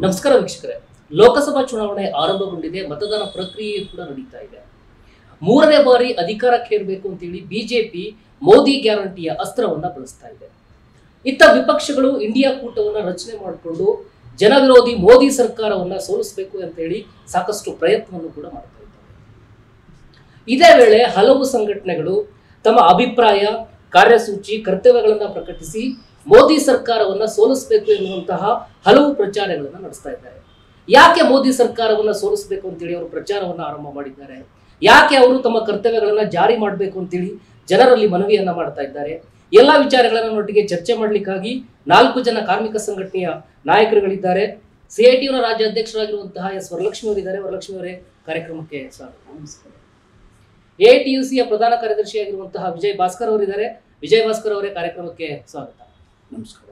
ನಮಸ್ಕಾರ ವೀಕ್ಷಕರೇ ಲೋಕಸಭಾ ಚುನಾವಣೆ ಆರಂಭಗೊಂಡಿದೆ ಮತದಾನ ಪ್ರಕ್ರಿಯೆ ಕೂಡ ನಡೀತಾ ಇದೆ ಮೂರನೇ ಬಾರಿ ಅಧಿಕಾರಕ್ಕೇರಬೇಕು ಅಂತೇಳಿ ಬಿಜೆಪಿ ಮೋದಿ ಗ್ಯಾರಂಟಿಯ ಅಸ್ತ್ರವನ್ನ ಬಳಸ್ತಾ ಇದೆ ಇತ್ತ ವಿಪಕ್ಷಗಳು ಇಂಡಿಯಾ ಕೂಟವನ್ನ ರಚನೆ ಮಾಡಿಕೊಂಡು ಜನವಿರೋಧಿ ಮೋದಿ ಸರ್ಕಾರವನ್ನ ಸೋಲಿಸಬೇಕು ಅಂತ ಹೇಳಿ ಸಾಕಷ್ಟು ಪ್ರಯತ್ನವನ್ನು ಕೂಡ ಮಾಡ್ತಾ ಇದ್ದಾರೆ ಇದೇ ವೇಳೆ ಹಲವು ಸಂಘಟನೆಗಳು ತಮ್ಮ ಅಭಿಪ್ರಾಯ ಕಾರ್ಯಸೂಚಿ ಕರ್ತವ್ಯಗಳನ್ನು ಪ್ರಕಟಿಸಿ ಮೋದಿ ಸರ್ಕಾರವನ್ನ ಸೋಲಿಸಬೇಕು ಎನ್ನುವಂತಹ ಹಲವು ಪ್ರಚಾರಗಳನ್ನು ನಡೆಸ್ತಾ ಇದ್ದಾರೆ ಯಾಕೆ ಮೋದಿ ಸರ್ಕಾರವನ್ನ ಸೋಲಿಸಬೇಕು ಅಂತೇಳಿ ಅವರು ಪ್ರಚಾರವನ್ನ ಆರಂಭ ಮಾಡಿದ್ದಾರೆ ಯಾಕೆ ಅವರು ತಮ್ಮ ಕರ್ತವ್ಯಗಳನ್ನ ಜಾರಿ ಮಾಡಬೇಕು ಅಂತೇಳಿ ಜನರಲ್ಲಿ ಮನವಿಯನ್ನ ಮಾಡ್ತಾ ಇದ್ದಾರೆ ಎಲ್ಲ ವಿಚಾರಗಳನ್ನ ನೊಟ್ಟಿಗೆ ಚರ್ಚೆ ಮಾಡಲಿಕ್ಕಾಗಿ ನಾಲ್ಕು ಜನ ಕಾರ್ಮಿಕ ಸಂಘಟನೆಯ ನಾಯಕರುಗಳಿದ್ದಾರೆ ಸಿಐಟಿಯುನ ರಾಜ್ಯಾಧ್ಯಕ್ಷರಾಗಿರುವಂತಹ ಎಸ್ ವರಲಕ್ಷ್ಮಿ ಅವರಿದ್ದಾರೆ ವರಲಕ್ಷ್ಮಿ ಅವರೇ ಕಾರ್ಯಕ್ರಮಕ್ಕೆ ಸ್ವಾಗತ ನಮಸ್ಕಾರ ಎಐಟಿಯುಸಿಯ ಪ್ರಧಾನ ಕಾರ್ಯದರ್ಶಿಯಾಗಿರುವಂತಹ ವಿಜಯ್ ಭಾಸ್ಕರ್ ಅವರಿದ್ದಾರೆ ವಿಜಯ್ ಭಾಸ್ಕರ್ ಅವರೇ ಕಾರ್ಯಕ್ರಮಕ್ಕೆ ಸ್ವಾಗತ ನಮಸ್ಕಾರ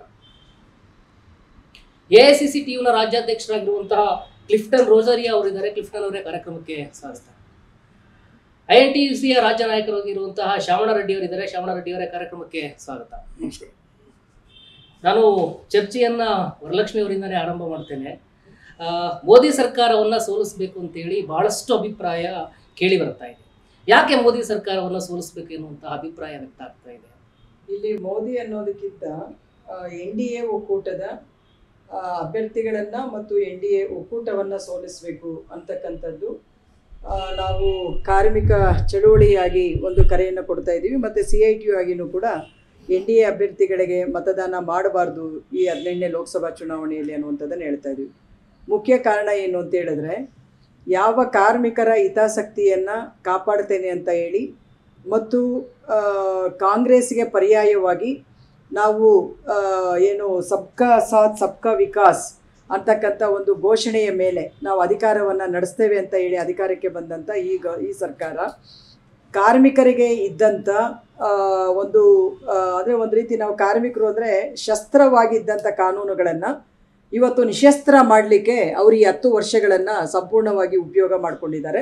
ಎಐಸಿಸಿ ಟಿಯುನ ರಾಜ್ಯಾಧ್ಯಕ್ಷರಾಗಿರುವಂತಹ ಕ್ಲಿಫ್ಟನ್ ರೋಸರಿಯಾ ಅವರಿದ್ದಾರೆ ಕ್ಲಿಫ್ಟನ್ ಅವರೇ ಕಾರ್ಯಕ್ರಮಕ್ಕೆ ಸ್ವಾಗತ ಐ ಎನ್ ಟಿ ಯು ಸಿಯ ರಾಜ್ಯ ನಾಯಕರಾಗಿರುವಂತಹ ಶ್ಯಾಮಣ ರೆಡ್ಡಿ ಅವರಿದ್ದಾರೆ ಶ್ಯಾಮಣ ರೆಡ್ಡಿ ಅವರೇ ಕಾರ್ಯಕ್ರಮಕ್ಕೆ ಸ್ವಾಗತ ನಮಸ್ಕಾರ ನಾನು ಚರ್ಚೆಯನ್ನ ವರಲಕ್ಷ್ಮಿ ಅವರಿಂದನೇ ಆರಂಭ ಮಾಡ್ತೇನೆ ಆ, ಮೋದಿ ಸರ್ಕಾರವನ್ನ ಸೋಲಿಸಬೇಕು ಅಂತೇಳಿ ಬಹಳಷ್ಟು ಅಭಿಪ್ರಾಯ ಕೇಳಿ ಬರ್ತಾ ಇದೆ ಯಾಕೆ ಮೋದಿ ಸರ್ಕಾರವನ್ನ ಸೋಲಿಸಬೇಕು ಎನ್ನುವಂತಹ ಅಭಿಪ್ರಾಯ ವ್ಯಕ್ತ ಆಗ್ತಾ ಇದೆ ಇಲ್ಲಿ ಮೋದಿ ಅನ್ನೋದಕ್ಕಿಂತ ಎನ್ ಡಿ ಎ ಒಕ್ಕೂಟದ ಆ, ಅಭ್ಯರ್ಥಿಗಳನ್ನ ಮತ್ತು ಎನ್ ಡಿ ಎ ಒಕ್ಕೂಟವನ್ನ ಸೋಲಿಸಬೇಕು ಅಂತಕ್ಕಂಥದ್ದು ಆ, ನಾವು ಕಾರ್ಮಿಕ ಚಳುವಳಿಯಾಗಿ ಒಂದು ಕರೆಯನ್ನು ಕೊಡ್ತಾ ಇದ್ದೀವಿ ಮತ್ತು ಸಿ ಐ ಟಿ ಯು ಆಗಿನೂ ಕೂಡ ಎನ್ ಡಿ ಎ ಅಭ್ಯರ್ಥಿಗಳಿಗೆ ಮತದಾನ ಮಾಡಬಾರ್ದು ಈ ಹದಿನೆಂಟನೇ ಲೋಕಸಭಾ ಚುನಾವಣೆಯಲ್ಲಿ ಅನ್ನುವಂಥದ್ದನ್ನು ಹೇಳ್ತಾ ಇದ್ದೀವಿ ಮುಖ್ಯ ಕಾರಣ ಏನು ಅಂತ ಹೇಳಿದ್ರೆ ಯಾವ ಕಾರ್ಮಿಕರ ಹಿತಾಸಕ್ತಿಯನ್ನು ಕಾಪಾಡ್ತೇನೆ ಅಂತ ಹೇಳಿ ಮತ್ತು ಆ, ಕಾಂಗ್ರೆಸ್ಗೆ ಪರ್ಯಾಯವಾಗಿ ನಾವು ಆ, ಏನು ಸಬ್ಕಾ ಸಾಥ್ ಸಬ್ಕಾ ವಿಕಾಸ್ ಅಂತಕ್ಕಂಥ ಒಂದು ಘೋಷಣೆಯ ಮೇಲೆ ನಾವು ಅಧಿಕಾರವನ್ನು ನಡೆಸ್ತೇವೆ ಅಂತ ಹೇಳಿ ಅಧಿಕಾರಕ್ಕೆ ಬಂದಂಥ ಈಗ ಈ ಸರ್ಕಾರ ಕಾರ್ಮಿಕರಿಗೆ ಇದ್ದಂಥ ಆ, ಒಂದು ಅಂದರೆ ಒಂದು ರೀತಿ ನಾವು ಕಾರ್ಮಿಕರು ಅಂದರೆ ಶಸ್ತ್ರವಾಗಿದ್ದಂಥ ಕಾನೂನುಗಳನ್ನು ಇವತ್ತು ನಿಶಸ್ತ್ರ ಮಾಡಲಿಕ್ಕೆ ಅವರು ಈ ಹತ್ತು ವರ್ಷಗಳನ್ನು ಸಂಪೂರ್ಣವಾಗಿ ಉಪಯೋಗ ಮಾಡಿಕೊಂಡಿದ್ದಾರೆ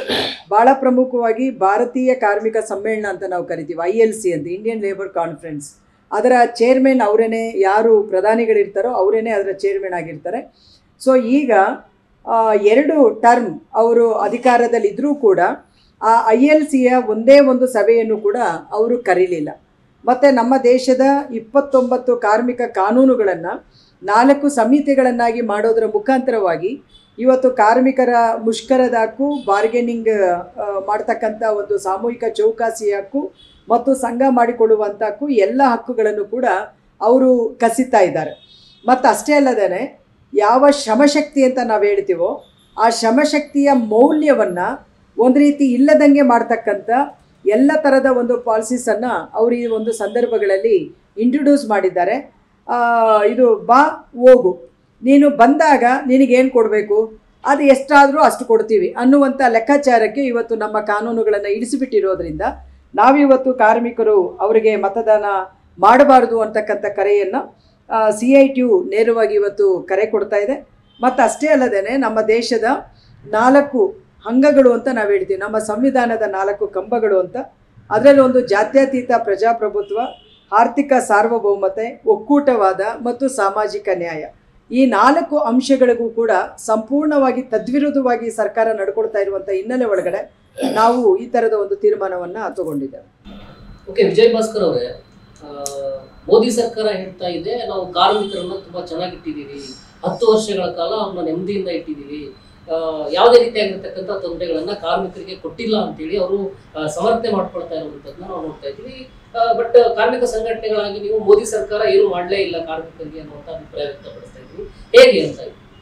ಭಾಳ ಪ್ರಮುಖವಾಗಿ ಭಾರತೀಯ ಕಾರ್ಮಿಕ ಸಮ್ಮೇಳನ ಅಂತ ನಾವು ಕರಿತೀವಿ ಐ ಎಲ್ ಸಿ ಅಂತ ಇಂಡಿಯನ್ ಲೇಬರ್ ಕಾನ್ಫರೆನ್ಸ್ ಅದರ ಚೇರ್ಮನ್ ಅವರೇನೆ ಯಾರು ಪ್ರಧಾನಿಗಳಿರ್ತಾರೋ ಅವರೇನೆ ಅದರ ಚೇರ್ಮನ್ ಆಗಿರ್ತಾರೆ ಸೊ ಈಗ ಆ, ಎರಡು ಟರ್ಮ್ ಅವರು ಅಧಿಕಾರದಲ್ಲಿದ್ದರೂ ಕೂಡ ಆ ಐ ಎಲ್ ಸಿಯ ಒಂದೇ ಒಂದು ಸಭೆಯನ್ನು ಕೂಡ ಅವರು ಕರೀಲಿಲ್ಲ ಮತ್ತು ನಮ್ಮ ದೇಶದ ಇಪ್ಪತ್ತೊಂಬತ್ತು ಕಾರ್ಮಿಕ ಕಾನೂನುಗಳನ್ನು ನಾಲ್ಕು ಸಮಿತಿಗಳನ್ನಾಗಿ ಮಾಡೋದರ ಮುಖಾಂತರವಾಗಿ ಇವತ್ತು ಕಾರ್ಮಿಕರ ಮುಷ್ಕರದ ಹಕ್ಕು ಬಾರ್ಗೇನಿಂಗ್ ಆ, ಮಾಡ್ತಕ್ಕಂಥ ಒಂದು ಸಾಮೂಹಿಕ ಚೌಕಾಸಿ ಹಕ್ಕು ಮತ್ತು ಸಂಘ ಮಾಡಿಕೊಳ್ಳುವಂಥ ಹಕ್ಕು ಎಲ್ಲ ಹಕ್ಕುಗಳನ್ನು ಕೂಡ ಅವರು ಕಸಿತಾ ಇದ್ದಾರೆ ಮತ್ತು ಅಷ್ಟೇ ಅಲ್ಲದೇ ಯಾವ ಶ್ರಮಶಕ್ತಿ ಅಂತ ನಾವು ಹೇಳ್ತೀವೋ ಆ ಶ್ರಮಶಕ್ತಿಯ ಮೌಲ್ಯವನ್ನು ಒಂದು ರೀತಿ ಇಲ್ಲದಂಗೆ ಮಾಡ್ತಕ್ಕಂಥ ಎಲ್ಲ ಥರದ ಒಂದು ಪಾಲಿಸೀಸನ್ನು ಅವರು ಈ ಒಂದು ಸಂದರ್ಭಗಳಲ್ಲಿ ಇಂಟ್ರೊಡ್ಯೂಸ್ ಮಾಡಿದ್ದಾರೆ ಆ, ಇದು ಬಾ ಹೋಗು ನೀನು ಬಂದಾಗ ನಿನಗೇನು ಕೊಡಬೇಕು ಅದು ಎಷ್ಟಾದರೂ ಅಷ್ಟು ಕೊಡ್ತೀವಿ ಅನ್ನುವಂಥ ಲೆಕ್ಕಾಚಾರಕ್ಕೆ ಇವತ್ತು ನಮ್ಮ ಕಾನೂನುಗಳನ್ನು ಇಳಿಸಿಬಿಟ್ಟಿರೋದ್ರಿಂದ ನಾವಿವತ್ತು ಕಾರ್ಮಿಕರು ಅವರಿಗೆ ಮತದಾನ ಮಾಡಬಾರ್ದು ಅಂತಕ್ಕಂಥ ಕರೆಯನ್ನು ಸಿ ಐ ಟಿ ಯು ನೇರವಾಗಿ ಇವತ್ತು ಕರೆ ಕೊಡ್ತಾ ಇದೆ ಮತ್ತು ಅಷ್ಟೇ ಅಲ್ಲದೇ ನಮ್ಮ ದೇಶದ ನಾಲ್ಕು ಅಂಗಗಳು ಅಂತ ನಾವು ಹೇಳ್ತೀವಿ ನಮ್ಮ ಸಂವಿಧಾನದ ನಾಲ್ಕು ಕಂಬಗಳು ಅಂತ ಅದರಲ್ಲಿ ಒಂದು ಜಾತ್ಯತೀತ ಪ್ರಜಾಪ್ರಭುತ್ವ ಆರ್ಥಿಕ ಸಾರ್ವಭೌಮತೆ ಒಕ್ಕೂಟವಾದ ಮತ್ತು ಸಾಮಾಜಿಕ ನ್ಯಾಯ ಈ ನಾಲ್ಕು ಅಂಶಗಳಿಗೂ ಕೂಡ ಸಂಪೂರ್ಣವಾಗಿ ತದ್ವಿರುದ್ಧವಾಗಿ ಸರ್ಕಾರ ನಡ್ಕೊಳ್ತಾ ಇರುವಂಥ ಹಿನ್ನೆಲೆ ಒಳಗಡೆ ನಾವು ಈ ಥರದ ಒಂದು ತೀರ್ಮಾನವನ್ನು ತಗೊಂಡಿದ್ದೇವೆ ಓಕೆ ವಿಜಯ್ ಭಾಸ್ಕರ್ ಅವರೇ ಆ, ಮೋದಿ ಸರ್ಕಾರ ಹೇಳ್ತಾ ಇದೆ ನಾವು ಕಾರ್ಮಿಕರನ್ನ ತುಂಬಾ ಚೆನ್ನಾಗಿ ಇಟ್ಟಿದ್ದೀವಿ ಹತ್ತು ವರ್ಷಗಳ ಕಾಲ ಅವ್ರನ್ನ ನೆಮ್ಮದಿಯಿಂದ ಇಟ್ಟಿದ್ದೀವಿ ಆ, ಯಾವುದೇ ರೀತಿಯಾಗಿರ್ತಕ್ಕಂಥ ತೊಂದರೆಗಳನ್ನ ಕಾರ್ಮಿಕರಿಗೆ ಕೊಟ್ಟಿಲ್ಲ ಅಂತೇಳಿ ಅವರು ಸಮರ್ಥನೆ ಮಾಡ್ಕೊಳ್ತಾ ಇರುವಂತದ್ದನ್ನ ನಾವು ನೋಡ್ತಾ ಇದ್ದೀವಿ ಬಟ್ ಕಾರ್ಮಿಕ ಸಂಘಟನೆಗಳಾಗಿ ನೀವು ಮೋದಿ ಸರ್ಕಾರ ಏನು ಮಾಡಲೇ ಇಲ್ಲ ಕಾರ್ಮಿಕರಿಗೆ ಅನ್ನುವಂಥ ಅಭಿಪ್ರಾಯ ವ್ಯಕ್ತಪಡಿಸ್ತಾ ಇದ್ದೀವಿ ಹೇಗೆ ಅಂತ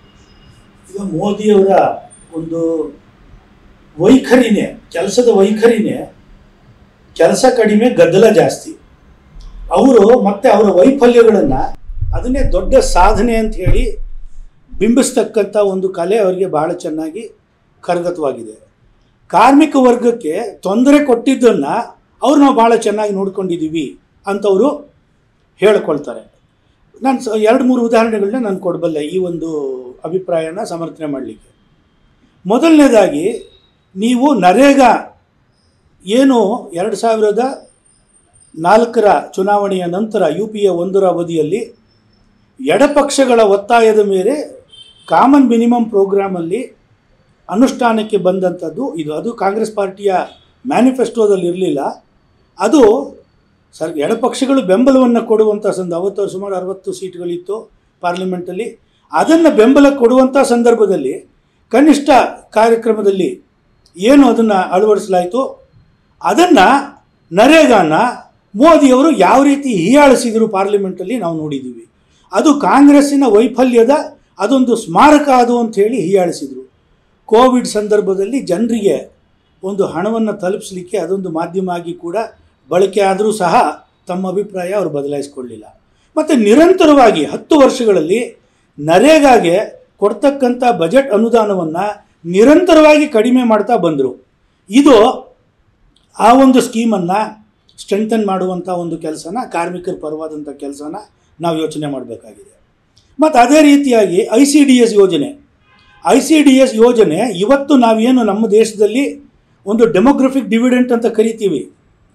ಈಗ ಮೋದಿಯವರ ಒಂದು ವೈಖರಿನೇ ಕೆಲಸದ ವೈಖರಿನೇ ಕೆಲಸ ಕಡಿಮೆ ಗದ್ದಲ ಜಾಸ್ತಿ ಅವರು ಮತ್ತೆ ಅವರ ವೈಫಲ್ಯಗಳನ್ನು ಅದನ್ನೇ ದೊಡ್ಡ ಸಾಧನೆ ಅಂತ ಹೇಳಿ ಬಿಂಬಿಸ್ತಕ್ಕಂಥ ಒಂದು ಕಲೆ ಅವರಿಗೆ ಬಹಳ ಚೆನ್ನಾಗಿ ಕರಗತವಾಗಿದೆ ಕಾರ್ಮಿಕ ವರ್ಗಕ್ಕೆ ತೊಂದರೆ ಕೊಟ್ಟಿದ್ದನ್ನು ಅವ್ರು ನಾವು ಭಾಳ ಚೆನ್ನಾಗಿ ನೋಡ್ಕೊಂಡಿದ್ದೀವಿ ಅಂತವರು ಹೇಳ್ಕೊಳ್ತಾರೆ ನಾನು ಸ ಎರಡು ಮೂರು ಉದಾಹರಣೆಗಳನ್ನ ನಾನು ಕೊಡಬಲ್ಲೆ ಈ ಒಂದು ಅಭಿಪ್ರಾಯನ ಸಮರ್ಥನೆ ಮಾಡಲಿಕ್ಕೆ ಮೊದಲನೇದಾಗಿ ನೀವು ನರೇಗಾ ಏನು ಎರಡು ಸಾವಿರದ ನಾಲ್ಕರ ಚುನಾವಣೆಯ ನಂತರ ಯು ಪಿ ಎ ಒಂದರ ಅವಧಿಯಲ್ಲಿ ಎಡಪಕ್ಷಗಳ ಒತ್ತಾಯದ ಮೇಲೆ ಕಾಮನ್ ಮಿನಿಮಮ್ ಪ್ರೋಗ್ರಾಮಲ್ಲಿ ಅನುಷ್ಠಾನಕ್ಕೆ ಬಂದಂಥದ್ದು ಇದು ಅದು ಕಾಂಗ್ರೆಸ್ ಪಾರ್ಟಿಯ ಮ್ಯಾನಿಫೆಸ್ಟೋದಲ್ಲಿ ಇರಲಿಲ್ಲ ಅದು ಸರ್ ಎಡಪಕ್ಷಗಳು ಬೆಂಬಲವನ್ನು ಕೊಡುವಂಥ ಸಂದ ಅವತ್ತು ಸುಮಾರು ಅರವತ್ತು ಸೀಟ್ಗಳಿತ್ತು ಪಾರ್ಲಿಮೆಂಟಲ್ಲಿ ಅದನ್ನು ಬೆಂಬಲ ಕೊಡುವಂಥ ಸಂದರ್ಭದಲ್ಲಿ ಕನಿಷ್ಠ ಕಾರ್ಯಕ್ರಮದಲ್ಲಿ ಏನು ಅದನ್ನು ಅಳವಡಿಸಲಾಯಿತು ಅದನ್ನು ನರೇಗಾನ ಮೋದಿಯವರು ಯಾವ ರೀತಿ ಹೀಯಾಳಿಸಿದರು ಪಾರ್ಲಿಮೆಂಟಲ್ಲಿ ನಾವು ನೋಡಿದ್ದೀವಿ ಅದು ಕಾಂಗ್ರೆಸ್ಸಿನ ವೈಫಲ್ಯದ ಅದೊಂದು ಸ್ಮಾರಕ ಅದು ಅಂಥೇಳಿ ಹೀಯಾಳಿಸಿದರು ಕೋವಿಡ್ ಸಂದರ್ಭದಲ್ಲಿ ಜನರಿಗೆ ಒಂದು ಹಣವನ್ನು ತಲುಪಿಸಲಿಕ್ಕೆ ಅದೊಂದು ಮಾಧ್ಯಮ ಆಗಿ ಕೂಡ ಬಳಕೆ ಆದರೂ ಸಹ ತಮ್ಮ ಅಭಿಪ್ರಾಯ ಅವರು ಬದಲಾಯಿಸಿಕೊಳ್ಳಿಲ್ಲ ಮತ್ತು ನಿರಂತರವಾಗಿ ಹತ್ತು ವರ್ಷಗಳಲ್ಲಿ ನರೇಗಾಗೆ ಕೊಡ್ತಕ್ಕಂಥ ಬಜೆಟ್ ಅನುದಾನವನ್ನು ನಿರಂತರವಾಗಿ ಕಡಿಮೆ ಮಾಡ್ತಾ ಬಂದರು ಇದು ಆ ಒಂದು ಸ್ಕೀಮನ್ನು ಸ್ಟ್ರೆಂಥನ್ ಮಾಡುವಂಥ ಒಂದು ಕೆಲಸನ ಕಾರ್ಮಿಕರ ಪರವಾದಂಥ ಕೆಲಸನ ನಾವು ಯೋಚನೆ ಮಾಡಬೇಕಾಗಿದೆ ಮತ್ತು ಅದೇ ರೀತಿಯಾಗಿ ಐ ಸಿ ಡಿ ಎಸ್ ಯೋಜನೆ ಐ ಸಿ ಡಿ ಎಸ್ ಯೋಜನೆ ಇವತ್ತು ನಾವೇನು ನಮ್ಮ ದೇಶದಲ್ಲಿ ಒಂದು ಡೆಮೋಗ್ರಫಿಕ್ ಡಿವಿಡೆಂಟ್ ಅಂತ ಕರಿತೀವಿ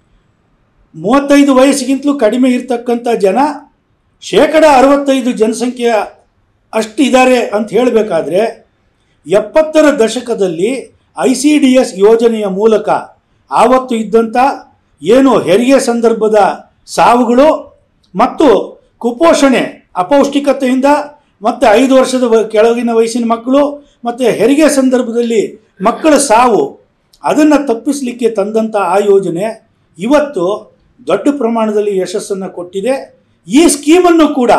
ಮೂವತ್ತೈದು ವಯಸ್ಸಿಗಿಂತಲೂ ಕಡಿಮೆ ಇರ್ತಕ್ಕಂಥ ಜನ ಶೇಕಡ ಅರವತ್ತೈದು ಜನಸಂಖ್ಯೆಯ ಅಷ್ಟು ಇದ್ದಾರೆ ಅಂತ ಹೇಳಬೇಕಾದ್ರೆ ಎಪ್ಪತ್ತರ ದಶಕದಲ್ಲಿ ಐ ಸಿ ಡಿ ಎಸ್ ಯೋಜನೆಯ ಮೂಲಕ ಆವತ್ತು ಇದ್ದಂಥ ಏನು ಹೆರಿಗೆ ಸಂದರ್ಭದ ಸಾವುಗಳು ಮತ್ತು ಕುಪೋಷಣೆ ಅಪೌಷ್ಟಿಕತೆಯಿಂದ ಮತ್ತು ಐದು ವರ್ಷದ ವ- ಕೆಳಗಿನ ವಯಸ್ಸಿನ ಮಕ್ಕಳು ಮತ್ತು ಹೆರಿಗೆ ಸಂದರ್ಭದಲ್ಲಿ ಮಕ್ಕಳ ಸಾವು ಅದನ್ನು ತಪ್ಪಿಸಲಿಕ್ಕೆ ತಂದಂಥ ಆ ಯೋಜನೆ ಇವತ್ತು ದೊಡ್ಡ ಪ್ರಮಾಣದಲ್ಲಿ ಯಶಸ್ಸನ್ನು ಕೊಟ್ಟಿದೆ ಈ ಸ್ಕೀಮನ್ನು ಕೂಡ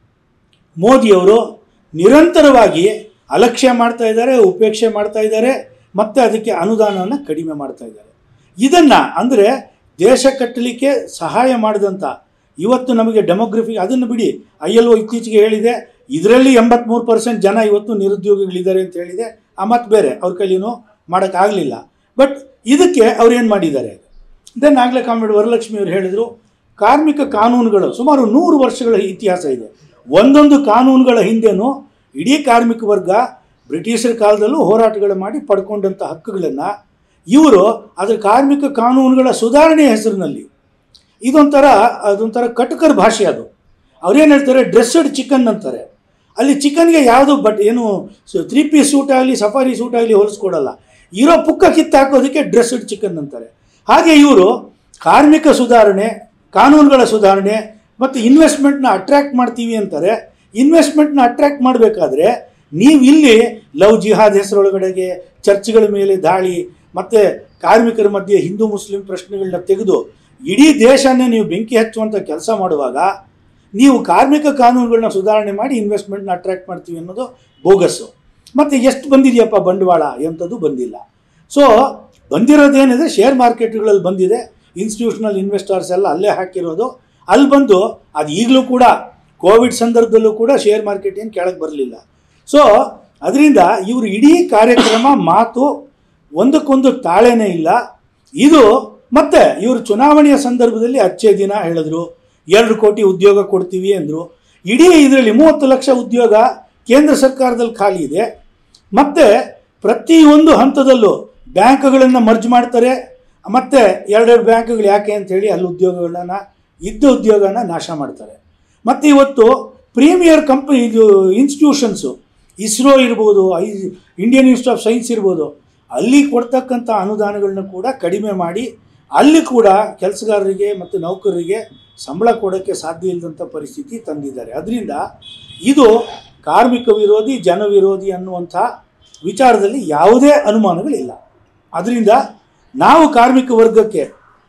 ಮೋದಿಯವರು ನಿರಂತರವಾಗಿ ಅಲಕ್ಷ್ಯ ಮಾಡ್ತಾ ಇದ್ದಾರೆ ಉಪೇಕ್ಷೆ ಮಾಡ್ತಾ ಇದ್ದಾರೆ ಮತ್ತು ಅದಕ್ಕೆ ಅನುದಾನವನ್ನು ಕಡಿಮೆ ಮಾಡ್ತಾ ಇದ್ದಾರೆ ಇದನ್ನು ಅಂದರೆ ದೇಶ ಕಟ್ಟಲಿಕ್ಕೆ ಸಹಾಯ ಮಾಡಿದಂಥ ಇವತ್ತು ನಮಗೆ ಡೆಮೋಗ್ರಫಿ ಅದನ್ನು ಬಿಡಿ ಐ ಎಲ್ ಒ ಇತ್ತೀಚೆಗೆ ಹೇಳಿದೆ ಇದರಲ್ಲಿ ಎಂಬತ್ತ್ಮೂರು ಪರ್ಸೆಂಟ್ ಜನ ಇವತ್ತು ನಿರುದ್ಯೋಗಿಗಳಿದ್ದಾರೆ ಅಂತ ಹೇಳಿದೆ ಆ ಮತ್ತು ಬೇರೆ ಅವ್ರ ಕೈಲಿನೂ ಮಾಡೋಕ್ಕಾಗಲಿಲ್ಲ ಬಟ್ ಇದಕ್ಕೆ ಅವ್ರು ಏನು ಮಾಡಿದ್ದಾರೆ ದೆನ್ ಆಗಲೇ ಕಾಮಿಡ್ ವರಲಕ್ಷ್ಮಿ ಅವರು ಹೇಳಿದರು ಕಾರ್ಮಿಕ ಕಾನೂನುಗಳು ಸುಮಾರು ನೂರು ವರ್ಷಗಳ ಇತಿಹಾಸ ಇದೆ ಒಂದೊಂದು ಕಾನೂನುಗಳ ಹಿಂದೆನೂ ಇಡೀ ಕಾರ್ಮಿಕ ವರ್ಗ ಬ್ರಿಟಿಷರ ಕಾಲದಲ್ಲೂ ಹೋರಾಟಗಳು ಮಾಡಿ ಪಡ್ಕೊಂಡಂಥ ಹಕ್ಕುಗಳನ್ನು ಇವರು ಅದರ ಕಾರ್ಮಿಕ ಕಾನೂನುಗಳ ಸುಧಾರಣೆಯ ಹೆಸರಿನಲ್ಲಿ ಇದೊಂಥರ ಅದೊಂಥರ ಕಟಕರ್ ಭಾಷೆ ಅದು ಅವ್ರೇನು ಹೇಳ್ತಾರೆ ಡ್ರೆಸ್ಸಡ್ ಚಿಕನ್ ಅಂತಾರೆ ಅಲ್ಲಿ ಚಿಕನ್ಗೆ ಯಾವುದು ಬಟ್ ಏನು ತ್ರೀ ಪೀಸ್ ಸೂಟ್ ಆಗಲಿ ಸಫಾರಿ ಸೂಟ್ ಆಗಲಿ ಹೋಲಿಸ್ಕೊಡಲ್ಲ ಇರೋ ಪುಕ್ಕ ಕಿತ್ತಾಕೋದಕ್ಕೆ ಡ್ರೆಸ್ಸಡ್ ಚಿಕನ್ ಅಂತಾರೆ ಹಾಗೆ ಇವರು ಕಾರ್ಮಿಕ ಸುಧಾರಣೆ ಕಾನೂನುಗಳ ಸುಧಾರಣೆ ಮತ್ತು ಇನ್ವೆಸ್ಟ್ಮೆಂಟ್ನ ಅಟ್ರ್ಯಾಕ್ಟ್ ಮಾಡ್ತೀವಿ ಅಂತಾರೆ ಇನ್ವೆಸ್ಟ್ಮೆಂಟ್ನ ಅಟ್ರ್ಯಾಕ್ಟ್ ಮಾಡಬೇಕಾದ್ರೆ ನೀವು ಇಲ್ಲಿ ಲವ್ ಜಿಹಾದ್ ಹೆಸರೊಳಗಡೆಗೆ ಚರ್ಚ್ಗಳ ಮೇಲೆ ದಾಳಿ ಮತ್ತು ಕಾರ್ಮಿಕರ ಮಧ್ಯೆ ಹಿಂದೂ ಮುಸ್ಲಿಂ ಪ್ರಶ್ನೆಗಳನ್ನ ತೆಗೆದು ಇಡೀ ದೇಶನೇ ನೀವು ಬೆಂಕಿ ಹಚ್ಚುವಂಥ ಕೆಲಸ ಮಾಡುವಾಗ ನೀವು ಕಾರ್ಮಿಕ ಕಾನೂನುಗಳನ್ನ ಸುಧಾರಣೆ ಮಾಡಿ ಇನ್ವೆಸ್ಟ್ಮೆಂಟ್ನ ಅಟ್ರ್ಯಾಕ್ಟ್ ಮಾಡ್ತೀವಿ ಅನ್ನೋದು ಬೋಗಸ್ಸು ಮತ್ತು ಎಷ್ಟು ಬಂದಿದೆಯಪ್ಪ ಬಂಡವಾಳ ಎಂಥದ್ದು ಬಂದಿಲ್ಲ ಸೊ ಬಂದಿರೋದೇನಿದೆ ಶೇರ್ ಮಾರ್ಕೆಟ್ಗಳಲ್ಲಿ ಬಂದಿದೆ ಇನ್ಸ್ಟಿಟ್ಯೂಷನಲ್ ಇನ್ವೆಸ್ಟರ್ಸ್ ಎಲ್ಲ ಅಲ್ಲೇ ಹಾಕಿರೋದು ಅಲ್ಲಿ ಬಂದು ಅದು ಈಗಲೂ ಕೂಡ ಕೋವಿಡ್ ಸಂದರ್ಭದಲ್ಲೂ ಕೂಡ ಶೇರ್ ಮಾರ್ಕೆಟ್ ಏನು ಕೆಳಗೆ ಬರಲಿಲ್ಲ ಸೊ ಅದರಿಂದ ಇವರು ಇಡೀ ಕಾರ್ಯಕ್ರಮ ಮಾತು ಒಂದಕ್ಕೊಂದು ತಾಳೆನೇ ಇಲ್ಲ ಇದು ಮತ್ತೆ ಇವರು ಚುನಾವಣೆಯ ಸಂದರ್ಭದಲ್ಲಿ ಅಚ್ಚೇ ದಿನ ಹೇಳಿದ್ರು ಎರಡು ಕೋಟಿ ಉದ್ಯೋಗ ಕೊಡ್ತೀವಿ ಅಂದರು ಇಡೀ ಇದರಲ್ಲಿ ಮೂವತ್ತು ಲಕ್ಷ ಉದ್ಯೋಗ ಕೇಂದ್ರ ಸರ್ಕಾರದಲ್ಲಿ ಖಾಲಿ ಇದೆ ಮತ್ತು ಪ್ರತಿಯೊಂದು ಹಂತದಲ್ಲೂ ಬ್ಯಾಂಕ್ಗಳನ್ನು ಮರ್ಜ್ ಮಾಡ್ತಾರೆ ಮತ್ತು ಎರಡೆರಡು ಬ್ಯಾಂಕ್ಗಳು ಯಾಕೆ ಅಂಥೇಳಿ ಅಲ್ಲಿ ಉದ್ಯೋಗಗಳನ್ನ ಇದ್ದ ಉದ್ಯೋಗನ ನಾಶ ಮಾಡ್ತಾರೆ ಮತ್ತು ಇವತ್ತು ಪ್ರೀಮಿಯರ್ ಕಂಪನಿ ಇದು ಇನ್ಸ್ಟಿಟ್ಯೂಷನ್ಸು ಇಸ್ರೋ ಇರ್ಬೋದು I Indian institute of science ಇರ್ಬೋದು ಅಲ್ಲಿ ಕೊಡ್ತಕ್ಕಂಥ ಅನುದಾನಗಳನ್ನ ಕೂಡ ಕಡಿಮೆ ಮಾಡಿ ಅಲ್ಲಿ ಕೂಡ ಕೆಲಸಗಾರರಿಗೆ ಮತ್ತು ನೌಕರರಿಗೆ ಸಂಬಳ ಕೊಡೋಕ್ಕೆ ಸಾಧ್ಯ ಇಲ್ಲದಂಥ ಪರಿಸ್ಥಿತಿ ತಂದಿದ್ದಾರೆ ಅದರಿಂದ ಇದು ಕಾರ್ಮಿಕ ವಿರೋಧಿ ಜನ ವಿರೋಧಿ ಅನ್ನುವಂಥ ವಿಚಾರದಲ್ಲಿ ಯಾವುದೇ ಅನುಮಾನಗಳಿಲ್ಲ ಅದರಿಂದ ನಾವು ಕಾರ್ಮಿಕ ವರ್ಗಕ್ಕೆ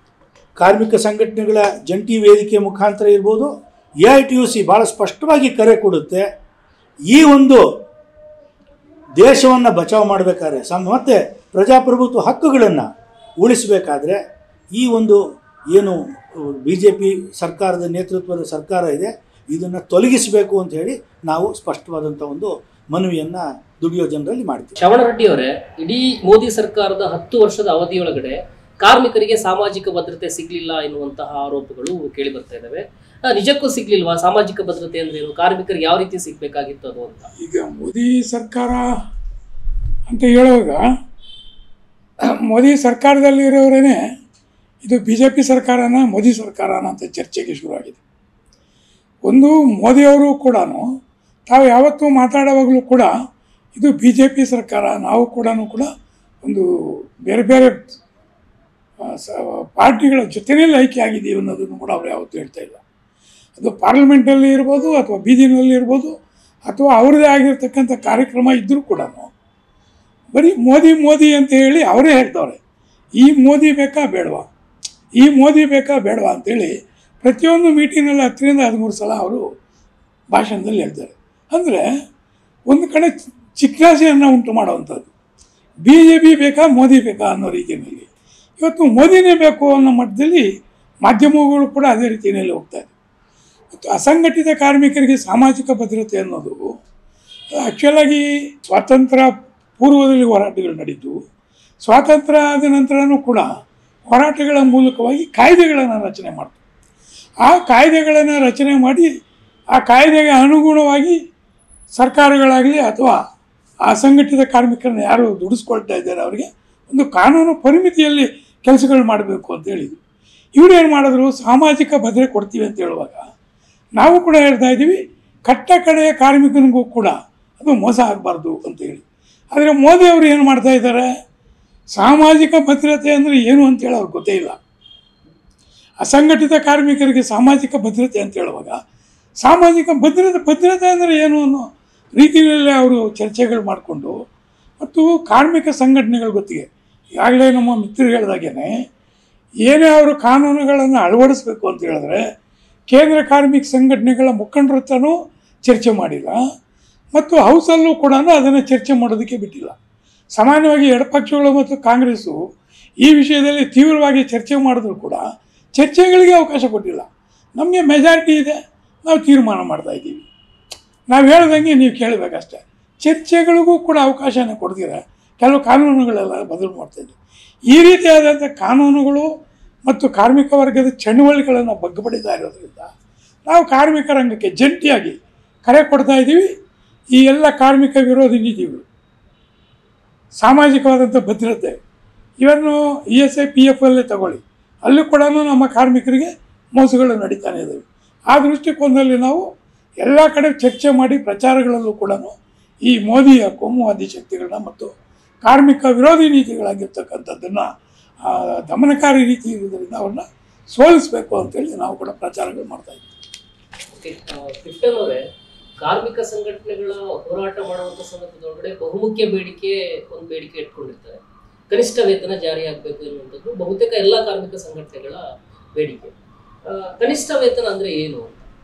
ಕಾರ್ಮಿಕ ಸಂಘಟನೆಗಳ ಜಂಟಿ ವೇದಿಕೆ ಮುಖಾಂತರ ಇರ್ಬೋದು A I T U C ಭಾಳ ಸ್ಪಷ್ಟವಾಗಿ ಕರೆ ಕೊಡುತ್ತೆ ಈ ಒಂದು ದೇಶವನ್ನು ಬಚಾವ್ ಮಾಡಬೇಕಾದ್ರೆ ಸಂ ಮತ್ತು ಪ್ರಜಾಪ್ರಭುತ್ವ ಹಕ್ಕುಗಳನ್ನು ಉಳಿಸಬೇಕಾದ್ರೆ ಈ ಒಂದು ಏನು ಬಿ ಜೆ ಪಿ ಸರ್ಕಾರದ ನೇತೃತ್ವದ ಸರ್ಕಾರ ಇದೆ ಇದನ್ನು ತೊಲಗಿಸಬೇಕು ಅಂತ ಹೇಳಿ ನಾವು ಸ್ಪಷ್ಟವಾದಂಥ ಒಂದು ಮನವಿಯನ್ನು ದುಡಿಯೋ ಜನರಲ್ಲಿ ಮಾಡ್ತೀವಿ ಶ್ರವಣರೆಡ್ಡಿ ಅವರೇ ಇಡೀ ಮೋದಿ ಸರ್ಕಾರದ ಹತ್ತು ವರ್ಷದ ಅವಧಿಯೊಳಗಡೆ ಕಾರ್ಮಿಕರಿಗೆ ಸಾಮಾಜಿಕ ಭದ್ರತೆ ಸಿಗ್ಲಿಲ್ಲ ಎನ್ನುವಂತಹ ಆರೋಪಗಳು ಕೇಳಿ ಬರ್ತಾ ಇದಾವೆ ಆ, ನಿಜಕ್ಕೂ ಸಿಗ್ಲಿಲ್ವಾ ಸಾಮಾಜಿಕ ಭದ್ರತೆ ಅಂದ್ರೇನು ಕಾರ್ಮಿಕರಿಗೆ ಯಾವ ರೀತಿ ಸಿಗ್ಬೇಕಾಗಿತ್ತು ಅದು ಅಂತ ಈಗ ಮೋದಿ ಸರ್ಕಾರ ಅಂತ ಹೇಳುವಾಗ ಮೋದಿ ಸರ್ಕಾರದಲ್ಲಿರೋರೇ ಇದು ಬಿ ಜೆ ಪಿ ಸರ್ಕಾರನ ಮೋದಿ ಸರ್ಕಾರನ ಅಂತ ಚರ್ಚೆಗೆ ಶುರುವಾಗಿದೆ ಒಂದು ಮೋದಿಯವರು ಕೂಡ ತಾವು ಯಾವತ್ತೂ ಮಾತಾಡುವಾಗಲೂ ಕೂಡ ಇದು ಬಿ ಜೆ ಪಿ ಸರ್ಕಾರ ನಾವು ಕೂಡ ಕೂಡ ಒಂದು ಬೇರೆ ಬೇರೆ ಆ, ಸ- ಪಾರ್ಟಿಗಳ ಜೊತೆಯಲ್ಲಿ ಆಯ್ಕೆ ಆಗಿದ್ದೀವಿ ಅನ್ನೋದನ್ನು ಕೂಡ ಅವ್ರು ಯಾವತ್ತೂ ಹೇಳ್ತಾ ಇಲ್ಲ ಅದು ಪಾರ್ಲಿಮೆಂಟಲ್ಲಿ ಇರ್ಬೋದು ಅಥವಾ ಬೀದಿನಲ್ಲಿ ಇರ್ಬೋದು ಅಥವಾ ಅವ್ರದ್ದೇ ಆಗಿರ್ತಕ್ಕಂಥ ಕಾರ್ಯಕ್ರಮ ಇದ್ದರೂ ಕೂಡ ಬರೀ ಮೋದಿ ಮೋದಿ ಅಂತ ಹೇಳಿ ಅವರೇ ಹೇಳ್ತವ್ರೆ ಈ ಮೋದಿ ಬೇಕಾ ಬೇಡವಾ ಈ ಮೋದಿ ಬೇಕಾ ಬೇಡವಾ ಅಂತೇಳಿ ಪ್ರತಿಯೊಂದು ಮೀಟಿಂಗಲ್ಲಿ ಹತ್ತರಿಂದ ಹದಿಮೂರು ಸಲ ಅವರು ಭಾಷಣದಲ್ಲಿ ಹೇಳ್ತಾರೆ ಅಂದರೆ ಒಂದು ಕಡೆ ಜಿಜ್ಞಾಸೆಯನ್ನು ಉಂಟು ಮಾಡುವಂಥದ್ದು ಬಿ ಜೆ ಪಿ ಬೇಕಾ ಮೋದಿ ಬೇಕಾ ಅನ್ನೋ ರೀತಿಯಲ್ಲಿ ಇವತ್ತು ಮೋದಿನೇ ಬೇಕು ಅನ್ನೋ ಮಟ್ಟದಲ್ಲಿ ಮಾಧ್ಯಮಗಳು ಕೂಡ ಅದೇ ರೀತಿಯಲ್ಲಿ ಹೋಗ್ತಾ ಇದೆ ಮತ್ತು ಅಸಂಘಟಿತ ಕಾರ್ಮಿಕರಿಗೆ ಸಾಮಾಜಿಕ ಭದ್ರತೆ ಅನ್ನೋದು ಆ್ಯಕ್ಚುಲಾಗಿ ಸ್ವಾತಂತ್ರ್ಯ ಪೂರ್ವದಲ್ಲಿ ಹೋರಾಟಗಳು ನಡೀತು ಸ್ವಾತಂತ್ರ್ಯ ಆದ ನಂತರನೂ ಕೂಡ ಹೋರಾಟಗಳ ಮೂಲಕವಾಗಿ ಕಾಯ್ದೆಗಳನ್ನು ರಚನೆ ಮಾಡ್ತು ಆ ಕಾಯ್ದೆಗಳನ್ನು ರಚನೆ ಮಾಡಿ ಆ ಕಾಯ್ದೆಗೆ ಅನುಗುಣವಾಗಿ ಸರ್ಕಾರಗಳಾಗಲಿ ಅಥವಾ ಅಸಂಘಟಿತ ಕಾರ್ಮಿಕರನ್ನ ಯಾರು ದುಡಿಸ್ಕೊಳ್ತಾ ಇದ್ದಾರೆ ಅವರಿಗೆ ಒಂದು ಕಾನೂನು ಪರಿಮಿತಿಯಲ್ಲಿ ಕೆಲಸಗಳು ಮಾಡಬೇಕು ಅಂತ ಹೇಳಿದ್ರು ಇವ್ರು ಏನು ಮಾಡಿದ್ರು ಸಾಮಾಜಿಕ ಭದ್ರತೆ ಕೊಡ್ತೀವಿ ಅಂತ ಹೇಳುವಾಗ ನಾವು ಕೂಡ ಹೇಳ್ತಾ ಇದ್ದೀವಿ ಕಟ್ಟ ಕಡೆಯ ಕಾರ್ಮಿಕನಿಗೂ ಕೂಡ ಅದು ಮೋಸ ಆಗಬಾರ್ದು ಅಂತ ಹೇಳಿ ಆದರೆ ಮೋದಿ ಅವರು ಏನು ಮಾಡ್ತಾ ಇದ್ದಾರೆ ಸಾಮಾಜಿಕ ಭದ್ರತೆ ಅಂದರೆ ಏನು ಅಂತೇಳಿ ಅವ್ರಿಗೆ ಗೊತ್ತೇ ಇಲ್ಲ ಅಸಂಘಟಿತ ಕಾರ್ಮಿಕರಿಗೆ ಸಾಮಾಜಿಕ ಭದ್ರತೆ ಅಂತ ಹೇಳುವಾಗ ಸಾಮಾಜಿಕ ಭದ್ರತೆ ಭದ್ರತೆ ಅಂದರೆ ಏನು ಅನ್ನೋ ರೀತಿಯಲ್ಲಿ ಅವರು ಚರ್ಚೆಗಳು ಮಾಡಿಕೊಂಡು ಮತ್ತು ಕಾರ್ಮಿಕ ಸಂಘಟನೆಗಳ ಗೊತ್ತಿಗೆ ಈಗಾಗಲೇ ನಮ್ಮ ಮಿತ್ರರು ಹೇಳ್ದಾಗೇನೆ ಏನೇ ಅವರು ಕಾನೂನುಗಳನ್ನು ಅಳವಡಿಸ್ಬೇಕು ಅಂತ ಹೇಳಿದ್ರೆ ಕೇಂದ್ರ ಕಾರ್ಮಿಕ ಸಂಘಟನೆಗಳ ಮುಖಂಡರ ಹತ್ರನೂ ಚರ್ಚೆ ಮಾಡಿಲ್ಲ ಮತ್ತು ಹೌಸಲ್ಲೂ ಕೂಡ ಅದನ್ನು ಚರ್ಚೆ ಮಾಡೋದಕ್ಕೆ ಬಿಟ್ಟಿಲ್ಲ ಸಾಮಾನ್ಯವಾಗಿ ಎಡಪಕ್ಷಗಳು ಮತ್ತು ಕಾಂಗ್ರೆಸ್ಸು ಈ ವಿಷಯದಲ್ಲಿ ತೀವ್ರವಾಗಿ ಚರ್ಚೆ ಮಾಡಿದ್ರು ಕೂಡ ಚರ್ಚೆಗಳಿಗೆ ಅವಕಾಶ ಕೊಟ್ಟಿಲ್ಲ ನಮಗೆ ಮೆಜಾರಿಟಿ ಇದೆ ನಾವು ತೀರ್ಮಾನ ಮಾಡ್ತಾ ಇದ್ದೀವಿ ನಾವು ಹೇಳ್ದಂಗೆ ನೀವು ಕೇಳಬೇಕಷ್ಟೆ ಚರ್ಚೆಗಳಿಗೂ ಕೂಡ ಅವಕಾಶನ ಕೊಡ್ತೀರ ಕೆಲವು ಕಾನೂನುಗಳೆಲ್ಲ ಬದಲು ಮಾಡ್ತಾಯಿದ್ವಿ ಈ ರೀತಿಯಾದಂಥ ಕಾನೂನುಗಳು ಮತ್ತು ಕಾರ್ಮಿಕ ವರ್ಗದ ಚಳುವಳಿಗಳನ್ನು ಬಗ್ಗಬಡಿತಾ ಇರೋದ್ರಿಂದ ನಾವು ಕಾರ್ಮಿಕ ರಂಗಕ್ಕೆ ಜಂಟಿಯಾಗಿ ಕರೆ ಕೊಡ್ತಾ ಇದ್ದೀವಿ ಈ ಎಲ್ಲ ಕಾರ್ಮಿಕ ವಿರೋಧಿ ನೀತಿಗಳು ಸಾಮಾಜಿಕವಾದಂಥ ಭದ್ರತೆ ಇವನ್ನು E S I P F ಅಲ್ಲೇ ತಗೊಳ್ಳಿ ಅಲ್ಲೂ ಕೂಡ ನಮ್ಮ ಕಾರ್ಮಿಕರಿಗೆ ಮೋಸಗಳು ನಡೀತಾನೆ ಇದ್ದಾವೆ ಆ ದೃಷ್ಟಿಕೋನದಲ್ಲಿ ನಾವು ಎಲ್ಲ ಕಡೆ ಚರ್ಚೆ ಮಾಡಿ ಪ್ರಚಾರಗಳಲ್ಲೂ ಕೂಡ ಈ ಮೋದಿಯ ಕೋಮುವಾದಿ ಶಕ್ತಿಗಳನ್ನ ಮತ್ತು ಕಾರ್ಮಿಕ ವಿರೋಧಿ ನೀತಿಗಳಾಗಿರ್ತಕ್ಕಂಥದ್ದನ್ನು ದಮನಕಾರಿ ರೀತಿ ಇರುವುದರಿಂದ ಅವ್ರನ್ನ ಸೋಲಿಸಬೇಕು ಅಂತೇಳಿ ನಾವು ಕೂಡ ಪ್ರಚಾರಗಳು ಮಾಡ್ತಾ ಇದ್ದೀವಿ ಓಕೆ ಕ್ರಿಪ್ಟನ್ ಅವರೇ ಕಾರ್ಮಿಕ ಸಂಘಟನೆಗಳ ಹೋರಾಟ ಮಾಡುವಂತ ಸಂದರ್ಭದೊಳಗಡೆ ಬಹುಮುಖ್ಯ ಬೇಡಿಕೆ ಒಂದು ಬೇಡಿಕೆ ಇಟ್ಕೊಂಡಿರ್ತಾರೆ ಕನಿಷ್ಠ ವೇತನ ಜಾರಿ ಆಗಬೇಕು ಎನ್ನುವಂಥದ್ದು ಬಹುತೇಕ ಎಲ್ಲ ಕಾರ್ಮಿಕ ಸಂಘಟನೆಗಳ ಬೇಡಿಕೆ ಆ, ಕನಿಷ್ಠ ವೇತನ ಅಂದ್ರೆ ಏನು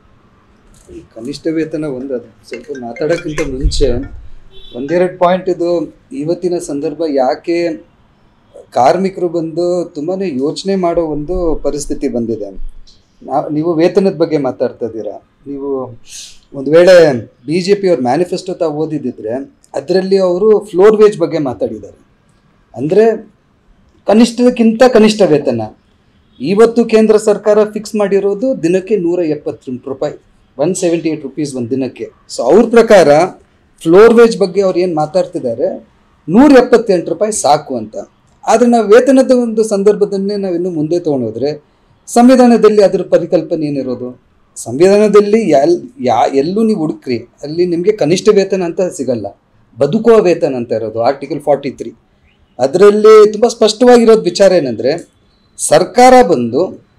ಈ ಕನಿಷ್ಠ ವೇತನ ಒಂದು ಅದು ಸ್ವಲ್ಪ ಮಾತಾಡೋಕ್ಕಿಂತ ಮುಂಚೆ ಒಂದೆರಡು ಪಾಯಿಂಟ್ ಇದು ಇವತ್ತಿನ ಸಂದರ್ಭ ಯಾಕೆ ಕಾರ್ಮಿಕರು ಬಂದು ತುಂಬಾ ಯೋಚನೆ ಮಾಡೋ ಒಂದು ಪರಿಸ್ಥಿತಿ ಬಂದಿದೆ ನಾ- ನೀವು ವೇತನದ ಬಗ್ಗೆ ಮಾತಾಡ್ತಾ ಇದ್ದೀರಾ ನೀವು ಒಂದು ವೇಳೆ ಬಿ ಜೆ ಪಿ ಅವ್ರ ಮ್ಯಾನಿಫೆಸ್ಟೋ ತಾವು ಓದಿದ್ದಿದ್ರೆ ಅದರಲ್ಲಿ ಅವರು ಫ್ಲೋರ್ ವೇಜ್ ಬಗ್ಗೆ ಮಾತಾಡಿದ್ದಾರೆ ಅಂದರೆ ಕನಿಷ್ಠಕ್ಕಿಂತ ಕನಿಷ್ಠ ವೇತನ ಇವತ್ತು ಕೇಂದ್ರ ಸರ್ಕಾರ ಫಿಕ್ಸ್ ಮಾಡಿರೋದು ದಿನಕ್ಕೆ ನೂರ ಎಪ್ಪತ್ತೆಂಟು ರೂಪಾಯಿ ಒನ್ ಸೆವೆಂಟಿ ಏಯ್ಟ್ ರುಪೀಸ್ ಒಂದು ದಿನಕ್ಕೆ ಸೊ ಅವ್ರ ಪ್ರಕಾರ ಫ್ಲೋರ್ ವೇಜ್ ಬಗ್ಗೆ ಅವ್ರು ಏನು ಮಾತಾಡ್ತಿದ್ದಾರೆ ನೂರ ಎಪ್ಪತ್ತೆಂಟು ರೂಪಾಯಿ ಸಾಕು ಅಂತ ಆದರೆ ನಾವು ವೇತನದ ಒಂದು ಸಂದರ್ಭದನ್ನೇ ನಾವು ಇನ್ನು ಮುಂದೆ ತೊಗೊಂಡೋದ್ರೆ ಸಂವಿಧಾನದಲ್ಲಿ ಅದರ ಪರಿಕಲ್ಪನೆ ಏನಿರೋದು ಸಂವಿಧಾನದಲ್ಲಿ ಎಲ್ ಯಾ ಎಲ್ಲೂ ನೀವು ಹುಡುಕ್ರಿ ಅಲ್ಲಿ ನಿಮಗೆ ಕನಿಷ್ಠ ವೇತನ ಅಂತ ಸಿಗಲ್ಲ ಬದುಕುವ ವೇತನ ಅಂತ ಇರೋದು ಆರ್ಟಿಕಲ್ ಫಾರ್ಟಿ ತ್ರೀ ಅದರಲ್ಲಿ ತುಂಬ ಸ್ಪಷ್ಟವಾಗಿರೋದು ವಿಚಾರ ಏನಂದರೆ ಸರ್ಕಾರ ಬಂದು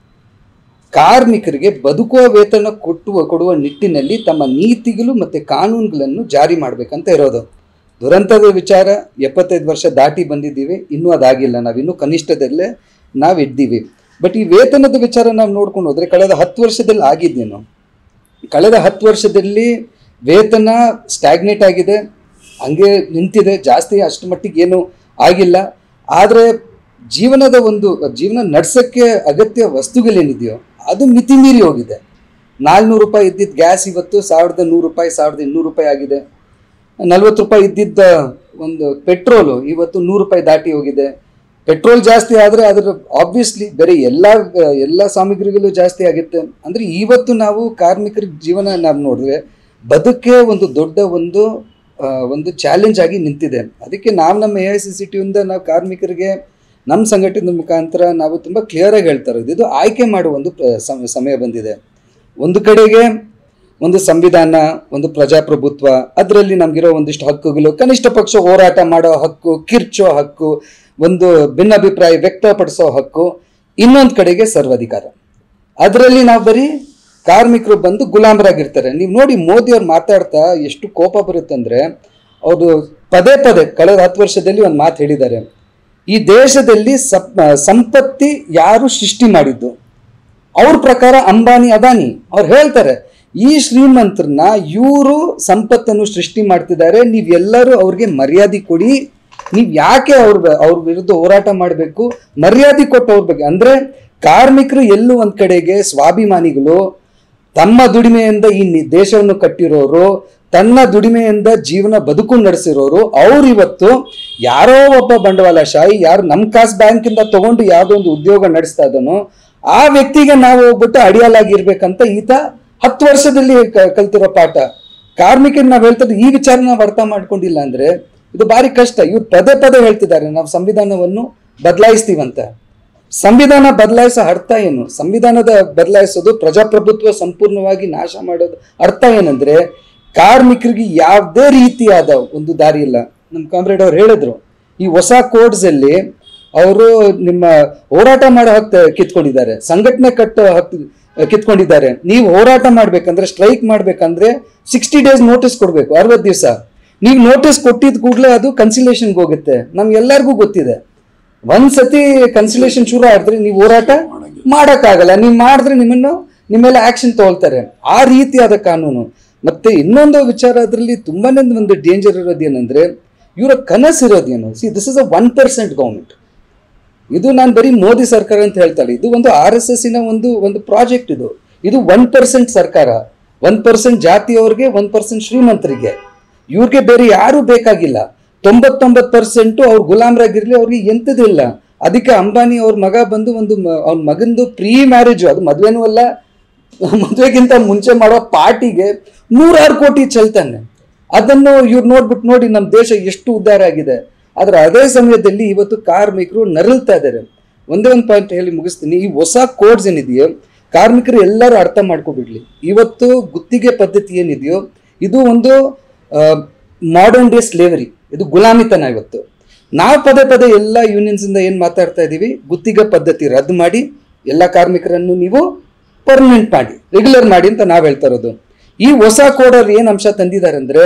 ಕಾರ್ಮಿಕರಿಗೆ ಬದುಕುವ ವೇತನ ಕೊಟ್ಟುವ ಕೊಡುವ ನಿಟ್ಟಿನಲ್ಲಿ ತಮ್ಮ ನೀತಿಗಳು ಮತ್ತು ಕಾನೂನುಗಳನ್ನು ಜಾರಿ ಮಾಡಬೇಕಂತ ಇರೋದು ದುರಂತದ ವಿಚಾರ ಎಪ್ಪತ್ತೈದು ವರ್ಷ ದಾಟಿ ಬಂದಿದ್ದೀವಿ ಇನ್ನೂ ಅದಾಗಿಲ್ಲ ನಾವಿನ್ನೂ ಕನಿಷ್ಠದಲ್ಲೇ ನಾವು ಇದ್ದೀವಿ ಬಟ್ ಈ ವೇತನದ ವಿಚಾರ ನಾವು ನೋಡ್ಕೊಂಡು ಹೋದರೆ ಕಳೆದ ಹತ್ತು ವರ್ಷದಲ್ಲಿ ಆಗಿದ್ದೇನು ಕಳೆದ ಹತ್ತು ವರ್ಷದಲ್ಲಿ ವೇತನ ಸ್ಟ್ಯಾಗ್ನೇಟ್ ಆಗಿದೆ ಹಂಗೆ ನಿಂತಿದೆ ಜಾಸ್ತಿ ಅಷ್ಟು ಮಟ್ಟಿಗೆ ಏನು ಆಗಿಲ್ಲ ಆದರೆ ಜೀವನದ ಒಂದು ಜೀವನ ನಡ್ಸೋಕ್ಕೆ ಅಗತ್ಯ ವಸ್ತುಗಳೇನಿದೆಯೋ ಅದು ಮಿತಿ ಮೀರಿ ಹೋಗಿದೆ ನಾಲ್ನೂರು ರೂಪಾಯಿ ಇದ್ದಿದ್ದ ಗ್ಯಾಸ್ ಇವತ್ತು ಸಾವಿರದ ನೂರು ರೂಪಾಯಿ ಸಾವಿರದ ಇನ್ನೂರು ರೂಪಾಯಿ ಆಗಿದೆ ನಲ್ವತ್ತು ರೂಪಾಯಿ ಇದ್ದಿದ್ದ ಒಂದು ಪೆಟ್ರೋಲು ಇವತ್ತು ನೂರು ರೂಪಾಯಿ ದಾಟಿ ಹೋಗಿದೆ ಪೆಟ್ರೋಲ್ ಜಾಸ್ತಿ ಆದರೆ ಅದರ ಆಬ್ವಿಯಸ್ಲಿ ಬೇರೆ ಎಲ್ಲ ಎಲ್ಲ ಸಾಮಗ್ರಿಗಳು ಜಾಸ್ತಿ ಆಗುತ್ತೆ ಅಂದರೆ ಇವತ್ತು ನಾವು ಕಾರ್ಮಿಕರ ಜೀವನ ನಾವು ನೋಡಿದ್ರೆ ಬದುಕೇ ಒಂದು ದೊಡ್ಡ ಒಂದು ಆ, ಒಂದು ಚಾಲೆಂಜ್ ಆಗಿ ನಿಂತಿದೆ ಅದಕ್ಕೆ ನಾವು ನಮ್ಮ ಎ ಐ ಸಿ ಸಿ ಟಿಯಿಂದ ನಾವು ಕಾರ್ಮಿಕರಿಗೆ ನಮ್ಮ ಸಂಘಟನೆ ಮುಖಾಂತರ ನಾವು ತುಂಬ ಕ್ಲಿಯರಾಗಿ ಹೇಳ್ತಾ ಇರೋದು ಇದು ಆಯ್ಕೆ ಮಾಡುವ ಒಂದು ಪ್ರ- ಸಮ- ಸಮಯ ಬಂದಿದೆ ಒಂದು ಕಡೆಗೆ ಒಂದು ಸಂವಿಧಾನ ಒಂದು ಪ್ರಜಾಪ್ರಭುತ್ವ ಅದರಲ್ಲಿ ನಮಗಿರೋ ಒಂದಿಷ್ಟು ಹಕ್ಕುಗಳು ಕನಿಷ್ಠ ಪಕ್ಷ ಹೋರಾಟ ಮಾಡೋ ಹಕ್ಕು ಕಿರ್ಚೋ ಹಕ್ಕು ಒಂದು ಭಿನ್ನಾಭಿಪ್ರಾಯ ವ್ಯಕ್ತಪಡಿಸೋ ಹಕ್ಕು ಇನ್ನೊಂದು ಕಡೆಗೆ ಸರ್ವಾಧಿಕಾರ ಅದರಲ್ಲಿ ನಾವು ಬರೀ ಕಾರ್ಮಿಕರು ಬಂದು ಗುಲಾಮರಾಗಿರ್ತಾರೆ ನೀವು ನೋಡಿ ಮೋದಿ ಅವ್ರು ಮಾತಾಡ್ತಾ ಎಷ್ಟು ಕೋಪ ಬರುತ್ತಂದ್ರೆ ಅವರು ಪದೇ ಪದೇ ಕಳೆದ ಹತ್ತು ವರ್ಷದಲ್ಲಿ ಒಂದು ಮಾತು ಹೇಳಿದ್ದಾರೆ ಈ ದೇಶದಲ್ಲಿ ಸಪ್ ಸಂಪತ್ತಿ ಯಾರು ಸೃಷ್ಟಿ ಮಾಡಿದ್ದು ಅವ್ರ ಪ್ರಕಾರ ಅಂಬಾನಿ ಅದಾನಿ ಅವ್ರು ಹೇಳ್ತಾರೆ ಈ ಶ್ರೀಮಂತರನ್ನ ಇವರು ಸಂಪತ್ತನ್ನು ಸೃಷ್ಟಿ ಮಾಡ್ತಿದ್ದಾರೆ ನೀವೆಲ್ಲರೂ ಅವ್ರಿಗೆ ಮರ್ಯಾದೆ ಕೊಡಿ ನೀವು ಯಾಕೆ ಅವ್ರ ಅವ್ರ ವಿರುದ್ಧ ಹೋರಾಟ ಮಾಡಬೇಕು ಮರ್ಯಾದೆ ಕೊಟ್ಟು ಅವ್ರ ಬಗ್ಗೆ ಅಂದ್ರೆ ಕಾರ್ಮಿಕರು ಎಲ್ಲೂ ಒಂದ್ ಕಡೆಗೆ ಸ್ವಾಭಿಮಾನಿಗಳು ತಮ್ಮ ದುಡಿಮೆಯಿಂದ ಈ ನಿ- ದೇಶವನ್ನು ಕಟ್ಟಿರೋರು ತನ್ನ ದುಡಿಮೆಯಿಂದ ಜೀವನ ಬದುಕು ನಡೆಸಿರೋರು ಅವ್ರು ಇವತ್ತು ಯಾರೋ ಒಬ್ಬ ಬಂಡವಾಳಶಾಹಿ ಯಾರು ನಮ್ಮ ಕಾಸ್ ಬ್ಯಾಂಕಿಂದ ತಗೊಂಡು ಯಾವುದೋ ಒಂದು ಉದ್ಯೋಗ ನಡೆಸ್ತಾ ಇದ್ದಾನೋ ಆ ವ್ಯಕ್ತಿಗೆ ನಾವು ಹೋಗ್ಬಿಟ್ಟು ಅಡಿಯಾಲಾಗಿರ್ಬೇಕಂತ ಈತ ಹತ್ತು ವರ್ಷದಲ್ಲಿ ಕ- ಕಲ್ತಿರೋ ಪಾಠ ಕಾರ್ಮಿಕರಿಗೆ ನಾವು ಹೇಳ್ತಾರೆ ಈ ವಿಚಾರ ನಾವು ಅರ್ಥ ಮಾಡ್ಕೊಂಡಿಲ್ಲ ಅಂದ್ರೆ ಇದು ಭಾರಿ ಕಷ್ಟ ಇವ್ರು ಪದೇ ಪದೇ ಹೇಳ್ತಿದ್ದಾರೆ ನಾವು ಸಂವಿಧಾನವನ್ನು ಬದಲಾಯಿಸ್ತೀವಂತ ಸಂವಿಧಾನ ಬದಲಾಯಿಸೋ ಅರ್ಥ ಏನು ಸಂವಿಧಾನದ ಬದಲಾಯಿಸೋದು ಪ್ರಜಾಪ್ರಭುತ್ವ ಸಂಪೂರ್ಣವಾಗಿ ನಾಶ ಮಾಡೋದು ಅರ್ಥ ಏನಂದ್ರೆ ಕಾರ್ಮಿಕರಿಗೆ ಯಾವುದೇ ರೀತಿಯಾದ ಒಂದು ದಾರಿ ಇಲ್ಲ ನಮ್ಮ ಕಾಮ್ರೇಡ್ ಅವ್ರು ಹೇಳಿದ್ರು ಈ ಹೊಸ ಕೋಡ್ಸ್ ಅಲ್ಲಿ ಅವರು ನಿಮ್ಮ ಹೋರಾಟ ಮಾಡೋ ಹಕ್ಕು ಕಿತ್ಕೊಂಡಿದ್ದಾರೆ ಸಂಘಟನೆ ಕಟ್ಟೋ ಹಕ್ಕು ಕಿತ್ಕೊಂಡಿದ್ದಾರೆ ನೀವು ಹೋರಾಟ ಮಾಡ್ಬೇಕಂದ್ರೆ ಸ್ಟ್ರೈಕ್ ಮಾಡ್ಬೇಕಂದ್ರೆ ಸಿಕ್ಸ್ಟಿ ಡೇಸ್ ನೋಟಿಸ್ ಕೊಡಬೇಕು ಅರವತ್ತು ದಿವಸ ನೀವು ನೋಟಿಸ್ ಕೊಟ್ಟಿದ ಕೂಡಲೇ ಅದು ಕನ್ಸಿಲೇಷನ್ಗೆ ಹೋಗುತ್ತೆ ನಮ್ಗೆಲ್ಲರಿಗೂ ಗೊತ್ತಿದೆ ಒಂದ್ಸತಿ ಕನ್ಸಿಲೇಷನ್ ಶುರು ಆದ್ರೆ ನೀವು ಹೋರಾಟ ಮಾಡಕ್ಕಾಗಲ್ಲ ನೀವು ಮಾಡಿದ್ರೆ ನಿಮ್ಮನ್ನು ನಿಮ್ಮ ಮೇಲೆ ಆಕ್ಷನ್ ತಗೊಳ್ತಾರೆ ಆ ರೀತಿಯಾದ ಕಾನೂನು ಮತ್ತೆ ಇನ್ನೊಂದು ವಿಚಾರ ಅದರಲ್ಲಿ ತುಂಬಾನೇ ಒಂದು ಡೇಂಜರ್ ಇರೋದು ಏನಂದ್ರೆ ಇವರ ಕನಸು ಇರೋದೇನು see this is a one percent government ಇದು ನಾನು ಬರೀ ಮೋದಿ ಸರ್ಕಾರ ಅಂತ ಹೇಳ್ತಾಳೆ ಇದು ಒಂದು ಆರ್ ಎಸ್ ಎಸ್ಸಿನ ಒಂದು ಒಂದು ಪ್ರಾಜೆಕ್ಟ್ ಇದು ಇದು ಒನ್ ಪರ್ಸೆಂಟ್ ಸರ್ಕಾರ ಒನ್ ಪರ್ಸೆಂಟ್ ಜಾತಿಯವ್ರಿಗೆ ಒನ್ ಪರ್ಸೆಂಟ್ ಶ್ರೀಮಂತರಿಗೆ ಇವ್ರಿಗೆ ಬೇರೆ ಯಾರೂ ಬೇಕಾಗಿಲ್ಲ ತೊಂಬತ್ತೊಂಬತ್ತು ಪರ್ಸೆಂಟು ಅವ್ರು ಗುಲಾಮರಾಗಿರ್ಲಿ ಅವ್ರಿಗೆ ಎಂಥದಿಲ್ಲ ಅದಕ್ಕೆ ಅಂಬಾನಿ ಅವ್ರ ಮಗ ಬಂದು ಒಂದು ಅವ್ನ ಮಗಂದು ಪ್ರೀ ಮ್ಯಾರೇಜು ಅದು ಮದುವೆನೂ ಅಲ್ಲ ಮದುವೆಗಿಂತ ಮುಂಚೆ ಮಾಡೋ ಪಾರ್ಟಿಗೆ ನೂರಾರು ಕೋಟಿ ಚೆಲ್ತಾನೆ ಅದನ್ನು ಇವ್ರು ನೋಡ್ಬಿಟ್ಟು ನೋಡಿ ನಮ್ಮ ದೇಶ ಎಷ್ಟು ಉದ್ಧಾರ ಆಗಿದೆ ಆದ್ರೆ ಅದೇ ಸಮಯದಲ್ಲಿ ಇವತ್ತು ಕಾರ್ಮಿಕರು ನರಳ್ತಾ ಇದ್ದಾರೆ ಒಂದೇ ಒಂದು ಪಾಯಿಂಟ್ ಹೇಳಿ ಮುಗಿಸ್ತೀನಿ ಈ ಹೊಸ ಕೋಡ್ಸ್ ಏನಿದೆಯೋ ಕಾರ್ಮಿಕರು ಎಲ್ಲರೂ ಅರ್ಥ ಮಾಡ್ಕೊಬಿಡ್ಲಿ ಇವತ್ತು ಗುತ್ತಿಗೆ ಪದ್ಧತಿ ಏನಿದೆಯೋ ಇದು ಒಂದು ಮಾಡರ್ನ್ ಡೇ ಸ್ಲೇವರಿ ಇದು ಗುಲಾಮಿತನ ಇವತ್ತು ನಾವು ಪದೇ ಪದೇ ಎಲ್ಲ ಯೂನಿಯನ್ಸ್ ಇಂದ ಏನ್ ಮಾತಾಡ್ತಾ ಇದೀವಿ ಗುತ್ತಿಗೆ ಪದ್ಧತಿ ರದ್ದು ಮಾಡಿ ಎಲ್ಲ ಕಾರ್ಮಿಕರನ್ನು ನೀವು ಪರ್ಮನೆಂಟ್ ಮಾಡಿ ರೆಗ್ಯುಲರ್ ಮಾಡಿ ಅಂತ ನಾವು ಹೇಳ್ತಾ ಇರೋದು ಈ ಹೊಸ ಕೋಡಲ್ಲಿ ಏನ್ ಅಂಶ ತಂದಿದ್ದಾರೆ ಅಂದ್ರೆ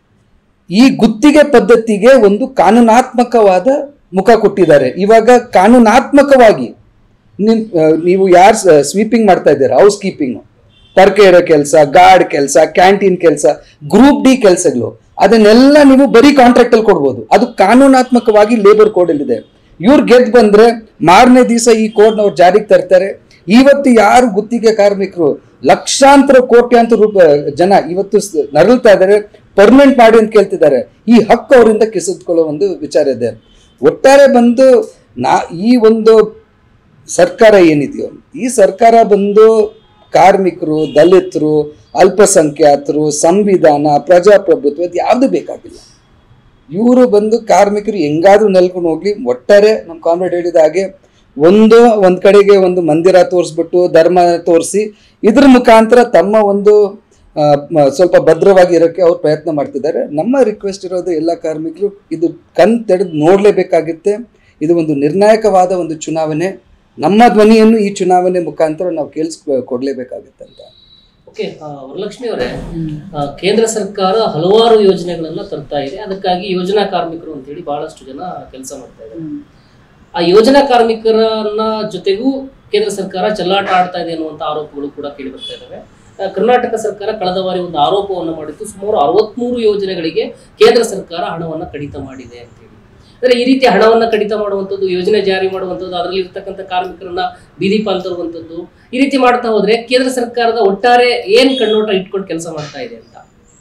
ಈ ಗುತ್ತಿಗೆ ಪದ್ಧತಿಗೆ ಒಂದು ಕಾನೂನಾತ್ಮಕವಾದ ಮುಖ ಕೊಟ್ಟಿದ್ದಾರೆ ಇವಾಗ ಕಾನೂನಾತ್ಮಕವಾಗಿ ನಿಮ್ ಆ, ನೀವು ಯಾರು ಸ್ವೀಪಿಂಗ್ ಮಾಡ್ತಾ ಇದ್ದೀರಾ ಹೌಸ್ ಕೀಪಿಂಗ್ ತರಕೆ ಇರೋ ಕೆಲಸ ಗಾರ್ಡ್ ಕೆಲಸ ಕ್ಯಾಂಟೀನ್ ಕೆಲಸ ಗ್ರೂಪ್ ಡಿ ಕೆಲಸಗಳು ಅದನ್ನೆಲ್ಲ ನೀವು ಬರೀ ಕಾಂಟ್ರಾಕ್ಟ್ ಅಲ್ಲಿ ಕೊಡ್ಬೋದು ಅದು ಕಾನೂನಾತ್ಮಕವಾಗಿ ಲೇಬರ್ ಕೋಡ್ ಇದೆ ಇವ್ರು ಗೆದ್ದು ಬಂದ್ರೆ ಮಾರನೇ ದಿವಸ ಈ ಕೋಡ್ ಅವ್ರು ಜಾರಿಗೆ ತರ್ತಾರೆ ಇವತ್ತು ಯಾರು ಗುತ್ತಿಗೆ ಕಾರ್ಮಿಕರು ಲಕ್ಷಾಂತರ ಕೋಟ್ಯಾಂತರ ರೂಪ ಜನ ಇವತ್ತು ಸ್- ನರಳ್ತಾ ಇದ್ದಾರೆ ಪರ್ಮನೆಂಟ್ ಮಾಡಿ ಅಂತ ಕೇಳ್ತಿದ್ದಾರೆ ಈ ಹಕ್ಕು ಅವರಿಂದ ಕಿಸಿದ್ಕೊಳ್ಳೋ ಒಂದು ವಿಚಾರ ಇದೆ ಒಟ್ಟಾರೆ ಬಂದು ನಾ ಈ ಒಂದು ಸರ್ಕಾರ ಏನಿದೆಯೋ ಈ ಸರ್ಕಾರ ಬಂದು ಕಾರ್ಮಿಕರು ದಲಿತರು ಅಲ್ಪಸಂಖ್ಯಾತರು ಸಂವಿಧಾನ ಪ್ರಜಾಪ್ರಭುತ್ವ ಇದು ಯಾವುದು ಬೇಕಾಗಿಲ್ಲ ಇವರು ಬಂದು ಕಾರ್ಮಿಕರು ಹೆಂಗಾದ್ರೂ ನೆಲ್ಕೊಂಡು ಹೋಗ್ಲಿ ಒಟ್ಟಾರೆ ನಮ್ಮ ಕಾಮ್ರೇಡ್ ಹೇಳಿದ ಹಾಗೆ ಒಂದು ಒಂದ್ ಕಡೆಗೆ ಒಂದು ಮಂದಿರ ತೋರಿಸ್ಬಿಟ್ಟು ಧರ್ಮ ತೋರಿಸಿ ಇದ್ರ ಮುಖಾಂತರ ತಮ್ಮ ಒಂದು ಆ, ಮ- ಸ್ವಲ್ಪ ಭದ್ರವಾಗಿ ಇರೋಕ್ಕೆ ಅವ್ರು ಪ್ರಯತ್ನ ಮಾಡ್ತಿದ್ದಾರೆ ನಮ್ಮ ರಿಕ್ವೆಸ್ಟ್ ಇರೋದು ಎಲ್ಲ ಕಾರ್ಮಿಕರು ಇದು ಕಣ್ ತೆಗೆದು ನೋಡಲೇಬೇಕಾಗುತ್ತೆ ಇದು ಒಂದು ನಿರ್ಣಾಯಕವಾದ ಒಂದು ಚುನಾವಣೆ ನಮ್ಮ ಧ್ವನಿಯನ್ನು ಈ ಚುನಾವಣೆ ಮುಖಾಂತರ ನಾವು ಕೇಳಿಸ್ ಕೊಡ್ಲೇಬೇಕಾಗುತ್ತೆ ಅಂತ ಓಕೆ ವರಲಕ್ಷ್ಮಿ ಅವರೇ ಆ, ಕೇಂದ್ರ ಸರ್ಕಾರ ಹಲವಾರು ಯೋಜನೆಗಳನ್ನ ತರ್ತಾ ಇದೆ ಅದಕ್ಕಾಗಿ ಯೋಜನಾ ಕಾರ್ಮಿಕರು ಅಂತೇಳಿ ಬಹಳಷ್ಟು ಜನ ಕೆಲಸ ಮಾಡ್ತಾ ಇದ್ದಾರೆ ಆ ಯೋಜನಾ ಕಾರ್ಮಿಕರನ್ನ ಜೊತೆಗೂ ಕೇಂದ್ರ ಸರ್ಕಾರ ಚೆಲ್ಲಾಟ ಆಡ್ತಾ ಇದೆ ಅನ್ನುವಂತ ಆರೋಪಗಳು ಕೂಡ ಕೇಳಿ ಬರ್ತಾ ಇದ್ದಾವೆ ಆ, ಕರ್ನಾಟಕ ಸರ್ಕಾರ ಕಳೆದ ಬಾರಿ ಒಂದು ಆರೋಪವನ್ನು ಮಾಡಿತ್ತು ಸುಮಾರು ಅರವತ್ಮೂರು ಯೋಜನೆಗಳಿಗೆ ಕೇಂದ್ರ ಸರ್ಕಾರ ಹಣವನ್ನ ಕಡಿತ ಮಾಡಿದೆ ಅಂತ ಹೇಳಿ ಅಂದ್ರೆ ಈ ರೀತಿ ಹಣವನ್ನ ಕಡಿತ ಮಾಡುವಂಥದ್ದು ಯೋಜನೆ ಜಾರಿ ಮಾಡುವಂಥದ್ದು ಅದರಲ್ಲಿ ಇರ್ತಕ್ಕಂಥ ಕಾರ್ಮಿಕರನ್ನ ಬೀದಿ ಪಾಲ್ ತರುವಂಥದ್ದು ಈ ರೀತಿ ಮಾಡ್ತಾ ಹೋದ್ರೆ ಕೇಂದ್ರ ಸರ್ಕಾರದ ಒಟ್ಟಾರೆ ಏನ್ ಕಣ್ಣೋಟ ಇಟ್ಕೊಂಡು ಕೆಲಸ ಮಾಡ್ತಾ ಇದೆ ಅಂತ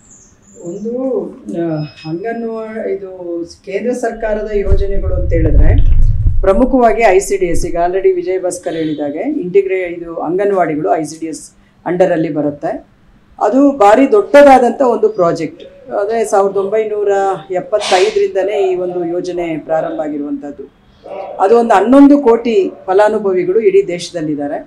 ಒಂದು ಆ, ಅಂಗನವಾಡಿ ಇದು ಕೇಂದ್ರ ಸರ್ಕಾರದ ಯೋಜನೆಗಳು ಅಂತ ಹೇಳಿದ್ರೆ ಪ್ರಮುಖವಾಗಿ ಐ ಸಿ ಡಿ ಎಸ್ ಈಗ ಆಲ್ರೆಡಿ ವಿಜಯ್ ಭಾಸ್ಕರ್ ಹೇಳಿದಾಗೆ ಇಂಟಿಗ್ರೇ ಇದು ಅಂಗನವಾಡಿಗಳು ಐ ಸಿ ಡಿ ಎಸ್ ಅಂಡರಲ್ಲಿ ಬರುತ್ತೆ ಅದು ಭಾರಿ ದೊಡ್ಡದಾದಂಥ ಒಂದು ಪ್ರಾಜೆಕ್ಟ್ ಅದೇ ಸಾವಿರದ ಒಂಬೈನೂರ ಎಪ್ಪತ್ತೈದರಿಂದನೇ ಈ ಒಂದು ಯೋಜನೆ ಪ್ರಾರಂಭ ಆಗಿರುವಂಥದ್ದು ಅದು ಒಂದು ಹನ್ನೊಂದು ಕೋಟಿ ಫಲಾನುಭವಿಗಳು ಇಡೀ ದೇಶದಲ್ಲಿದ್ದಾರೆ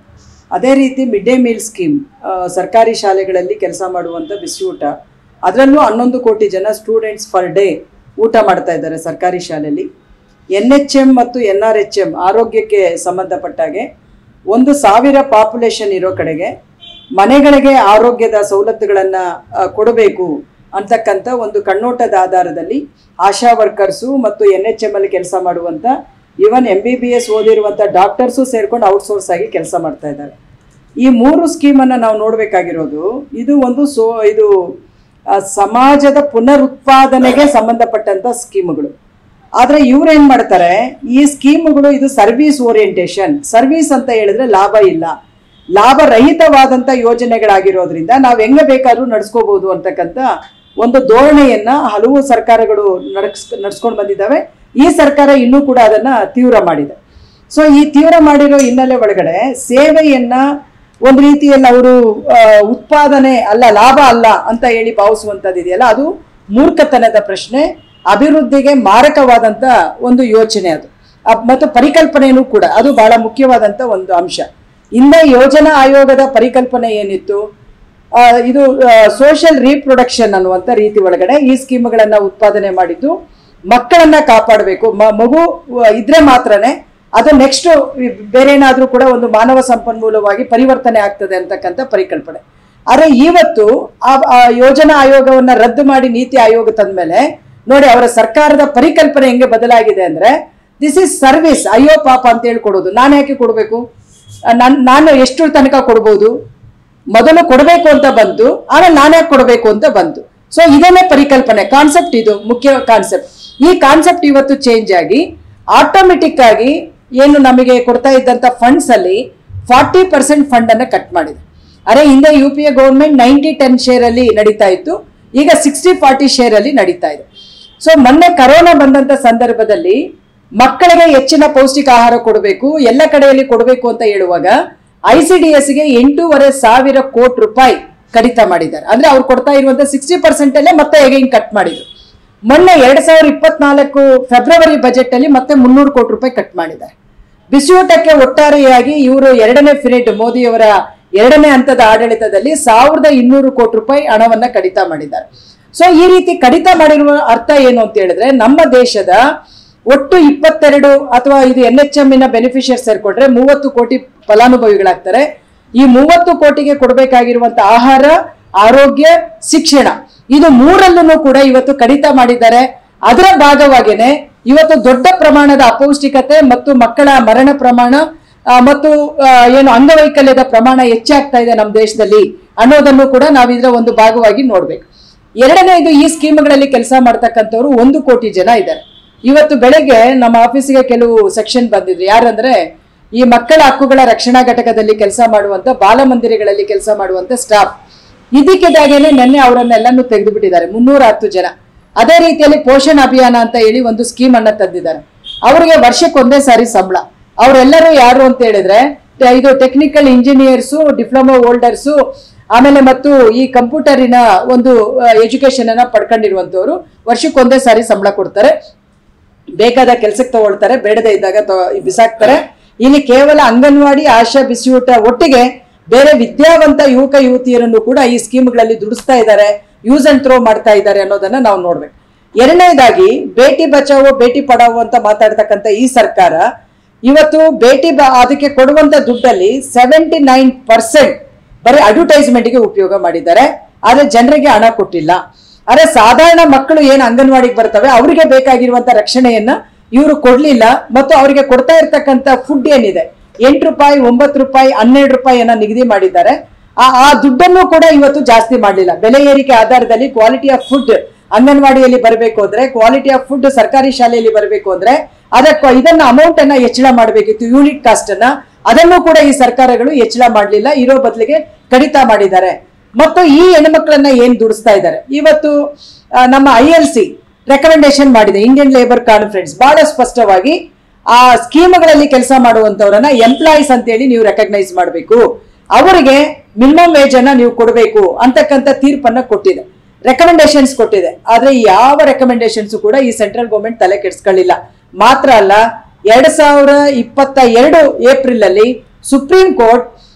ಅದೇ ರೀತಿ ಮಿಡ್ ಡೇ ಮೀಲ್ ಸ್ಕೀಮ್ ಸರ್ಕಾರಿ ಶಾಲೆಗಳಲ್ಲಿ ಕೆಲಸ ಮಾಡುವಂಥ ಬಿಸಿ ಊಟ ಅದರಲ್ಲೂ ಹನ್ನೊಂದು ಕೋಟಿ ಜನ ಸ್ಟೂಡೆಂಟ್ಸ್ ಫರ್ ಡೇ ಊಟ ಮಾಡ್ತಾ ಇದ್ದಾರೆ ಸರ್ಕಾರಿ ಶಾಲೆಯಲ್ಲಿ ಎನ್ ಎಚ್ ಎಮ್ ಮತ್ತು ಎನ್ ಆರ್ ಎಚ್ ಎಮ್ ಆರೋಗ್ಯಕ್ಕೆ ಸಂಬಂಧಪಟ್ಟಾಗೆ ಒಂದು ಸಾವಿರ ಪಾಪ್ಯುಲೇಷನ್ ಇರೋ ಕಡೆಗೆ ಮನೆಗಳಿಗೆ ಆರೋಗ್ಯದ ಸವಲತ್ತುಗಳನ್ನು ಕೊಡಬೇಕು ಅಂತಕ್ಕಂಥ ಒಂದು ಕಣ್ಣೋಟದ ಆಧಾರದಲ್ಲಿ ಆಶಾ ವರ್ಕರ್ಸು ಮತ್ತು ಎನ್ ಎಚ್ ಎಮ್ ಅಲ್ಲಿ ಕೆಲಸ ಮಾಡುವಂಥ even M B B S ಓದಿರುವಂಥ ಡಾಕ್ಟರ್ಸು ಸೇರ್ಕೊಂಡು ಔಟ್ಸೋರ್ಸ್ ಆಗಿ ಕೆಲಸ ಮಾಡ್ತಾ ಇದ್ದಾರೆ ಈ ಮೂರು ಸ್ಕೀಮನ್ನು ನಾವು ನೋಡಬೇಕಾಗಿರೋದು ಇದು ಒಂದು ಸೋ ಇದು ಆ, ಸಮಾಜದ ಪುನರುತ್ಪಾದನೆಗೆ ಸಂಬಂಧಪಟ್ಟಂಥ ಸ್ಕೀಮ್ಗಳು ಆದರೆ ಇವ್ರು ಏನು ಮಾಡ್ತಾರೆ ಈ ಸ್ಕೀಮ್ಗಳು ಇದು ಸರ್ವಿಸ್ ಓರಿಯೆಂಟೇಷನ್ ಸರ್ವಿಸ್ ಅಂತ ಹೇಳಿದ್ರೆ ಲಾಭ ಇಲ್ಲ ಲಾಭ ರಹಿತವಾದಂಥ ಯೋಜನೆಗಳಾಗಿರೋದ್ರಿಂದ ನಾವು ಹೆಂಗೆ ಬೇಕಾದ್ರೂ ನಡ್ಸ್ಕೋಬಹುದು ಅಂತಕ್ಕಂಥ ಒಂದು ಧೋರಣೆಯನ್ನ ಹಲವು ಸರ್ಕಾರಗಳು ನಡ್ಸ್ ನಡ್ಸ್ಕೊಂಡು ಬಂದಿದ್ದಾವೆ ಈ ಸರ್ಕಾರ ಇನ್ನೂ ಕೂಡ ಅದನ್ನ ತೀವ್ರ ಮಾಡಿದೆ ಸೊ ಈ ತೀವ್ರ ಮಾಡಿರೋ ಹಿನ್ನೆಲೆ ಒಳಗಡೆ ಸೇವೆಯನ್ನ ಒಂದು ರೀತಿಯಲ್ಲಿ ಅವರು ಉತ್ಪಾದನೆ ಅಲ್ಲ ಲಾಭ ಅಲ್ಲ ಅಂತ ಹೇಳಿ ಭಾವಿಸುವಂಥದ್ದು ಇದೆಯಲ್ಲ ಅದು ಮೂರ್ಖತನದ ಪ್ರಶ್ನೆ ಅಭಿವೃದ್ಧಿಗೆ ಮಾರಕವಾದಂಥ ಒಂದು ಯೋಚನೆ ಅದು ಅಪ್- ಮತ್ತು ಪರಿಕಲ್ಪನೆಯೂ ಕೂಡ ಅದು ಬಹಳ ಮುಖ್ಯವಾದಂಥ ಒಂದು ಅಂಶ ಹಿಂದೆ ಯೋಜನಾ ಆಯೋಗದ ಪರಿಕಲ್ಪನೆ ಏನಿತ್ತು ಆ, ಇದು ಸೋಷಿಯಲ್ ರೀಪ್ರೊಡಕ್ಷನ್ ಅನ್ನುವಂಥ ರೀತಿ ಒಳಗಡೆ ಈ ಸ್ಕೀಮ್ಗಳನ್ನು ಉತ್ಪಾದನೆ ಮಾಡಿದ್ದು ಮಕ್ಕಳನ್ನ ಕಾಪಾಡಬೇಕು ಮಗು ಆ, ಇದ್ರೆ ಮಾತ್ರನೇ ಅದು ನೆಕ್ಸ್ಟ್ ಬೇರೆ ಏನಾದರೂ ಕೂಡ ಒಂದು ಮಾನವ ಸಂಪನ್ಮೂಲವಾಗಿ ಪರಿವರ್ತನೆ ಆಗ್ತದೆ ಅಂತಕ್ಕಂಥ ಪರಿಕಲ್ಪನೆ ಆದರೆ ಇವತ್ತು ಆ ಆ ಯೋಜನಾ ಆಯೋಗವನ್ನ ರದ್ದು ಮಾಡಿ ನೀತಿ ಆಯೋಗ ತಂದ್ಮೇಲೆ ನೋಡಿ ಅವರ ಸರ್ಕಾರದ ಪರಿಕಲ್ಪನೆ ಹೆಂಗೆ ಬದಲಾಗಿದೆ ಅಂದ್ರೆ ದಿಸ್ ಇಸ್ ಸರ್ವಿಸ್ ಅಯ್ಯೋ ಪಾಪ ಅಂತ ಹೇಳಿ ಕೊಡೋದು ನಾನು ಯಾಕೆ ಕೊಡಬೇಕು ನಾನು ನಾನು ಎಷ್ಟು ತನಕ ಕೊಡ್ಬೋದು ಮೊದಲು ಕೊಡಬೇಕು ಅಂತ ಬಂತು ಆಮೇಲೆ ನಾನೇ ಕೊಡಬೇಕು ಅಂತ ಬಂತು ಸೊ ಇದನ್ನೇ ಪರಿಕಲ್ಪನೆ ಕಾನ್ಸೆಪ್ಟ್ ಇದು ಮುಖ್ಯ ಕಾನ್ಸೆಪ್ಟ್ ಈ ಕಾನ್ಸೆಪ್ಟ್ ಇವತ್ತು ಚೇಂಜ್ ಆಗಿ ಆಟೋಮೆಟಿಕ್ ಆಗಿ ಏನು ನಮಗೆ ಕೊಡ್ತಾ ಇದ್ದಂಥ ಫಂಡ್ಸ್ ಅಲ್ಲಿ ಫಾರ್ಟಿ ಪರ್ಸೆಂಟ್ ಫಂಡ್ ಅನ್ನ ಕಟ್ ಮಾಡಿದೆ ಅರೆ ಹಿಂದೆ U P A government ninety ten share ಅಲ್ಲಿ ನಡೀತಾ ಇತ್ತು ಈಗ ಸಿಕ್ಸ್ಟಿ ಫಾರ್ಟಿ ಶೇರ್ ಅಲ್ಲಿ ನಡೀತಾ ಇದೆ ಸೊ ಮೊನ್ನೆ ಕರೋನಾ ಬಂದಂತ ಸಂದರ್ಭದಲ್ಲಿ ಮಕ್ಕಳಿಗೆ ಹೆಚ್ಚಿನ ಪೌಷ್ಟಿಕ ಆಹಾರ ಕೊಡಬೇಕು ಎಲ್ಲ ಕಡೆಯಲ್ಲಿ ಕೊಡಬೇಕು ಅಂತ ಹೇಳುವಾಗ ಐ ಸಿ ಡಿ ಎಸ್ಗೆ ಎಂಟೂವರೆ ಸಾವಿರ ಕೋಟಿ ರೂಪಾಯಿ ಕಡಿತ ಮಾಡಿದ್ದಾರೆ ಅಂದ್ರೆ ಅವ್ರು ಕೊಡ್ತಾ ಇರುವಂತ ಸಿಕ್ಸ್ಟಿ ಪರ್ಸೆಂಟ್ ಅಲ್ಲೇ ಮತ್ತೆ ಹೇಗೆ ಕಟ್ ಮಾಡಿದ್ರು ಮೊನ್ನೆ ಎರಡ್ ಸಾವಿರದ ಇಪ್ಪತ್ನಾಲ್ಕು ಫೆಬ್ರವರಿ ಬಜೆಟ್ ಅಲ್ಲಿ ಮತ್ತೆ ಮುನ್ನೂರು ಕೋಟಿ ರೂಪಾಯಿ ಕಟ್ ಮಾಡಿದ್ದಾರೆ ಬಿಸಿಯೂಟಕ್ಕೆ ಒಟ್ಟಾರೆಯಾಗಿ ಇವರು ಎರಡನೇ ಪಿರಿಯಡ್ ಮೋದಿಯವರ ಎರಡನೇ ಹಂತದ ಆಡಳಿತದಲ್ಲಿ ಸಾವಿರದ ಇನ್ನೂರು ಕೋಟಿ ರೂಪಾಯಿ ಹಣವನ್ನ ಕಡಿತ ಮಾಡಿದ್ದಾರೆ ಸೊ ಈ ರೀತಿ ಕಡಿತ ಮಾಡಿರುವ ಅರ್ಥ ಏನು ಅಂತ ಹೇಳಿದ್ರೆ ನಮ್ಮ ದೇಶದ ಒಟ್ಟು ಇಪ್ಪತ್ತೆರಡು ಅಥವಾ ಇದು ಎನ್ ಎಚ್ ಎಮ್ಮಿನ ಬೆನಿಫಿಷಿಯರ್ ಸೇರ್ಕೊಂಡ್ರೆ ಮೂವತ್ತು ಕೋಟಿ ಫಲಾನುಭವಿಗಳಾಗ್ತಾರೆ ಈ ಮೂವತ್ತು ಕೋಟಿಗೆ ಕೊಡಬೇಕಾಗಿರುವಂತ ಆಹಾರ ಆರೋಗ್ಯ ಶಿಕ್ಷಣ ಇದು ಮೂರಲ್ಲೂ ಕೂಡ ಇವತ್ತು ಕಡಿತ ಮಾಡಿದ್ದಾರೆ ಅದರ ಭಾಗವಾಗಿನೇ ಇವತ್ತು ದೊಡ್ಡ ಪ್ರಮಾಣದ ಅಪೌಷ್ಟಿಕತೆ ಮತ್ತು ಮಕ್ಕಳ ಮರಣ ಪ್ರಮಾಣ ಆ, ಮತ್ತು ಆ, ಏನು ಅಂಗವೈಕಲ್ಯದ ಪ್ರಮಾಣ ಹೆಚ್ಚಾಗ್ತಾ ಇದೆ ನಮ್ಮ ದೇಶದಲ್ಲಿ ಅನ್ನೋದನ್ನು ಕೂಡ ನಾವು ಇದರ ಒಂದು ಭಾಗವಾಗಿ ನೋಡ್ಬೇಕು ಎರಡನೇದು ಈ ಸ್ಕೀಮ್ಗಳಲ್ಲಿ ಕೆಲಸ ಮಾಡ್ತಕ್ಕಂಥವ್ರು ಒಂದು ಕೋಟಿ ಜನ ಇದ್ದಾರೆ ಇವತ್ತು ಬೆಳಗ್ಗೆ ನಮ್ಮ ಆಫೀಸಿಗೆ ಕೆಲವು ಸೆಕ್ಷನ್ ಬಂದಿದ್ರು ಯಾರಂದ್ರೆ ಈ ಮಕ್ಕಳ ಹಕ್ಕುಗಳ ರಕ್ಷಣಾ ಘಟಕದಲ್ಲಿ ಕೆಲಸ ಮಾಡುವಂತ ಬಾಲಮಂದಿರಗಳಲ್ಲಿ ಕೆಲಸ ಮಾಡುವಂತ ಸ್ಟಾಫ್ ಇದಕ್ಕಿದಾಗೇನೆ ನಿನ್ನೆ ಅವರನ್ನೆಲ್ಲನೂ ತೆಗೆದು ಬಿಟ್ಟಿದ್ದಾರೆ ಮುನ್ನೂರ ಹತ್ತು ಜನ ಅದೇ ರೀತಿಯಲ್ಲಿ ಪೋಷಣ್ ಅಭಿಯಾನ ಅಂತ ಹೇಳಿ ಒಂದು ಸ್ಕೀಮ್ ಅನ್ನ ತಂದಿದ್ದಾರೆ ಅವರಿಗೆ ವರ್ಷಕ್ಕೆ ಒಂದೇ ಸಾರಿ ಸಂಬಳ ಅವರೆಲ್ಲರೂ ಯಾರು ಅಂತ ಹೇಳಿದ್ರೆ ಟ- ಇದು ಟೆಕ್ನಿಕಲ್ ಇಂಜಿನಿಯರ್ಸು ಡಿಪ್ಲೊಮಾ ಹೋಲ್ಡರ್ಸು ಆಮೇಲೆ ಮತ್ತು ಈ ಕಂಪ್ಯೂಟರಿನ ಒಂದು ಎಜುಕೇಶನ್ ಅನ್ನ ಪಡ್ಕೊಂಡಿರುವಂತವ್ರು ವರ್ಷಕ್ಕೆ ಒಂದೇ ಸಾರಿ ಸಂಬಳ ಕೊಡ್ತಾರೆ ಬೇಕಾದ ಕೆಲ್ಸಕ್ಕೆ ತಗೊಳ್ತಾರೆ ಬೇಡದೇ ಇದ್ದಾಗ ತ- ಬಿಸಾಕ್ತಾರೆ ಇಲ್ಲಿ ಕೇವಲ ಅಂಗನವಾಡಿ ಆಶಾ ಬಿಸಿಯೂಟ ಒಟ್ಟಿಗೆ ಬೇರೆ ವಿದ್ಯಾವಂತ ಯುವಕ ಯುವತಿಯರನ್ನು ಕೂಡ ಈ ಸ್ಕೀಮ್ಗಳಲ್ಲಿ ದುಡಿಸ್ತಾ ಇದ್ದಾರೆ ಯೂಸ್ ಅಂಡ್ ಥ್ರೋ ಮಾಡ್ತಾ ಇದ್ದಾರೆ ಅನ್ನೋದನ್ನ ನಾವು ನೋಡ್ಬೇಕು ಎರಡನೇದಾಗಿ ಬೇಟಿ ಬಚಾವೋ ಬೇಟಿ ಪಡಾವೋ ಅಂತ ಮಾತಾಡ್ತಕ್ಕಂಥ ಈ ಸರ್ಕಾರ ಇವತ್ತು ಬೇಟಿ ಬ ಅದಕ್ಕೆ ಕೊಡುವಂತ ದುಡ್ಡಲ್ಲಿ ಸೆವೆಂಟಿ ನೈನ್ ಪರ್ಸೆಂಟ್ ಬರೀ ಅಡ್ವರ್ಟೈಸ್ಮೆಂಟ್ಗೆ ಉಪಯೋಗ ಮಾಡಿದ್ದಾರೆ ಆದ್ರೆ ಜನರಿಗೆ ಹಣ ಕೊಟ್ಟಿಲ್ಲ ಆದ್ರೆ ಸಾಧಾರಣ ಮಕ್ಕಳು ಏನು ಅಂಗನವಾಡಿಗೆ ಬರ್ತವೆ ಅವರಿಗೆ ಬೇಕಾಗಿರುವಂತ ರಕ್ಷಣೆಯನ್ನ ಇವರು ಕೊಡ್ಲಿಲ್ಲ ಮತ್ತು ಅವರಿಗೆ ಕೊಡ್ತಾ ಇರ್ತಕ್ಕಂಥ ಫುಡ್ ಏನಿದೆ ಎಂಟು ರೂಪಾಯಿ ಒಂಬತ್ತು ರೂಪಾಯಿ ಹನ್ನೆರಡು ರೂಪಾಯಿಯನ್ನ ನಿಗದಿ ಮಾಡಿದ್ದಾರೆ ಆ ಆ ದುಡ್ಡನ್ನು ಕೂಡ ಇವತ್ತು ಜಾಸ್ತಿ ಮಾಡಲಿಲ್ಲ ಬೆಲೆ ಏರಿಕೆ ಆಧಾರದಲ್ಲಿ ಕ್ವಾಲಿಟಿ ಆಫ್ ಫುಡ್ ಅಂಗನವಾಡಿಯಲ್ಲಿ ಬರಬೇಕು ಅಂದ್ರೆ ಕ್ವಾಲಿಟಿ ಆಫ್ ಫುಡ್ ಸರ್ಕಾರಿ ಶಾಲೆಯಲ್ಲಿ ಬರಬೇಕು ಅಂದ್ರೆ ಅದಕ್ಕೆ ಇದನ್ನ ಅಮೌಂಟ್ ಅನ್ನ ಹೆಚ್ಚಳ ಮಾಡಬೇಕಿತ್ತು ಯೂನಿಟ್ ಕಾಸ್ಟ್ ಅನ್ನ ಅದನ್ನು ಕೂಡ ಈ ಸರ್ಕಾರಗಳು ಹೆಚ್ಚಳ ಮಾಡಲಿಲ್ಲ ಇರೋ ಬದಲಿಗೆ ಕಡಿತ ಮಾಡಿದ್ದಾರೆ ಮತ್ತು ಈ ಹೆಣ್ಮಕ್ಳನ್ನ ಏನ್ ದುಡಿಸ್ತಾ ಇದ್ದಾರೆ ಇವತ್ತು ಆ, ನಮ್ಮ ಐ ಎಲ್ ಸಿ ರೆಕಮೆಂಡೇಶನ್ ಮಾಡಿದೆ ಇಂಡಿಯನ್ ಲೇಬರ್ ಕಾನ್ಫರೆನ್ಸ್ ಬಹಳ ಸ್ಪಷ್ಟವಾಗಿ ಆ ಸ್ಕೀಮ್ಗಳಲ್ಲಿ ಕೆಲಸ ಮಾಡುವಂತವರನ್ನ ಎಂಪ್ಲಾಯೀಸ್ ಅಂತೇಳಿ ನೀವು ರೆಕಗ್ನೈಸ್ ಮಾಡಬೇಕು ಅವರಿಗೆ ಮಿನಿಮಮ್ ವೇಜ್ ಅನ್ನ ನೀವು ಕೊಡಬೇಕು ಅಂತಕ್ಕಂಥ ತೀರ್ಪನ್ನ ಕೊಟ್ಟಿದೆ ರೆಕಮೆಂಡೇಶನ್ಸ್ ಕೊಟ್ಟಿದೆ ಆದ್ರೆ ಯಾವ ರೆಕಮೆಂಡೇಶನ್ಸ್ ಕೂಡ ಈ ಸೆಂಟ್ರಲ್ ಗೌರ್ಮೆಂಟ್ ತಲೆ ಕೆಡಿಸ್ಕೊಳ್ಳಿಲ್ಲ ಮಾತ್ರ ಅಲ್ಲ ಎರಡ್ ಸಾವಿರ ಇಪ್ಪತ್ತ ಎರಡು ಏಪ್ರಿಲ್ ಅಲ್ಲಿ ಸುಪ್ರೀಂ ಕೋರ್ಟ್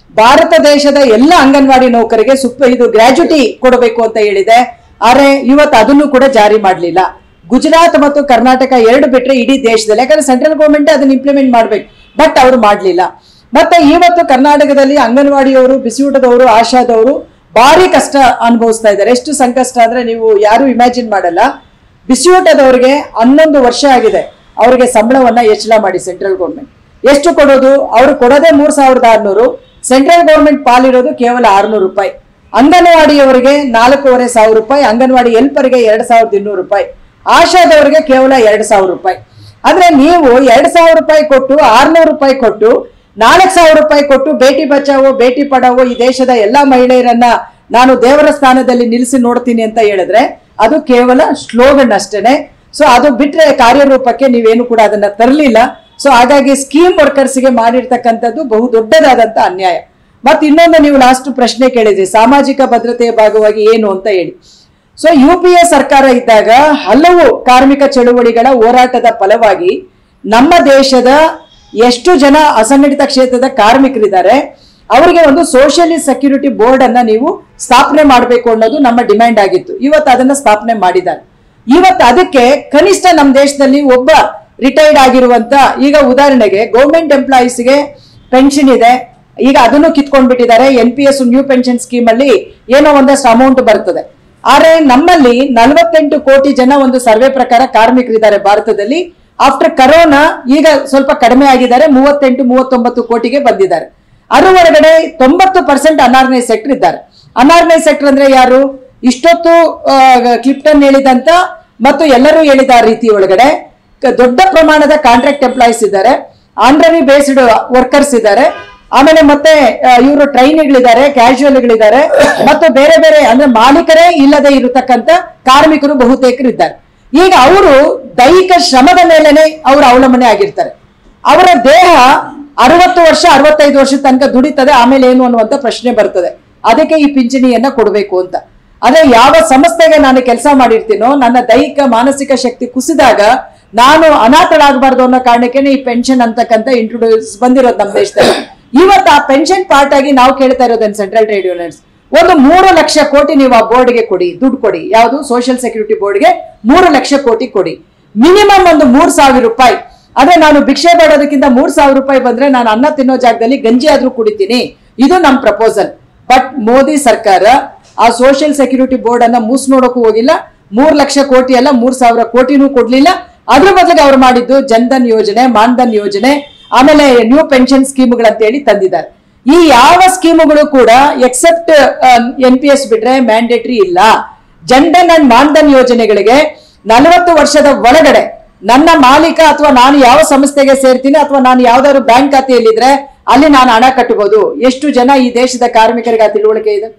ಭಾರತ ದೇಶದ ಎಲ್ಲ ಅಂಗನವಾಡಿ ನೌಕರಿಗೆ ಸುಪ್ಪ ಇದು ಗ್ರಾಜ್ಯುಟಿ ಕೊಡಬೇಕು ಅಂತ ಹೇಳಿದೆ ಆದ್ರೆ ಇವತ್ತು ಅದನ್ನು ಕೂಡ ಜಾರಿ ಮಾಡಲಿಲ್ಲ ಗುಜರಾತ್ ಮತ್ತು ಕರ್ನಾಟಕ ಎರಡು ಬಿಟ್ರೆ ಇಡೀ ದೇಶದಲ್ಲಿ ಯಾಕಂದ್ರೆ ಸೆಂಟ್ರಲ್ ಗೌರ್ಮೆಂಟ್ ಅದನ್ನ ಇಂಪ್ಲಿಮೆಂಟ್ ಮಾಡ್ಬೇಕು ಬಟ್ ಅವರು ಮಾಡಲಿಲ್ಲ ಮತ್ತೆ ಇವತ್ತು ಕರ್ನಾಟಕದಲ್ಲಿ ಅಂಗನವಾಡಿಯವರು ಬಿಸಿಯೂಟದವರು ಆಶಾದವರು ಭಾರಿ ಕಷ್ಟ ಅನುಭವಿಸ್ತಾ ಇದ್ದಾರೆ ಎಷ್ಟು ಸಂಕಷ್ಟ ಅಂದ್ರೆ ನೀವು ಯಾರು ಇಮ್ಯಾಜಿನ್ ಮಾಡಲ್ಲ ಬಿಸಿಯೂಟದವರಿಗೆ ಹನ್ನೊಂದು ವರ್ಷ ಆಗಿದೆ ಅವರಿಗೆ ಸಂಬಳವನ್ನ ಹೆಚ್ಚಳ ಮಾಡಿ ಸೆಂಟ್ರಲ್ ಗೌರ್ಮೆಂಟ್ ಎಷ್ಟು ಕೊಡೋದು ಅವರು ಕೊಡೋದೇ ಮೂರ್ ಸಾವಿರದ ಆರ್ನೂರು ಸೆಂಟ್ರಲ್ ಗೌರ್ಮೆಂಟ್ ಪಾಲಿರೋದು ಕೇವಲ ಆರ್ನೂರು ರೂಪಾಯಿ ಅಂಗನವಾಡಿಯವರಿಗೆ ನಾಲ್ಕೂವರೆ ಸಾವಿರ ರೂಪಾಯಿ ಅಂಗನವಾಡಿ ಹೆಲ್ಪರ್ಗೆ ಎರಡ್ ಸಾವಿರದ ಇನ್ನೂರು ರೂಪಾಯಿ ಆಶಾದವರಿಗೆ ಕೇವಲ ಎರಡ್ ಸಾವಿರ ರೂಪಾಯಿ ಅಂದ್ರೆ ನೀವು ಎರಡ್ ಸಾವಿರ ರೂಪಾಯಿ ಕೊಟ್ಟು ಆರ್ನೂರು ರೂಪಾಯಿ ಕೊಟ್ಟು ನಾಲ್ಕು ಸಾವಿರ ರೂಪಾಯಿ ಕೊಟ್ಟು ಬೇಟಿ ಬಚಾವೋ ಬೇಟಿ ಪಡಾವೋ ಈ ದೇಶದ ಎಲ್ಲಾ ಮಹಿಳೆಯರನ್ನ ನಾನು ದೇವರ ಸ್ಥಾನದಲ್ಲಿ ನಿಲ್ಲಿಸಿ ನೋಡ್ತೀನಿ ಅಂತ ಹೇಳಿದ್ರೆ ಅದು ಕೇವಲ ಸ್ಲೋಗನ್ ಅಷ್ಟೇನೆ ಸೊ ಅದು ಬಿಟ್ರೆ ಕಾರ್ಯರೂಪಕ್ಕೆ ನೀವೇನು ಕೂಡ ಅದನ್ನ ತರಲಿಲ್ಲ ಸೊ ಹಾಗಾಗಿ ಸ್ಕೀಮ್ ವರ್ಕರ್ಸ್ಗೆ ಮಾಡಿರ್ತಕ್ಕಂಥದ್ದು ಬಹು ದೊಡ್ಡದಾದಂತ ಅನ್ಯಾಯ ಮತ್ತೆ ಇನ್ನೊಂದು ನೀವು ಲಾಸ್ಟ್ ಪ್ರಶ್ನೆ ಕೇಳಿದ್ರಿ ಸಾಮಾಜಿಕ ಭದ್ರತೆಯ ಭಾಗವಾಗಿ ಏನು ಅಂತ ಹೇಳಿ ಸೊ ಯು ಪಿ ಎ ಸರ್ಕಾರ ಇದ್ದಾಗ ಹಲವು ಕಾರ್ಮಿಕ ಚಳುವಳಿಗಳ ಹೋರಾಟದ ಫಲವಾಗಿ ನಮ್ಮ ದೇಶದ ಎಷ್ಟು ಜನ ಅಸಂಘಟಿತ ಕ್ಷೇತ್ರದ ಕಾರ್ಮಿಕರಿದ್ದಾರೆ ಅವರಿಗೆ ಒಂದು ಸೋಷಿಯಲಿ ಸೆಕ್ಯೂರಿಟಿ ಬೋರ್ಡ್ ಅನ್ನ ನೀವು ಸ್ಥಾಪನೆ ಮಾಡಬೇಕು ಅನ್ನೋದು ನಮ್ಮ ಡಿಮ್ಯಾಂಡ್ ಆಗಿತ್ತು ಇವತ್ತು ಅದನ್ನ ಸ್ಥಾಪನೆ ಮಾಡಿದ್ದಾರೆ ಇವತ್ತು ಅದಕ್ಕೆ ಕನಿಷ್ಠ ನಮ್ಮ ದೇಶದಲ್ಲಿ ಒಬ್ಬ ರಿಟೈರ್ಡ್ ಆಗಿರುವಂತ ಈಗ ಉದಾಹರಣೆಗೆ ಗೌರ್ಮೆಂಟ್ ಎಂಪ್ಲಾಯೀಸ್ಗೆ ಪೆನ್ಷನ್ ಇದೆ ಈಗ ಅದನ್ನು ಕಿತ್ಕೊಂಡ್ಬಿಟ್ಟಿದ್ದಾರೆ N P S new pension scheme ಅಲ್ಲಿ ಏನೋ ಒಂದಷ್ಟು ಅಮೌಂಟ್ ಬರ್ತದೆ ಆದ್ರೆ ನಮ್ಮಲ್ಲಿ ನಲವತ್ತೆಂಟು ಕೋಟಿ ಜನ ಒಂದು ಸರ್ವೆ ಪ್ರಕಾರ ಕಾರ್ಮಿಕರಿದ್ದಾರೆ ಭಾರತದಲ್ಲಿ ಆಫ್ಟರ್ ಕರೋನಾ ಈಗ ಸ್ವಲ್ಪ ಕಡಿಮೆ ಆಗಿದ್ದಾರೆ ಮೂವತ್ತೆಂಟು ಮೂವತ್ತೊಂಬತ್ತು ಕೋಟಿಗೆ ಬಂದಿದ್ದಾರೆ ಅದ್ರ ಒಳಗಡೆ ತೊಂಬತ್ತು ಪರ್ಸೆಂಟ್ ಅನಾರ್ಗನೈಸ್ ಸೆಕ್ಟರ್ ಇದ್ದಾರೆ ಅನಾರ್ಗನೈಸ್ ಸೆಕ್ಟರ್ ಅಂದ್ರೆ ಯಾರು ಇಷ್ಟೊತ್ತು ಆ, ಕ್ಲಿಪ್ಟನ್ ಹೇಳಿದಂತ ಮತ್ತು ಎಲ್ಲರೂ ಹೇಳಿದ ಆ ರೀತಿ ಒಳಗಡೆ ಕ- ದೊಡ್ಡ ಪ್ರಮಾಣದ ಕಾಂಟ್ರಾಕ್ಟ್ ಎಂಪ್ಲಾಯೀಸ್ ಇದ್ದಾರೆ ಆನ್ರರಿ ಬೇಸ್ಡ್ ವರ್ಕರ್ಸ್ ಇದ್ದಾರೆ ಆಮೇಲೆ ಮತ್ತೆ ಇವರು ಟ್ರೈನಿಗಳಿದ್ದಾರೆ ಕ್ಯಾಶುವಲ್ಗಳಿದ್ದಾರೆ ಮತ್ತು ಬೇರೆ ಬೇರೆ ಅಂದ್ರೆ ಮಾಲೀಕರೇ ಇಲ್ಲದೆ ಇರತಕ್ಕಂತ ಕಾರ್ಮಿಕರು ಬಹುತೇಕರು ಇದ್ದಾರೆ ಈಗ ಅವರು ದೈಹಿಕ ಶ್ರಮದ ಮೇಲೆನೆ ಅವರು ಅವಲಂಬನೆ ಆಗಿರ್ತಾರೆ ಅವರ ದೇಹ ಅರವತ್ತು ವರ್ಷ ಅರವತ್ತೈದು ವರ್ಷದ ತನಕ ದುಡಿತದೆ ಆಮೇಲೆ ಏನು ಅನ್ನುವಂತ ಪ್ರಶ್ನೆ ಬರ್ತದೆ ಅದಕ್ಕೆ ಈ ಪಿಂಚಣಿಯನ್ನ ಕೊಡಬೇಕು ಅಂತ ಅದೇ ಯಾವ ಸಂಸ್ಥೆಗೆ ನಾನು ಕೆಲಸ ಮಾಡಿರ್ತೀನೋ ನನ್ನ ದೈಹಿಕ ಮಾನಸಿಕ ಶಕ್ತಿ ಕುಸಿದಾಗ ನಾನು ಅನಾಥಳಾಗಬಾರ್ದು ಅನ್ನೋ ಕಾರಣಕ್ಕೆ ಈ ಪೆನ್ಷನ್ ಅಂತಕ್ಕಂಥ ಇಂಟ್ರೊಡ್ಯೂಸ್ ಬಂದಿರೋದು ನಮ್ಮ ದೇಶದಲ್ಲಿ ಇವತ್ತು ಆ ಪೆನ್ಷನ್ ಪಾರ್ಟ್ ಆಗಿ ನಾವು ಕೇಳ್ತಾ ಇರೋದೇನು ಸೆಂಟ್ರಲ್ ಟ್ರೇಡ್ ಯೂನಿಯನ್ಸ್ ಒಂದು ಮೂರು ಲಕ್ಷ ಕೋಟಿ ನೀವು ಆ ಬೋರ್ಡ್ಗೆ ಕೊಡಿ ದುಡ್ಡು ಕೊಡಿ ಯಾವುದು ಸೋಷಿಯಲ್ ಸೆಕ್ಯೂರಿಟಿ ಬೋರ್ಡ್ಗೆ ಮೂರು ಲಕ್ಷ ಕೋಟಿ ಕೊಡಿ ಮಿನಿಮಮ್ ಒಂದು ಮೂರ್ ಸಾವಿರ ರೂಪಾಯಿ ಅದೇ ನಾನು ಭಿಕ್ಷೆ ಬೇಡೋದಕ್ಕಿಂತ ಮೂರ್ ಸಾವಿರ ರೂಪಾಯಿ ಬಂದ್ರೆ ನಾನು ಅನ್ನ ತಿನ್ನೋ ಜಾಗದಲ್ಲಿ ಗಂಜಿ ಆದ್ರೂ ಕುಡಿತೀನಿ ಇದು ನಮ್ ಪ್ರಪೋಸಲ್ ಬಟ್ ಮೋದಿ ಸರ್ಕಾರ ಆ ಸೋಷಿಯಲ್ ಸೆಕ್ಯೂರಿಟಿ ಬೋರ್ಡ್ ಅನ್ನ ಮೂಸ್ ನೋಡೋಕ್ಕೂ ಹೋಗಿಲ್ಲ ಮೂರ್ ಲಕ್ಷ ಕೋಟಿ ಅಲ್ಲ ಮೂರ್ ಸಾವಿರ ಕೋಟಿನೂ ಕೊಡ್ಲಿಲ್ಲ ಅದ್ರ ಬದಲಿಗೆ ಅವ್ರು ಮಾಡಿದ್ದು ಜನ್ಧನ್ ಯೋಜನೆ ಮಾನ್ಧನ್ ಯೋಜನೆ ಆಮೇಲೆ ನ್ಯೂ ಪೆನ್ಷನ್ ಸ್ಕೀಮ್ಗಳಂತ ಹೇಳಿ ತಂದಿದ್ದಾರೆ ಈ ಯಾವ ಸ್ಕೀಮುಗಳು ಕೂಡ ಎಕ್ಸೆಪ್ಟ್ ಎನ್ ಪಿ ಎಸ್ ಬಿಟ್ರೆ ಮ್ಯಾಂಡೇಟರಿ ಇಲ್ಲ ಜನ್ಧನ್ ಅಂಡ್ ಮಾನ್ಧನ್ ಯೋಜನೆಗಳಿಗೆ ನಲವತ್ತು ವರ್ಷದ ಒಳಗಡೆ ನನ್ನ ಮಾಲೀಕ ಅಥವಾ ನಾನು ಯಾವ ಸಂಸ್ಥೆಗೆ ಸೇರ್ತೀನಿ ಅಥವಾ ನಾನು ಯಾವ್ದಾದ್ರು ಬ್ಯಾಂಕ್ ಖಾತೆಯಲ್ಲಿದ್ರೆ ಅಲ್ಲಿ ನಾನು ಹಣ ಕಟ್ಟಬಹುದು ಎಷ್ಟು ಜನ ಈ ದೇಶದ ಕಾರ್ಮಿಕರಿಗೆ ಆ ತಿಳುವಳಿಕೆ ಇದೆ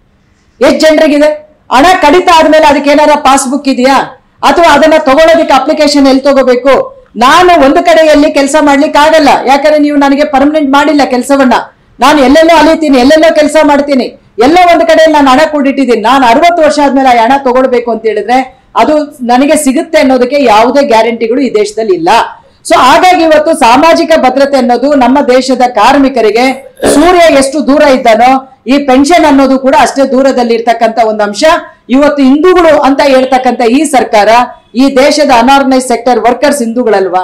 ಎಷ್ಟು ಜನರಿಗಿದೆ ಹಣ ಕಡಿತ ಆದ್ಮೇಲೆ ಅದಕ್ಕೆ ಏನಾರ ಪಾಸ್ಬುಕ್ ಇದೆಯಾ ಅಥವಾ ಅದನ್ನ ತಗೊಳ್ಳೋದಕ್ಕೆ ಅಪ್ಲಿಕೇಶನ್ ಎಲ್ಲಿ ತಗೋಬೇಕು ನಾನು ಒಂದು ಕಡೆಯಲ್ಲಿ ಕೆಲಸ ಮಾಡ್ಲಿಕ್ಕೆ ಆಗಲ್ಲ ಯಾಕಂದ್ರೆ ನೀವು ನನಗೆ ಪರ್ಮನೆಂಟ್ ಮಾಡಿಲ್ಲ ಕೆಲಸವನ್ನ ನಾನು ಎಲ್ಲೆಲ್ಲೋ ಅಲಿತೀನಿ ಎಲ್ಲೆಲ್ಲೋ ಕೆಲಸ ಮಾಡ್ತೀನಿ ಎಲ್ಲೋ ಒಂದು ಕಡೆಯಲ್ಲಿ ನಾನು ಹಣ ಕೂಡಿಟ್ಟಿದ್ದೀನಿ ನಾನು ಅರವತ್ತು ವರ್ಷ ಆದ್ಮೇಲೆ ಆ ಹಣ ತಗೊಳ್ಬೇಕು ಅಂತ ಹೇಳಿದ್ರೆ ಅದು ನನಗೆ ಸಿಗುತ್ತೆ ಅನ್ನೋದಕ್ಕೆ ಯಾವುದೇ ಗ್ಯಾರಂಟಿಗಳು ಈ ದೇಶದಲ್ಲಿ ಇಲ್ಲ ಸೊ ಹಾಗಾಗಿ ಇವತ್ತು ಸಾಮಾಜಿಕ ಭದ್ರತೆ ಅನ್ನೋದು ನಮ್ಮ ದೇಶದ ಕಾರ್ಮಿಕರಿಗೆ ಸೂರ್ಯ ಎಷ್ಟು ದೂರ ಇದ್ದಾನೋ ಈ ಪೆನ್ಷನ್ ಅನ್ನೋದು ಕೂಡ ಅಷ್ಟೇ ದೂರದಲ್ಲಿ ಇರ್ತಕ್ಕಂಥ ಒಂದು ಅಂಶ ಇವತ್ತು ಹಿಂದೂಗಳು ಅಂತ ಹೇಳ್ತಕ್ಕಂಥ ಈ ಸರ್ಕಾರ ಈ ದೇಶದ ಅನಾರ್ಗನೈಸ್ ಸೆಕ್ಟರ್ ವರ್ಕರ್ಸ್ ಹಿಂದೂಗಳಲ್ವಾ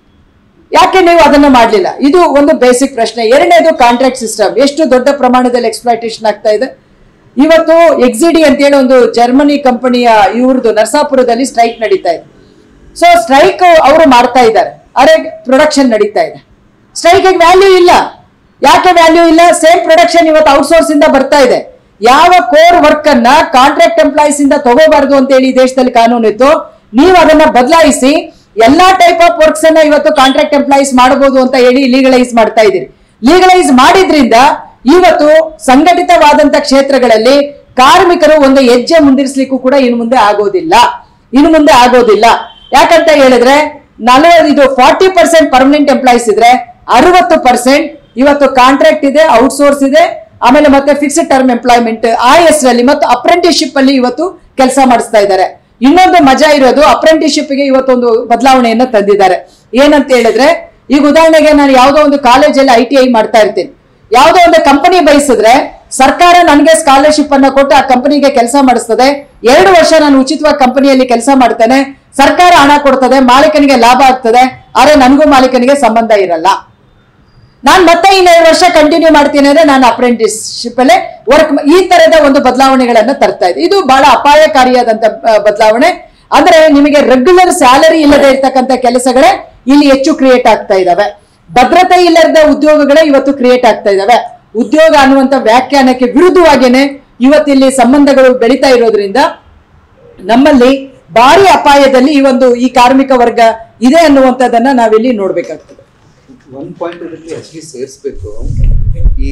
ಯಾಕೆ ನೀವು ಅದನ್ನ ಮಾಡಲಿಲ್ಲ ಇದು ಒಂದು ಬೇಸಿಕ್ ಪ್ರಶ್ನೆ ಎರಡನೇದು ಕಾಂಟ್ರಾಕ್ಟ್ ಸಿಸ್ಟಮ್ ಎಷ್ಟು ದೊಡ್ಡ ಪ್ರಮಾಣದಲ್ಲಿ ಎಕ್ಸ್ಪ್ಲಾಯ್ಟೇಷನ್ ಆಗ್ತಾ ಇದೆ ಇವತ್ತು ಎಕ್ಸಿಡಿ ಅಂತೇಳಿ ಒಂದು ಜರ್ಮನಿ ಕಂಪನಿಯ ಇವ್ರದ್ದು ನರಸಾಪುರದಲ್ಲಿ ಸ್ಟ್ರೈಕ್ ನಡೀತಾ ಇದೆ ಸೊ ಸ್ಟ್ರೈಕ್ ಅವರು ಮಾಡ್ತಾ ಇದ್ದಾರೆ ಅರೆ ಪ್ರೊಡಕ್ಷನ್ ನಡೀತಾ ಇದೆ ಸ್ಟ್ರೈಕ್ ವ್ಯಾಲ್ಯೂ ಇಲ್ಲ ಯಾಕೆ ವ್ಯಾಲ್ಯೂ ಇಲ್ಲ ಸೇಮ್ ಪ್ರೊಡಕ್ಷನ್ ಇವತ್ತು ಔಟ್ಸೋರ್ಸ್ ಇಂದ ಬರ್ತಾ ಇದೆ ಯಾವ ಕೋರ್ ವರ್ಕ್ ಅನ್ನ ಕಾಂಟ್ರಾಕ್ಟ್ ಎಂಪ್ಲಾಯೀಸ್ ಇಂದ ತಗೋಬಾರ್ದು ಅಂತ ಹೇಳಿ ಈ ದೇಶದಲ್ಲಿ ಕಾನೂನು ಇತ್ತು ನೀವು ಅದನ್ನ ಬದಲಾಯಿಸಿ ಎಲ್ಲಾ ಟೈಪ್ ಆಫ್ ವರ್ಕ್ಸ್ ಅನ್ನ ಇವತ್ತು ಕಾಂಟ್ರಾಕ್ಟ್ ಎಂಪ್ಲಾಯೀಸ್ ಮಾಡಬಹುದು ಅಂತ ಹೇಳಿ ಲೀಗಲೈಸ್ ಮಾಡ್ತಾ ಇದ್ದೀರಿ ಲೀಗಲೈಸ್ ಮಾಡಿದ್ರಿಂದ ಇವತ್ತು ಸಂಘಟಿತವಾದಂತ ಕ್ಷೇತ್ರಗಳಲ್ಲಿ ಕಾರ್ಮಿಕರು ಒಂದು ಹೆಜ್ಜೆ ಮುಂದಿರಿಸಲಿಕ್ಕೂ ಕೂಡ ಇನ್ನು ಮುಂದೆ ಆಗೋದಿಲ್ಲ ಇನ್ನು ಮುಂದೆ ಆಗೋದಿಲ್ಲ ಯಾಕಂತ ಹೇಳಿದ್ರೆ ನಲವತ್ತು ಇದು ಫಾರ್ಟಿ ಪರ್ಸೆಂಟ್ ಪರ್ಮನೆಂಟ್ ಎಂಪ್ಲಾಯೀಸ್ ಇದ್ರೆ ಅರವತ್ತು ಪರ್ಸೆಂಟ್ ಇವತ್ತು ಕಾಂಟ್ರಾಕ್ಟ್ ಇದೆ ಔಟ್ಸೋರ್ಸ್ ಇದೆ ಆಮೇಲೆ ಮತ್ತೆ fixed term employment I S ಅಲ್ಲಿ ಮತ್ತು ಅಪ್ರೆಂಟಿಸ್ಶಿಪ್ ಅಲ್ಲಿ ಇವತ್ತು ಕೆಲಸ ಮಾಡಿಸ್ತಾ ಇದ್ದಾರೆ ಇನ್ನೊಂದು ಮಜಾ ಇರೋದು apprenticeship ಗೆ ಇವತ್ತೊಂದು ಬದಲಾವಣೆಯನ್ನ ತಂದಿದ್ದಾರೆ ಏನಂತ ಹೇಳಿದ್ರೆ ಈಗ ಉದಾಹರಣೆಗೆ ನಾನು ಯಾವುದೋ ಒಂದು ಕಾಲೇಜಲ್ಲಿ ಐ ಟಿ ಐ ಮಾಡ್ತಾ ಇರ್ತೀನಿ ಯಾವುದೋ ಒಂದು ಕಂಪನಿ ಬಯಸಿದ್ರೆ ಸರ್ಕಾರ ನನಗೆ ಸ್ಕಾಲರ್ಶಿಪ್ ಅನ್ನ ಕೊಟ್ಟು ಆ ಕಂಪನಿಗೆ ಕೆಲಸ ಮಾಡಿಸ್ತದೆ ಎರಡು ವರ್ಷ ನಾನು ಉಚಿತವಾಗಿ ಕಂಪನಿಯಲ್ಲಿ ಕೆಲಸ ಮಾಡ್ತೇನೆ ಸರ್ಕಾರ ಹಣ ಕೊಡ್ತದೆ ಮಾಲೀಕನಿಗೆ ಲಾಭ ಆಗ್ತದೆ ಆದ್ರೆ ನನಗೂ ಮಾಲೀಕನಿಗೆ ಸಂಬಂಧ ಇರಲ್ಲ ನಾನು ಮತ್ತೆ ಇನ್ನೆರಡು ವರ್ಷ ಕಂಟಿನ್ಯೂ ಮಾಡ್ತೀನಿ ಅಂದ್ರೆ ನಾನು ಅಪ್ರೆಂಟಿಸ್ಶಿಪ್ ಅಲ್ಲೇ ವರ್ಕ್ ಈ ತರದ ಒಂದು ಬದಲಾವಣೆಗಳನ್ನ ತರ್ತಾ ಇದೆ ಇದು ಬಹಳ ಅಪಾಯಕಾರಿಯಾದಂತ ಆ, ಬದಲಾವಣೆ ಅಂದ್ರೆ ನಿಮಗೆ ರೆಗ್ಯುಲರ್ ಸ್ಯಾಲರಿ ಇಲ್ಲದೆ ಇರ್ತಕ್ಕಂಥ ಕೆಲಸಗಳೇ ಇಲ್ಲಿ ಹೆಚ್ಚು ಕ್ರಿಯೇಟ್ ಆಗ್ತಾ ಇದಾವೆ ಭದ್ರತೆ ಇಲ್ಲದ ಉದ್ಯೋಗಗಳೇ ಇವತ್ತು ಕ್ರಿಯೇಟ್ ಆಗ್ತಾ ಇದಾವೆ ಉದ್ಯೋಗ ಅನ್ನುವಂತ ವ್ಯಾಖ್ಯಾನಕ್ಕೆ ವಿರುದ್ಧವಾಗೇನೆ ಇವತ್ತಿಲ್ಲಿ ಸಂಬಂಧಗಳು ಬೆಳೀತಾ ಇರೋದ್ರಿಂದ ನಮ್ಮಲ್ಲಿ ಭಾರಿ ಅಪಾಯದಲ್ಲಿ ಈ ಒಂದು ಈ ಕಾರ್ಮಿಕ ವರ್ಗ ಇದೆ ಅನ್ನುವಂಥದ್ದನ್ನ ನಾವಿಲ್ಲಿ ನೋಡ್ಬೇಕಾಗ್ತದೆ ಒಂದು ಪಾಯಿಂಟ್ ಇದರಲ್ಲಿ ಆಕ್ಚುಲಿ ಸೇರಿಸ್ಬೇಕು ಈ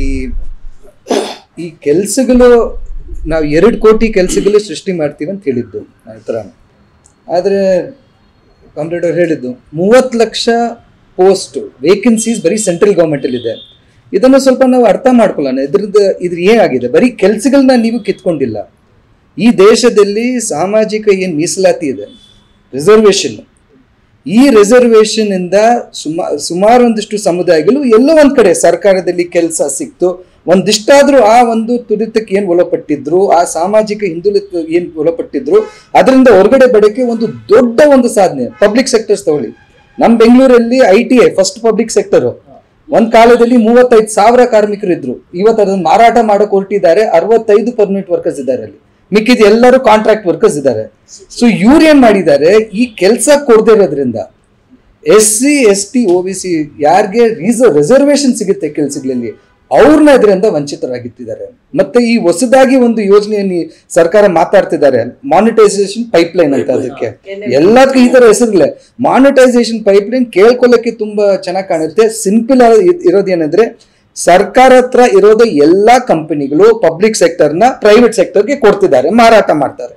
ಈ ಕೆಲಸಗಳು ನಾವು ಎರಡು ಕೋಟಿ ಕೆಲಸಗಳು ಸೃಷ್ಟಿ ಮಾಡ್ತೀವಿ ಅಂತ ಹೇಳಿದ್ದು ಆ ಥರ ಆದರೆ ಕಾಮ್ರೇಡ್ ಅವ್ರು ಹೇಳಿದ್ದು ಮೂವತ್ತು ಲಕ್ಷ ಪೋಸ್ಟ್ ವೇಕೆನ್ಸೀಸ್ ಬರೀ ಸೆಂಟ್ರಲ್ ಗೌರ್ಮೆಂಟಲ್ಲಿ ಇದೆ ಇದನ್ನು ಸ್ವಲ್ಪ ನಾವು ಅರ್ಥ ಮಾಡ್ಕೊಳ್ಳೋಣ ಇದ್ರದ್ದು ಇದ್ರ ಏನಾಗಿದೆ ಬರೀ ಕೆಲಸಗಳನ್ನ ನೀವು ಕಿತ್ಕೊಂಡಿಲ್ಲ ಈ ದೇಶದಲ್ಲಿ ಸಾಮಾಜಿಕ ಏನು ಮೀಸಲಾತಿ ಇದೆ ರಿಸರ್ವೇಷನ್ ಈ ರಿಸರ್ವೇಷನ್ ಇಂದ ಸುಮಾ ಸುಮಾರು ಒಂದಿಷ್ಟು ಸಮುದಾಯಗಳು ಎಲ್ಲೋ ಒಂದ್ ಕಡೆ ಸರ್ಕಾರದಲ್ಲಿ ಕೆಲಸ ಸಿಕ್ತು ಒಂದಿಷ್ಟಾದ್ರೂ ಆ ಒಂದು ತುಡಿತಕ್ಕೆ ಏನ್ ಒಳಪಟ್ಟಿದ್ರು ಆ ಸಾಮಾಜಿಕ ಹಿಂದುಳಿತ ಏನ್ ಒಳಪಟ್ಟಿದ್ರು ಅದರಿಂದ ಹೊರಗಡೆ ಬಡಕ್ಕೆ ಒಂದು ದೊಡ್ಡ ಒಂದು ಸಾಧನೆ ಪಬ್ಲಿಕ್ ಸೆಕ್ಟರ್ಸ್ ತಗೊಳ್ಳಿ ನಮ್ ಬೆಂಗಳೂರಲ್ಲಿ I T I first public sector ಒಂದ್ ಕಾಲದಲ್ಲಿ ಮೂವತ್ತೈದು ಸಾವಿರ ಕಾರ್ಮಿಕರು ಇದ್ರು ಇವತ್ತು ಅದನ್ನ ಮಾರಾಟ ಮಾಡಕ್ ಹೊರಟಿದ್ದಾರೆ ಅರವತ್ತೈದು ಪರ್ಮನೆಂಟ್ ವರ್ಕರ್ಸ್ ಇದ್ದಾರೆ ಅಲ್ಲಿ ಮಿಕ್ಕಿದ ಎಲ್ಲರೂ ಕಾಂಟ್ರಾಕ್ಟ್ ವರ್ಕರ್ಸ್ ಇದ್ದಾರೆ ಸೊ ಇವ್ರು ಏನ್ ಮಾಡಿದ್ದಾರೆ ಈ ಕೆಲಸ ಕೊಡದೇ ಇರೋದ್ರಿಂದ S C S T O B C ಯಾರಿಗೆ ರಿಸರ್ವೇಶನ್ ಸಿಗುತ್ತೆ ಕೆಲಸಗಳಲ್ಲಿ ಅವ್ರನ್ನ ಇದರಿಂದ ವಂಚಿತರಾಗಿತ್ತಿದ್ದಾರೆ ಮತ್ತೆ ಈ ಹೊಸದಾಗಿ ಒಂದು ಯೋಜನೆಯನ್ನು ಈ ಸರ್ಕಾರ ಮಾತಾಡ್ತಿದ್ದಾರೆ ಮಾನಿಟೈಸೇಷನ್ ಪೈಪ್ಲೈನ್ ಅಂತ ಅದಕ್ಕೆ ಎಲ್ಲದಕ್ಕೂ ಈ ತರ ಹೆಸರಿಲ್ಲ ಮಾನಿಟೈಸೇಷನ್ ಪೈಪ್ಲೈನ್ ಕೇಳ್ಕೊಳ್ಳಕ್ಕೆ ತುಂಬಾ ಚೆನ್ನಾಗಿ ಕಾಣುತ್ತೆ ಸಿಂಪಲ್ ಇರೋದೇನಂದ್ರೆ ಸರ್ಕಾರ ಹತ್ರ ಇರೋದು ಎಲ್ಲಾ ಕಂಪನಿಗಳು ಪಬ್ಲಿಕ್ ಸೆಕ್ಟರ್ನ ಪ್ರೈವೇಟ್ ಸೆಕ್ಟರ್ಗೆ ಕೊಡ್ತಿದ್ದಾರೆ ಮಾರಾಟ ಮಾಡ್ತಾರೆ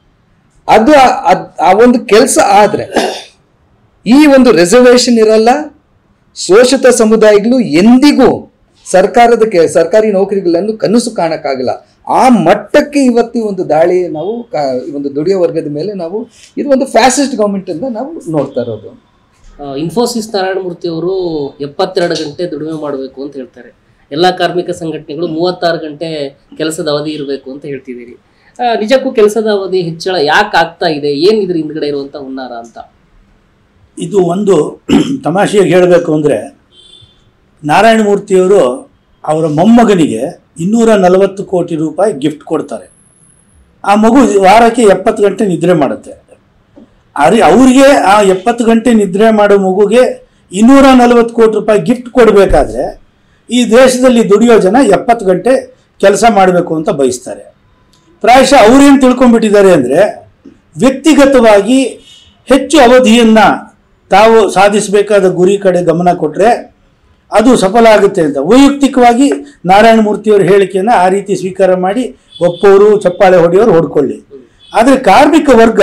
ಅದು ಆ- ಅದ್- ಆ ಒಂದು ಕೆಲಸ ಆದ್ರೆ ಈ ಒಂದು ರಿಸರ್ವೇಶನ್ ಇರಲ್ಲ ಶೋಷಿತ ಸಮುದಾಯಗಳು ಎಂದಿಗೂ ಸರ್ಕಾರದ ಕೆ ಸರ್ಕಾರಿ ನೌಕರಿಗಳನ್ನು ಕನಸು ಕಾಣಕ್ಕಾಗಲ್ಲ ಆ ಮಟ್ಟಕ್ಕೆ ಇವತ್ತು ಈ ಒಂದು ದಾಳಿ ನಾವು ಕಾ- ಈ ಒಂದು ದುಡಿಯೋ ವರ್ಗದ ಮೇಲೆ ನಾವು ಇದು ಒಂದು ಫ್ಯಾಸಿಸ್ಟ್ ಗೌರ್ಮೆಂಟ್ ಅಂತ ನಾವು ನೋಡ್ತಾ ಇರೋದು ಆ, ಇನ್ಫೋಸಿಸ್ ನಾರಾಯಣಮೂರ್ತಿ ಅವರು ಎಪ್ಪತ್ತೆರಡು ಗಂಟೆ ದುಡಿಮೆ ಮಾಡಬೇಕು ಅಂತ ಹೇಳ್ತಾರೆ ಎಲ್ಲ ಕಾರ್ಮಿಕ ಸಂಘಟನೆಗಳು ಮೂವತ್ತಾರು ಗಂಟೆ ಕೆಲಸದ ಅವಧಿ ಇರಬೇಕು ಅಂತ ಹೇಳ್ತಿದ್ದೀರಿ ಆ, ನಿಜಕ್ಕೂ ಕೆಲಸದ ಅವಧಿ ಹೆಚ್ಚಳ ಯಾಕೆ ಆಗ್ತಾ ಇದೆ ಏನ್ ಇದ್ರ ಹಿಂದ್ಗಡೆ ಇರುವಂತ ಹುನ್ನಾರ ಅಂತ ಇದು ಒಂದು ತಮಾಷೆಯಾಗಿ ಹೇಳಬೇಕು ಅಂದರೆ ನಾರಾಯಣಮೂರ್ತಿಯವರು ಅವರ ಮೊಮ್ಮಗನಿಗೆ ಇನ್ನೂರ ನಲವತ್ತು ಕೋಟಿ ರೂಪಾಯಿ ಗಿಫ್ಟ್ ಕೊಡ್ತಾರೆ ಆ ಮಗು ವಾರಕ್ಕೆ ಎಪ್ಪತ್ತು ಗಂಟೆ ನಿದ್ರೆ ಮಾಡುತ್ತೆ ಅರೆ ಅವರಿಗೆ ಆ ಎಪ್ಪತ್ತು ಗಂಟೆ ನಿದ್ರೆ ಮಾಡೋ ಮಗುಗೆ ಇನ್ನೂರ ನಲವತ್ತು ಕೋಟಿ ರೂಪಾಯಿ ಗಿಫ್ಟ್ ಕೊಡಬೇಕಾದ್ರೆ ಈ ದೇಶದಲ್ಲಿ ದುಡಿಯೋ ಜನ ಎಪ್ಪತ್ತು ಗಂಟೆ ಕೆಲಸ ಮಾಡಬೇಕು ಅಂತ ಬಯಸ್ತಾರೆ ಪ್ರಾಯಶಃ ಅವ್ರೇನು ತಿಳ್ಕೊಂಡ್ಬಿಟ್ಟಿದ್ದಾರೆ ಅಂದರೆ ವ್ಯಕ್ತಿಗತವಾಗಿ ಹೆಚ್ಚು ಅವಧಿಯನ್ನು ತಾವು ಸಾಧಿಸಬೇಕಾದ ಗುರಿ ಕಡೆ ಗಮನ ಕೊಟ್ಟರೆ ಅದು ಸಫಲ ಆಗುತ್ತೆ ಅಂತ ವೈಯಕ್ತಿಕವಾಗಿ ನಾರಾಯಣ ಮೂರ್ತಿಯವರ ಹೇಳಿಕೆಯನ್ನು ಆ ರೀತಿ ಸ್ವೀಕಾರ ಮಾಡಿ ಒಪ್ಪೋರು ಚಪ್ಪಾಳೆ ಹೊಡೆಯೋರು ಹೊಡ್ಕೊಳ್ಳಿ ಆದರೆ ಕಾರ್ಮಿಕ ವರ್ಗ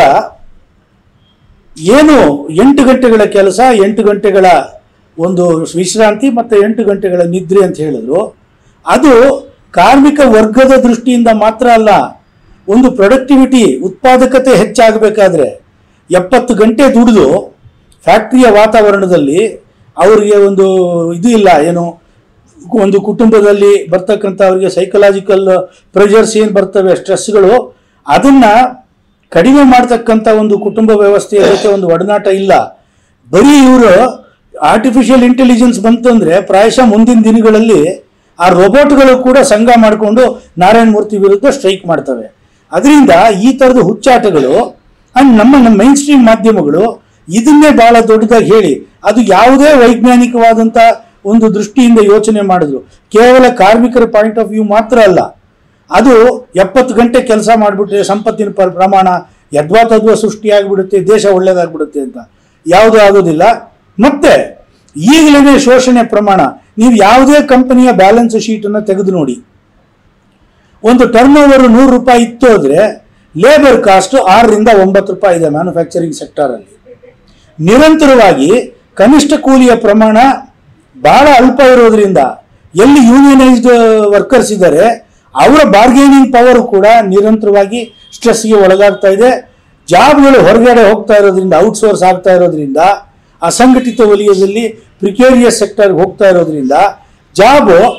ಏನು ಎಂಟು ಗಂಟೆಗಳ ಕೆಲಸ ಎಂಟು ಗಂಟೆಗಳ ಒಂದು ವಿಶ್ರಾಂತಿ ಮತ್ತು ಎಂಟು ಗಂಟೆಗಳ ನಿದ್ರೆ ಅಂತ ಹೇಳಿದ್ರು ಅದು ಕಾರ್ಮಿಕ ವರ್ಗದ ದೃಷ್ಟಿಯಿಂದ ಮಾತ್ರ ಅಲ್ಲ ಒಂದು ಪ್ರೊಡಕ್ಟಿವಿಟಿ ಉತ್ಪಾದಕತೆ ಹೆಚ್ಚಾಗಬೇಕಾದ್ರೆ ಎಪ್ಪತ್ತು ಗಂಟೆ ದುಡಿದು ಫ್ಯಾಕ್ಟ್ರಿಯ ವಾತಾವರಣದಲ್ಲಿ ಅವರಿಗೆ ಒಂದು ಇದು ಇಲ್ಲ ಏನು ಒಂದು ಕುಟುಂಬದಲ್ಲಿ ಬರ್ತಕ್ಕಂಥ ಅವರಿಗೆ ಸೈಕಲಾಜಿಕಲ್ ಪ್ರೆಷರ್ಸ್ ಏನು ಬರ್ತವೆ ಸ್ಟ್ರೆಸ್ಗಳು ಅದನ್ನು ಕಡಿಮೆ ಮಾಡ್ತಕ್ಕಂಥ ಒಂದು ಕುಟುಂಬ ವ್ಯವಸ್ಥೆಯ ಜೊತೆ ಒಂದು ಒಡನಾಟ ಇಲ್ಲ ಬರೀ ಇವರು ಆರ್ಟಿಫಿಷಿಯಲ್ ಇಂಟೆಲಿಜೆನ್ಸ್ ಬಂತಂದ್ರೆ ಪ್ರಾಯಶಃ ಮುಂದಿನ ದಿನಗಳಲ್ಲಿ ಆ ರೋಬೋಟ್ಗಳು ಕೂಡ ಸಂಘ ಮಾಡಿಕೊಂಡು ನಾರಾಯಣ ಮೂರ್ತಿ ವಿರುದ್ಧ ಸ್ಟ್ರೈಕ್ ಮಾಡ್ತವೆ ಅದರಿಂದ ಈ ಥರದ ಹುಚ್ಚಾಟಗಳು ಅಂಡ್ ನಮ್ಮ ನಮ್ಮ ಮೈನ್ ಸ್ಟ್ರೀಮ್ ಮಾಧ್ಯಮಗಳು ಇದನ್ನೇ ಬಹಳ ದೊಡ್ಡದಾಗಿ ಹೇಳಿ ಅದು ಯಾವುದೇ ವೈಜ್ಞಾನಿಕವಾದಂಥ ಒಂದು ದೃಷ್ಟಿಯಿಂದ ಯೋಚನೆ ಮಾಡಿದ್ರು ಕೇವಲ ಕಾರ್ಮಿಕರ ಪಾಯಿಂಟ್ ಆಫ್ ವ್ಯೂ ಮಾತ್ರ ಅಲ್ಲ ಅದು ಎಪ್ಪತ್ತು ಗಂಟೆ ಕೆಲಸ ಮಾಡಿಬಿಟ್ರೆ ಸಂಪತ್ತಿನ ಪ- ಪ್ರಮಾಣ ಯದ್ವಾ ತದ್ವಾ ಸೃಷ್ಟಿಯಾಗ್ಬಿಡುತ್ತೆ ದೇಶ ಒಳ್ಳೇದಾಗ್ಬಿಡುತ್ತೆ ಅಂತ ಯಾವುದೂ ಆಗೋದಿಲ್ಲ ಮತ್ತೆ ಈಗಲೇ ಶೋಷಣೆ ಪ್ರಮಾಣ ನೀವು ಯಾವುದೇ ಕಂಪನಿಯ ಬ್ಯಾಲೆನ್ಸ್ ಶೀಟನ್ನು ತೆಗೆದು ನೋಡಿ ಒಂದು ಟರ್ನ್ ಓವರ್ ನೂರು ರೂಪಾಯಿ ಇತ್ತು ಅಂದರೆ ಲೇಬರ್ ಕಾಸ್ಟ್ ಆರರಿಂದ ಒಂಬತ್ತು ರೂಪಾಯಿ ಇದೆ ಮ್ಯಾನುಫ್ಯಾಕ್ಚರಿಂಗ್ ಸೆಕ್ಟರಲ್ಲಿ ನಿರಂತರವಾಗಿ ಕನಿಷ್ಠ ಕೂಲಿಯ ಪ್ರಮಾಣ ಬಹಳ ಅಲ್ಪ ಇರೋದ್ರಿಂದ ಎಲ್ಲಿ ಯೂನಿಯನೈಸ್ಡ್ ವರ್ಕರ್ಸ್ ಇದ್ದಾರೆ ಅವರ ಬಾರ್ಗೇನಿಂಗ್ ಪವರ್ ಕೂಡ ನಿರಂತರವಾಗಿ ಸ್ಟ್ರೆಸ್ಗೆ ಒಳಗಾಗ್ತಾ ಇದೆ ಜಾಬ್ಗಳು ಹೊರಗಡೆ ಹೋಗ್ತಾ ಇರೋದ್ರಿಂದ ಔಟ್ಸೋರ್ಸ್ ಆಗ್ತಾ ಇರೋದ್ರಿಂದ ಅಸಂಘಟಿತ ವಲಯದಲ್ಲಿ ಪ್ರಿಕೇರಿಯಸ್ ಸೆಕ್ಟರ್ಗೆ ಹೋಗ್ತಾ ಇರೋದ್ರಿಂದ ಜಾಬು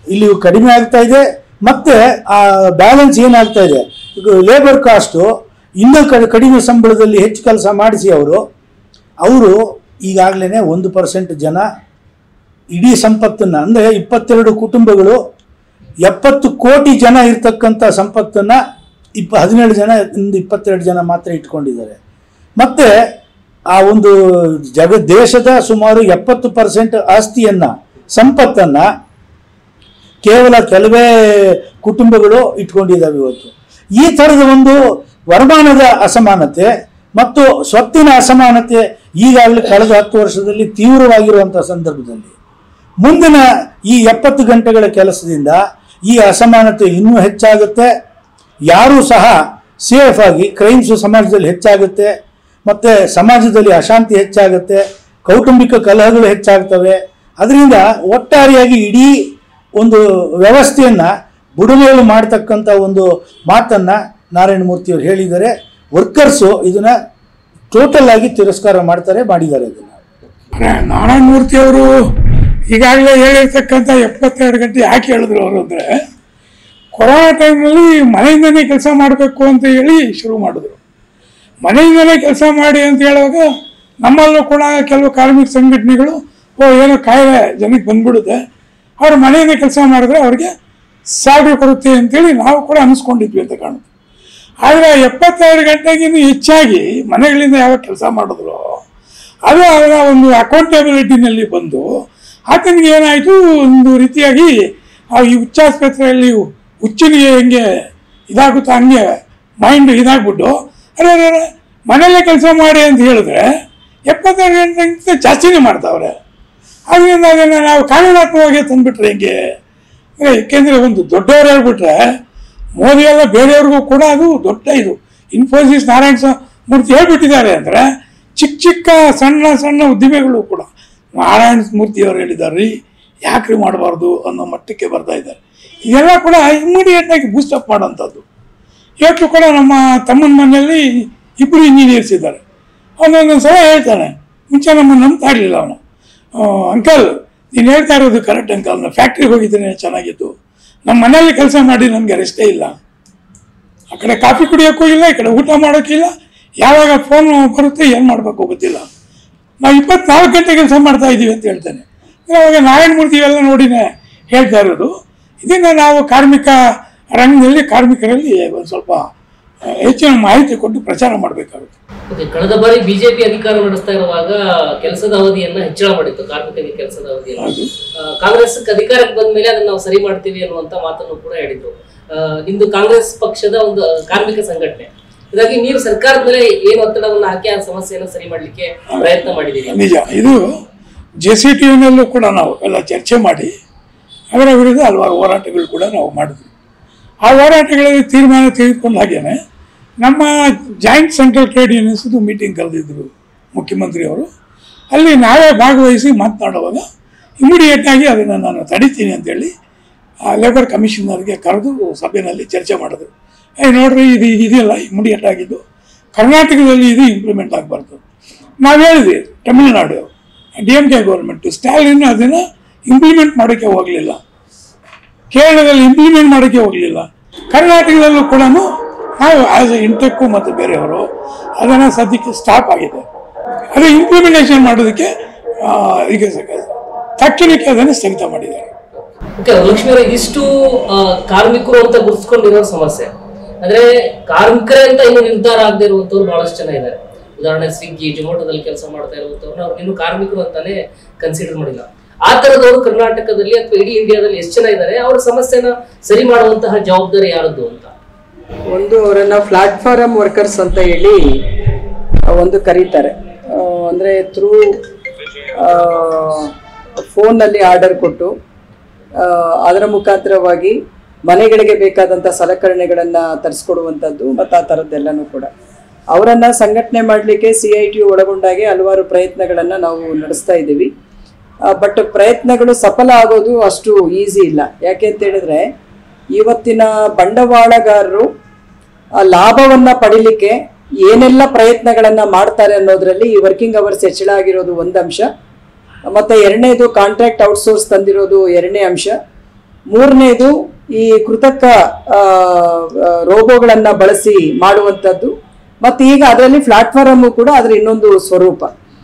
ಇಲ್ಲಿ ಕಡಿಮೆ ಆಗ್ತಾ ಇದೆ ಮತ್ತೆ ಆ ಬ್ಯಾಲೆನ್ಸ್ ಏನಾಗ್ತಾ ಇದೆ ಈಗ ಲೇಬರ್ ಕಾಸ್ಟು ಇನ್ನೂ ಕಡಿ- ಕಡಿಮೆ ಸಂಬಳದಲ್ಲಿ ಹೆಚ್ಚು ಕೆಲಸ ಮಾಡಿಸಿ ಅವರು ಅವರು ಈಗಾಗಲೇ ಒಂದು ಪರ್ಸೆಂಟ್ ಜನ ಇಡೀ ಸಂಪತ್ತನ್ನು ಅಂದರೆ ಇಪ್ಪತ್ತೆರಡು ಕುಟುಂಬಗಳು ಎಪ್ಪತ್ತು ಕೋಟಿ ಜನ ಇರ್ತಕ್ಕಂಥ ಸಂಪತ್ತನ್ನು ಇಪ್ಪ ಹದಿನೇಳು ಜನ ಇಂದ ಇಪ್ಪತ್ತೆರಡು ಜನ ಮಾತ್ರ ಇಟ್ಕೊಂಡಿದ್ದಾರೆ ಮತ್ತೆ ಆ ಒಂದು ಜಗ ದೇಶದ ಸುಮಾರು ಎಪ್ಪತ್ತು ಪರ್ಸೆಂಟ್ ಆಸ್ತಿಯನ್ನು ಸಂಪತ್ತನ್ನು ಕೇವಲ ಕೆಲವೇ ಕುಟುಂಬಗಳು ಇಟ್ಕೊಂಡಿದ್ದಾವೆ ಇವತ್ತು ಈ ಥರದ ಒಂದು ವರಮಾನದ ಅಸಮಾನತೆ ಮತ್ತು ಸ್ವತ್ತಿನ ಅಸಮಾನತೆ ಈಗಾಗಲೇ ಕಳೆದ ಹತ್ತು ವರ್ಷದಲ್ಲಿ ತೀವ್ರವಾಗಿರುವಂಥ ಸಂದರ್ಭದಲ್ಲಿ ಮುಂದಿನ ಈ ಎಪ್ಪತ್ತು ಗಂಟೆಗಳ ಕೆಲಸದಿಂದ ಈ ಅಸಮಾನತೆ ಇನ್ನೂ ಹೆಚ್ಚಾಗುತ್ತೆ ಯಾರೂ ಸಹ ಸೇಫ್ ಆಗಿ ಕ್ರೈಮ್ಸ್ ಸಮಾಜದಲ್ಲಿ ಹೆಚ್ಚಾಗುತ್ತೆ ಮತ್ತು ಸಮಾಜದಲ್ಲಿ ಅಶಾಂತಿ ಹೆಚ್ಚಾಗುತ್ತೆ ಕೌಟುಂಬಿಕ ಕಲಹಗಳು ಹೆಚ್ಚಾಗ್ತವೆ ಅದರಿಂದ ಒಟ್ಟಾರೆಯಾಗಿ ಇಡೀ ಒಂದು ವ್ಯವಸ್ಥೆಯನ್ನು ಬುಡಮೇಲು ಮಾಡ್ತಕ್ಕಂಥ ಒಂದು ಮಾತನ್ನು ನಾರಾಯಣ ಮೂರ್ತಿಯವರು ಹೇಳಿದ್ದಾರೆ ವರ್ಕರ್ಸು ಇದನ್ನು ಟೋಟಲ್ ಆಗಿ ತಿರಸ್ಕಾರ ಮಾಡ್ತಾರೆ ಮಾಡಿದ್ದಾರೆ ಅದನ್ನು ನಾರಾಯಣ ಮೂರ್ತಿ ಅವರು ಈಗಾಗಲೇ ಹೇಳಿರ್ತಕ್ಕಂಥ ಎಪ್ಪತ್ತೆರಡು ಗಂಟೆ ಯಾಕೆ ಹೇಳಿದ್ರು ಅವರು ಅಂದರೆ ಕೊರೋನಾ ಟೈಮ್ನಲ್ಲಿ ಮನೆಯಿಂದನೇ ಕೆಲಸ ಮಾಡಬೇಕು ಅಂತ ಹೇಳಿ ಶುರು ಮಾಡಿದ್ರು ಮನೆಯಿಂದಲೇ ಕೆಲಸ ಮಾಡಿ ಅಂತ ಹೇಳುವಾಗ ನಮ್ಮಲ್ಲೂ ಕೂಡ ಕೆಲವು ಕಾರ್ಮಿಕ ಸಂಘಟನೆಗಳು ಓ ಏನೋ ಕಾಯಿಲೆ ಜನಕ್ಕೆ ಬಂದ್ಬಿಡುತ್ತೆ ಅವ್ರು ಮನೆಯಿಂದ ಕೆಲಸ ಮಾಡಿದ್ರೆ ಅವ್ರಿಗೆ ಸ್ಯಾಲ್ರಿ ಕೊಡುತ್ತೆ ಅಂತೇಳಿ ನಾವು ಕೂಡ ಅನಿಸ್ಕೊಂಡಿದ್ವಿ ಅಂತ ಕಾಣುತ್ತೆ ಆದರೆ ಎಪ್ಪತ್ತೆರಡು ಗಂಟೆಗಿಂತ ಹೆಚ್ಚಾಗಿ ಮನೆಗಳಿಂದ ಯಾವಾಗ ಕೆಲಸ ಮಾಡಿದ್ರು ಅದು ಅವರ ಒಂದು ಅಕೌಂಟಬಿಲಿಟಿನಲ್ಲಿ ಬಂದು ಆತನಿಗೆ ಏನಾಯಿತು ಒಂದು ರೀತಿಯಾಗಿ ಆ ಈ ಹುಚ್ಚಾಸ್ಪತ್ರೆಯಲ್ಲಿ ಹುಚ್ಚನಿಗೆ ಹೆಂಗೆ ಇದಾಗುತ್ತೋ ಹಂಗೆ ಮೈಂಡ್ ಇದಾಗ್ಬಿಟ್ಟು ಅರೆ ಅರೆ, ಅರೆ ಮನೆಯಲ್ಲೇ ಕೆಲಸ ಮಾಡಿ ಅಂತ ಹೇಳಿದ್ರೆ ಎಪ್ಪತ್ತೆರಡು ಗಂಟೆಗಿಂತ ಜಾಸ್ತಿನೇ ಮಾಡ್ತಾವ್ರೆ ಅದರಿಂದ ಅದನ್ನು ನಾವು ಕಾನೂನಾತ್ಮಕವಾಗಿ ತಂದುಬಿಟ್ರೆ ಹೆಂಗೆ ಅಂದ್ರೆ ಏಕೆಂದರೆ ಒಂದು ದೊಡ್ಡವ್ರು ಹೇಳ್ಬಿಟ್ರೆ ಮೋದಿ ಎಲ್ಲ ಬೇರೆಯವ್ರಿಗೂ ಕೂಡ ಅದು ದೊಡ್ಡ ಇದು ಇನ್ಫೋಸಿಸ್ ನಾರಾಯಣ ಸ್ವಾ- ಮೂರ್ತಿ ಹೇಳ್ಬಿಟ್ಟಿದ್ದಾರೆ ಅಂದರೆ ಚಿಕ್ಕ ಚಿಕ್ಕ ಸಣ್ಣ ಸಣ್ಣ ಉದ್ದಿಮೆಗಳು ಕೂಡ ನಾರಾಯಣ ಮೂರ್ತಿಯವರು ಹೇಳಿದ್ದಾರೆ ರೀ ಯಾಕ್ರಿ ಮಾಡಬಾರ್ದು ಅನ್ನೋ ಮಟ್ಟಕ್ಕೆ ಬರ್ತಾ ಇದ್ದಾರೆ ಇದೆಲ್ಲ ಕೂಡ ಇಮಿಡಿಯೇಟಾಗಿ ಬೂಸ್ಟಪ್ ಮಾಡೋಂಥದ್ದು ಇವತ್ತು ಕೂಡ ನಮ್ಮ ತಮ್ಮನ ಮನೆಯಲ್ಲಿ ಇಬ್ಬರು ಇಂಜಿನಿಯರ್ಸ್ ಇದ್ದಾರೆ ಅವನೊಂದೊಂದು ಸಲ ಹೇಳ್ತಾನೆ ಮುಂಚೆ ನಮ್ಮನ್ನು ನಂಬ್ತಾ ಇರಲಿಲ್ಲ ಅವನು ಅಂಕಲ್ ನೀನು ಹೇಳ್ತಾ ಇರೋದು ಕರೆಕ್ಟ್ ಅಂಕಲ್ ನಾನು ಫ್ಯಾಕ್ಟ್ರಿಗೆ ಹೋಗಿದ್ದೇನೆ ಚೆನ್ನಾಗಿತ್ತು ನಮ್ಮ ಮನೆಯಲ್ಲಿ ಕೆಲಸ ಮಾಡಿ ನನಗೆ ರೆಸ್ಟೇ ಇಲ್ಲ ಆ ಕಡೆ ಕಾಫಿ ಕುಡಿಯೋಕ್ಕೂ ಇಲ್ಲ ಈ ಕಡೆ ಊಟ ಮಾಡೋಕ್ಕಿಲ್ಲ ಯಾವಾಗ ಫೋನ್ ಬರುತ್ತೆ ಏನು ಮಾಡಬೇಕು ಗೊತ್ತಿಲ್ಲ ನಾವು ಇಪ್ಪತ್ನಾಲ್ಕು ಗಂಟೆ ಕೆಲಸ ಮಾಡ್ತಾ ಇದ್ದೀವಿ ಅಂತ ಹೇಳ್ತಾನೆ ಅವಾಗ ನಾರಾಯಣ ಮೂರ್ತಿ ಇವೆಲ್ಲ ನೋಡಿನೇ ಹೇಳ್ತಾ ಇರೋದು ಇದನ್ನು ನಾವು ಕಾರ್ಮಿಕ ರಂಗದಲ್ಲಿ ಕಾರ್ಮಿಕರಲ್ಲಿ ಒಂದು ಸ್ವಲ್ಪ ಆ, ಹೆಚ್ಚಿನ ಮಾಹಿತಿ ಕೊಟ್ಟು ಪ್ರಚಾರ ಮಾಡಬೇಕಾಗುತ್ತೆ ಓಕೆ ಕಳೆದ ಬಾರಿ ಬಿಜೆಪಿ ಅಧಿಕಾರ ನಡೆಸ್ತಾ ಇರುವಾಗ ಕೆಲಸದ ಅವಧಿಯನ್ನ ಹೆಚ್ಚಳ ಮಾಡಿತ್ತು ಕಾರ್ಮಿಕರಿಗೆ ಕೆಲಸದ ಅವಧಿಯನ್ನು ಹೌದು ಆ, ಕಾಂಗ್ರೆಸ್ ಅಧಿಕಾರಕ್ಕೆ ಬಂದ ಮೇಲೆ ಅದನ್ನ ನಾವು ಸರಿ ಮಾಡ್ತೀವಿ ಅನ್ನುವಂತ ಮಾತನ್ನು ಕೂಡ ಹೇಳಿದ್ರು ಆ, ನಿಮ್ದು ಕಾಂಗ್ರೆಸ್ ಪಕ್ಷದ ಒಂದು ಆ, ಕಾರ್ಮಿಕ ಸಂಘಟನೆ ಹೀಗಾಗಿ ನೀವು ಸರ್ಕಾರದ ಮೇಲೆ ಏನು ಒತ್ತಡವನ್ನು ಹಾಕಿ ಆ ಸಮಸ್ಯೆಯನ್ನು ಸರಿ ಮಾಡ್ಲಿಕ್ಕೆ ಪ್ರಯತ್ನ ಮಾಡಿದ್ದೀರಿ ನಿಜ ಇದು ಜೆ ಸಿ ಟಿ ಯುನಲ್ಲೂ ಕೂಡ ನಾವು ಎಲ್ಲ ಚರ್ಚೆ ಮಾಡಿ ಅದರ ವಿರುದ್ಧ ಹಲವಾರು ಹೋರಾಟಗಳು ಕೂಡ ನಾವು ಮಾಡಿದ್ವಿ ಆ ಹೋರಾಟಗಳಲ್ಲಿ ತೀರ್ಮಾನ ತೆಗೆದುಕೊಂಡ ಹಾಗೇನೆ ನಮ್ಮ ಜಾಯಿಂಟ್ ಸೆಂಟ್ರಲ್ ಟ್ರೇಡ್ ಯೂನಿಯನ್ಸ್ದು ಮೀಟಿಂಗ್ ಕರೆದಿದ್ದರು ಮುಖ್ಯಮಂತ್ರಿಯವರು ಅಲ್ಲಿ ನಾವೇ ಭಾಗವಹಿಸಿ ಮಾತನಾಡುವಾಗ ಇಮಿಡಿಯೇಟಾಗಿ ಅದನ್ನು ನಾನು ತಡಿತೀನಿ ಅಂತೇಳಿ ಆ ಲೇಬರ್ ಕಮಿಷನರ್ಗೆ ಕರೆದು ಸಭೆಯಲ್ಲಿ ಚರ್ಚೆ ಮಾಡಿದ್ರು ಏ ನೋಡ್ರಿ ಇದು ಇದೆಯಲ್ಲ ಇಮಿಡಿಯೇಟ್ ಆಗಿದ್ದು ಕರ್ನಾಟಕದಲ್ಲಿ ಇದು ಇಂಪ್ಲಿಮೆಂಟ್ ಆಗಬಾರ್ದು ನಾವು ಹೇಳಿದ್ವಿ Tamil Nadu D M K government Stalin ಅದನ್ನು ಇಂಪ್ಲಿಮೆಂಟ್ ಮಾಡೋಕ್ಕೆ ಹೋಗಲಿಲ್ಲ ಕೇರಳದಲ್ಲಿ ಇಂಪ್ಲಿಮೆಂಟ್ ಮಾಡೋಕ್ಕೆ ಹೋಗಲಿಲ್ಲ ಕರ್ನಾಟಕದಲ್ಲೂ ಕೂಡ ನಾವು ಆಸ್ ಎ ಇಂಟೆಕ್ಕು ಮತ್ತು ಬೇರೆಯವರು ಅದನ್ನು ಸದ್ಯಕ್ಕೆ ಸ್ಟಾಪ್ ಆಗಿದೆ ಅದು ಇಂಪ್ಲಿಮೆಂಟೇಷನ್ ಮಾಡೋದಕ್ಕೆ ಆ, ಈಗ ತಕ್ಷಣಕ್ಕೆ ಅದನ್ನು ಸ್ಥಗಿತ ಮಾಡಿದ್ದಾರೆ ಓಕೆ ಲಕ್ಷ್ಮೀ ಅವರೇ, ಇದಿಷ್ಟು ಆ, ಕಾರ್ಮಿಕರು ಅಂತ ಗುರುತಿಸ್ಕೊಂಡಿರೋ ಸಮಸ್ಯೆ ಅಂದ್ರೆ ಕಾರ್ಮಿಕರೇ ಅಂತ ಇನ್ನು ನಿರ್ಧಾರ ಆಗದೆ ಇರುವಂತವ್ರು ಬಹಳಷ್ಟು ಜನ ಇದ್ದಾರೆ ಉದಾಹರಣೆ ಸ್ವಿಗ್ಗಿ ಜೊಮೊಟೋದಲ್ಲಿ ಕೆಲಸ ಮಾಡ್ತಾ ಇರುವಂತವ್ರು ಅವ್ರು ಇನ್ನು ಕಾರ್ಮಿಕರು ಅಂತಾನೆ ಕನ್ಸಿಡರ್ ಮಾಡಿಲ್ಲ ಆ ತರದವರು ಕರ್ನಾಟಕದಲ್ಲಿ ಅಥವಾ ಇಡೀ ಇಂಡಿಯಾದಲ್ಲಿ ಎಷ್ಟು ಜನ ಇದ್ದಾರೆ ಅವ್ರ ಸಮಸ್ಯೆನ ಸರಿ ಮಾಡುವಂತಹ ಜವಾಬ್ದಾರಿ ಯಾರದ್ದು ಅಂತ ಒಂದು ಅವರನ್ನ ಪ್ಲಾಟ್ಫಾರಮ್ ವರ್ಕರ್ಸ್ ಅಂತ ಹೇಳಿ ಆ, ಒಂದು ಕರೀತಾರೆ ಆ, ಅಂದ್ರೆ ಥ್ರೂ ಫೋನ್ನಲ್ಲಿ ಆರ್ಡರ್ ಕೊಟ್ಟು ಆ, ಅದರ ಮುಖಾಂತರವಾಗಿ ಮನೆಗಳಿಗೆ ಬೇಕಾದಂಥ ಸಲಕರಣೆಗಳನ್ನು ತರಿಸ್ಕೊಡುವಂಥದ್ದು ಮತ್ತು ಆ ಥರದ್ದೆಲ್ಲನೂ ಕೂಡ ಅವರನ್ನು ಸಂಘಟನೆ ಮಾಡಲಿಕ್ಕೆ ಸಿ ಐ ಟಿ ಒಳಗೊಂಡಾಗೆ ಹಲವಾರು ಪ್ರಯತ್ನಗಳನ್ನು ನಾವು ನಡೆಸ್ತಾ ಇದ್ದೀವಿ ಬಟ್ ಪ್ರಯತ್ನಗಳು ಸಫಲ ಆಗೋದು ಅಷ್ಟು ಈಸಿ ಇಲ್ಲ ಯಾಕೆ ಅಂತ ಹೇಳಿದ್ರೆ ಇವತ್ತಿನ ಬಂಡವಾಳಗಾರರು ಆ ಲಾಭವನ್ನ ಪಡಿಲಿಕ್ಕೆ ಏನೆಲ್ಲ ಪ್ರಯತ್ನಗಳನ್ನ ಮಾಡ್ತಾರೆ ಅನ್ನೋದ್ರಲ್ಲಿ ಈ ವರ್ಕಿಂಗ್ ಅವರ್ಸ್ ಹೆಚ್ಚಳ ಆಗಿರೋದು ಒಂದು ಅಂಶ ಮತ್ತೆ ಎರಡನೇದು ಕಾಂಟ್ರಾಕ್ಟ್ ಔಟ್ಸೋರ್ಸ್ ತಂದಿರೋದು ಎರಡನೇ ಅಂಶ ಮೂರನೇದು ಈ ಕೃತಕ ಆ, ಆ, ರೋಬೋಗಳನ್ನ ಬಳಸಿ ಮಾಡುವಂಥದ್ದು ಮತ್ತು ಈಗ ಅದರಲ್ಲಿ ಪ್ಲಾಟ್ಫಾರಮ್ ಕೂಡ ಅದರ ಇನ್ನೊಂದು ಸ್ವರೂಪ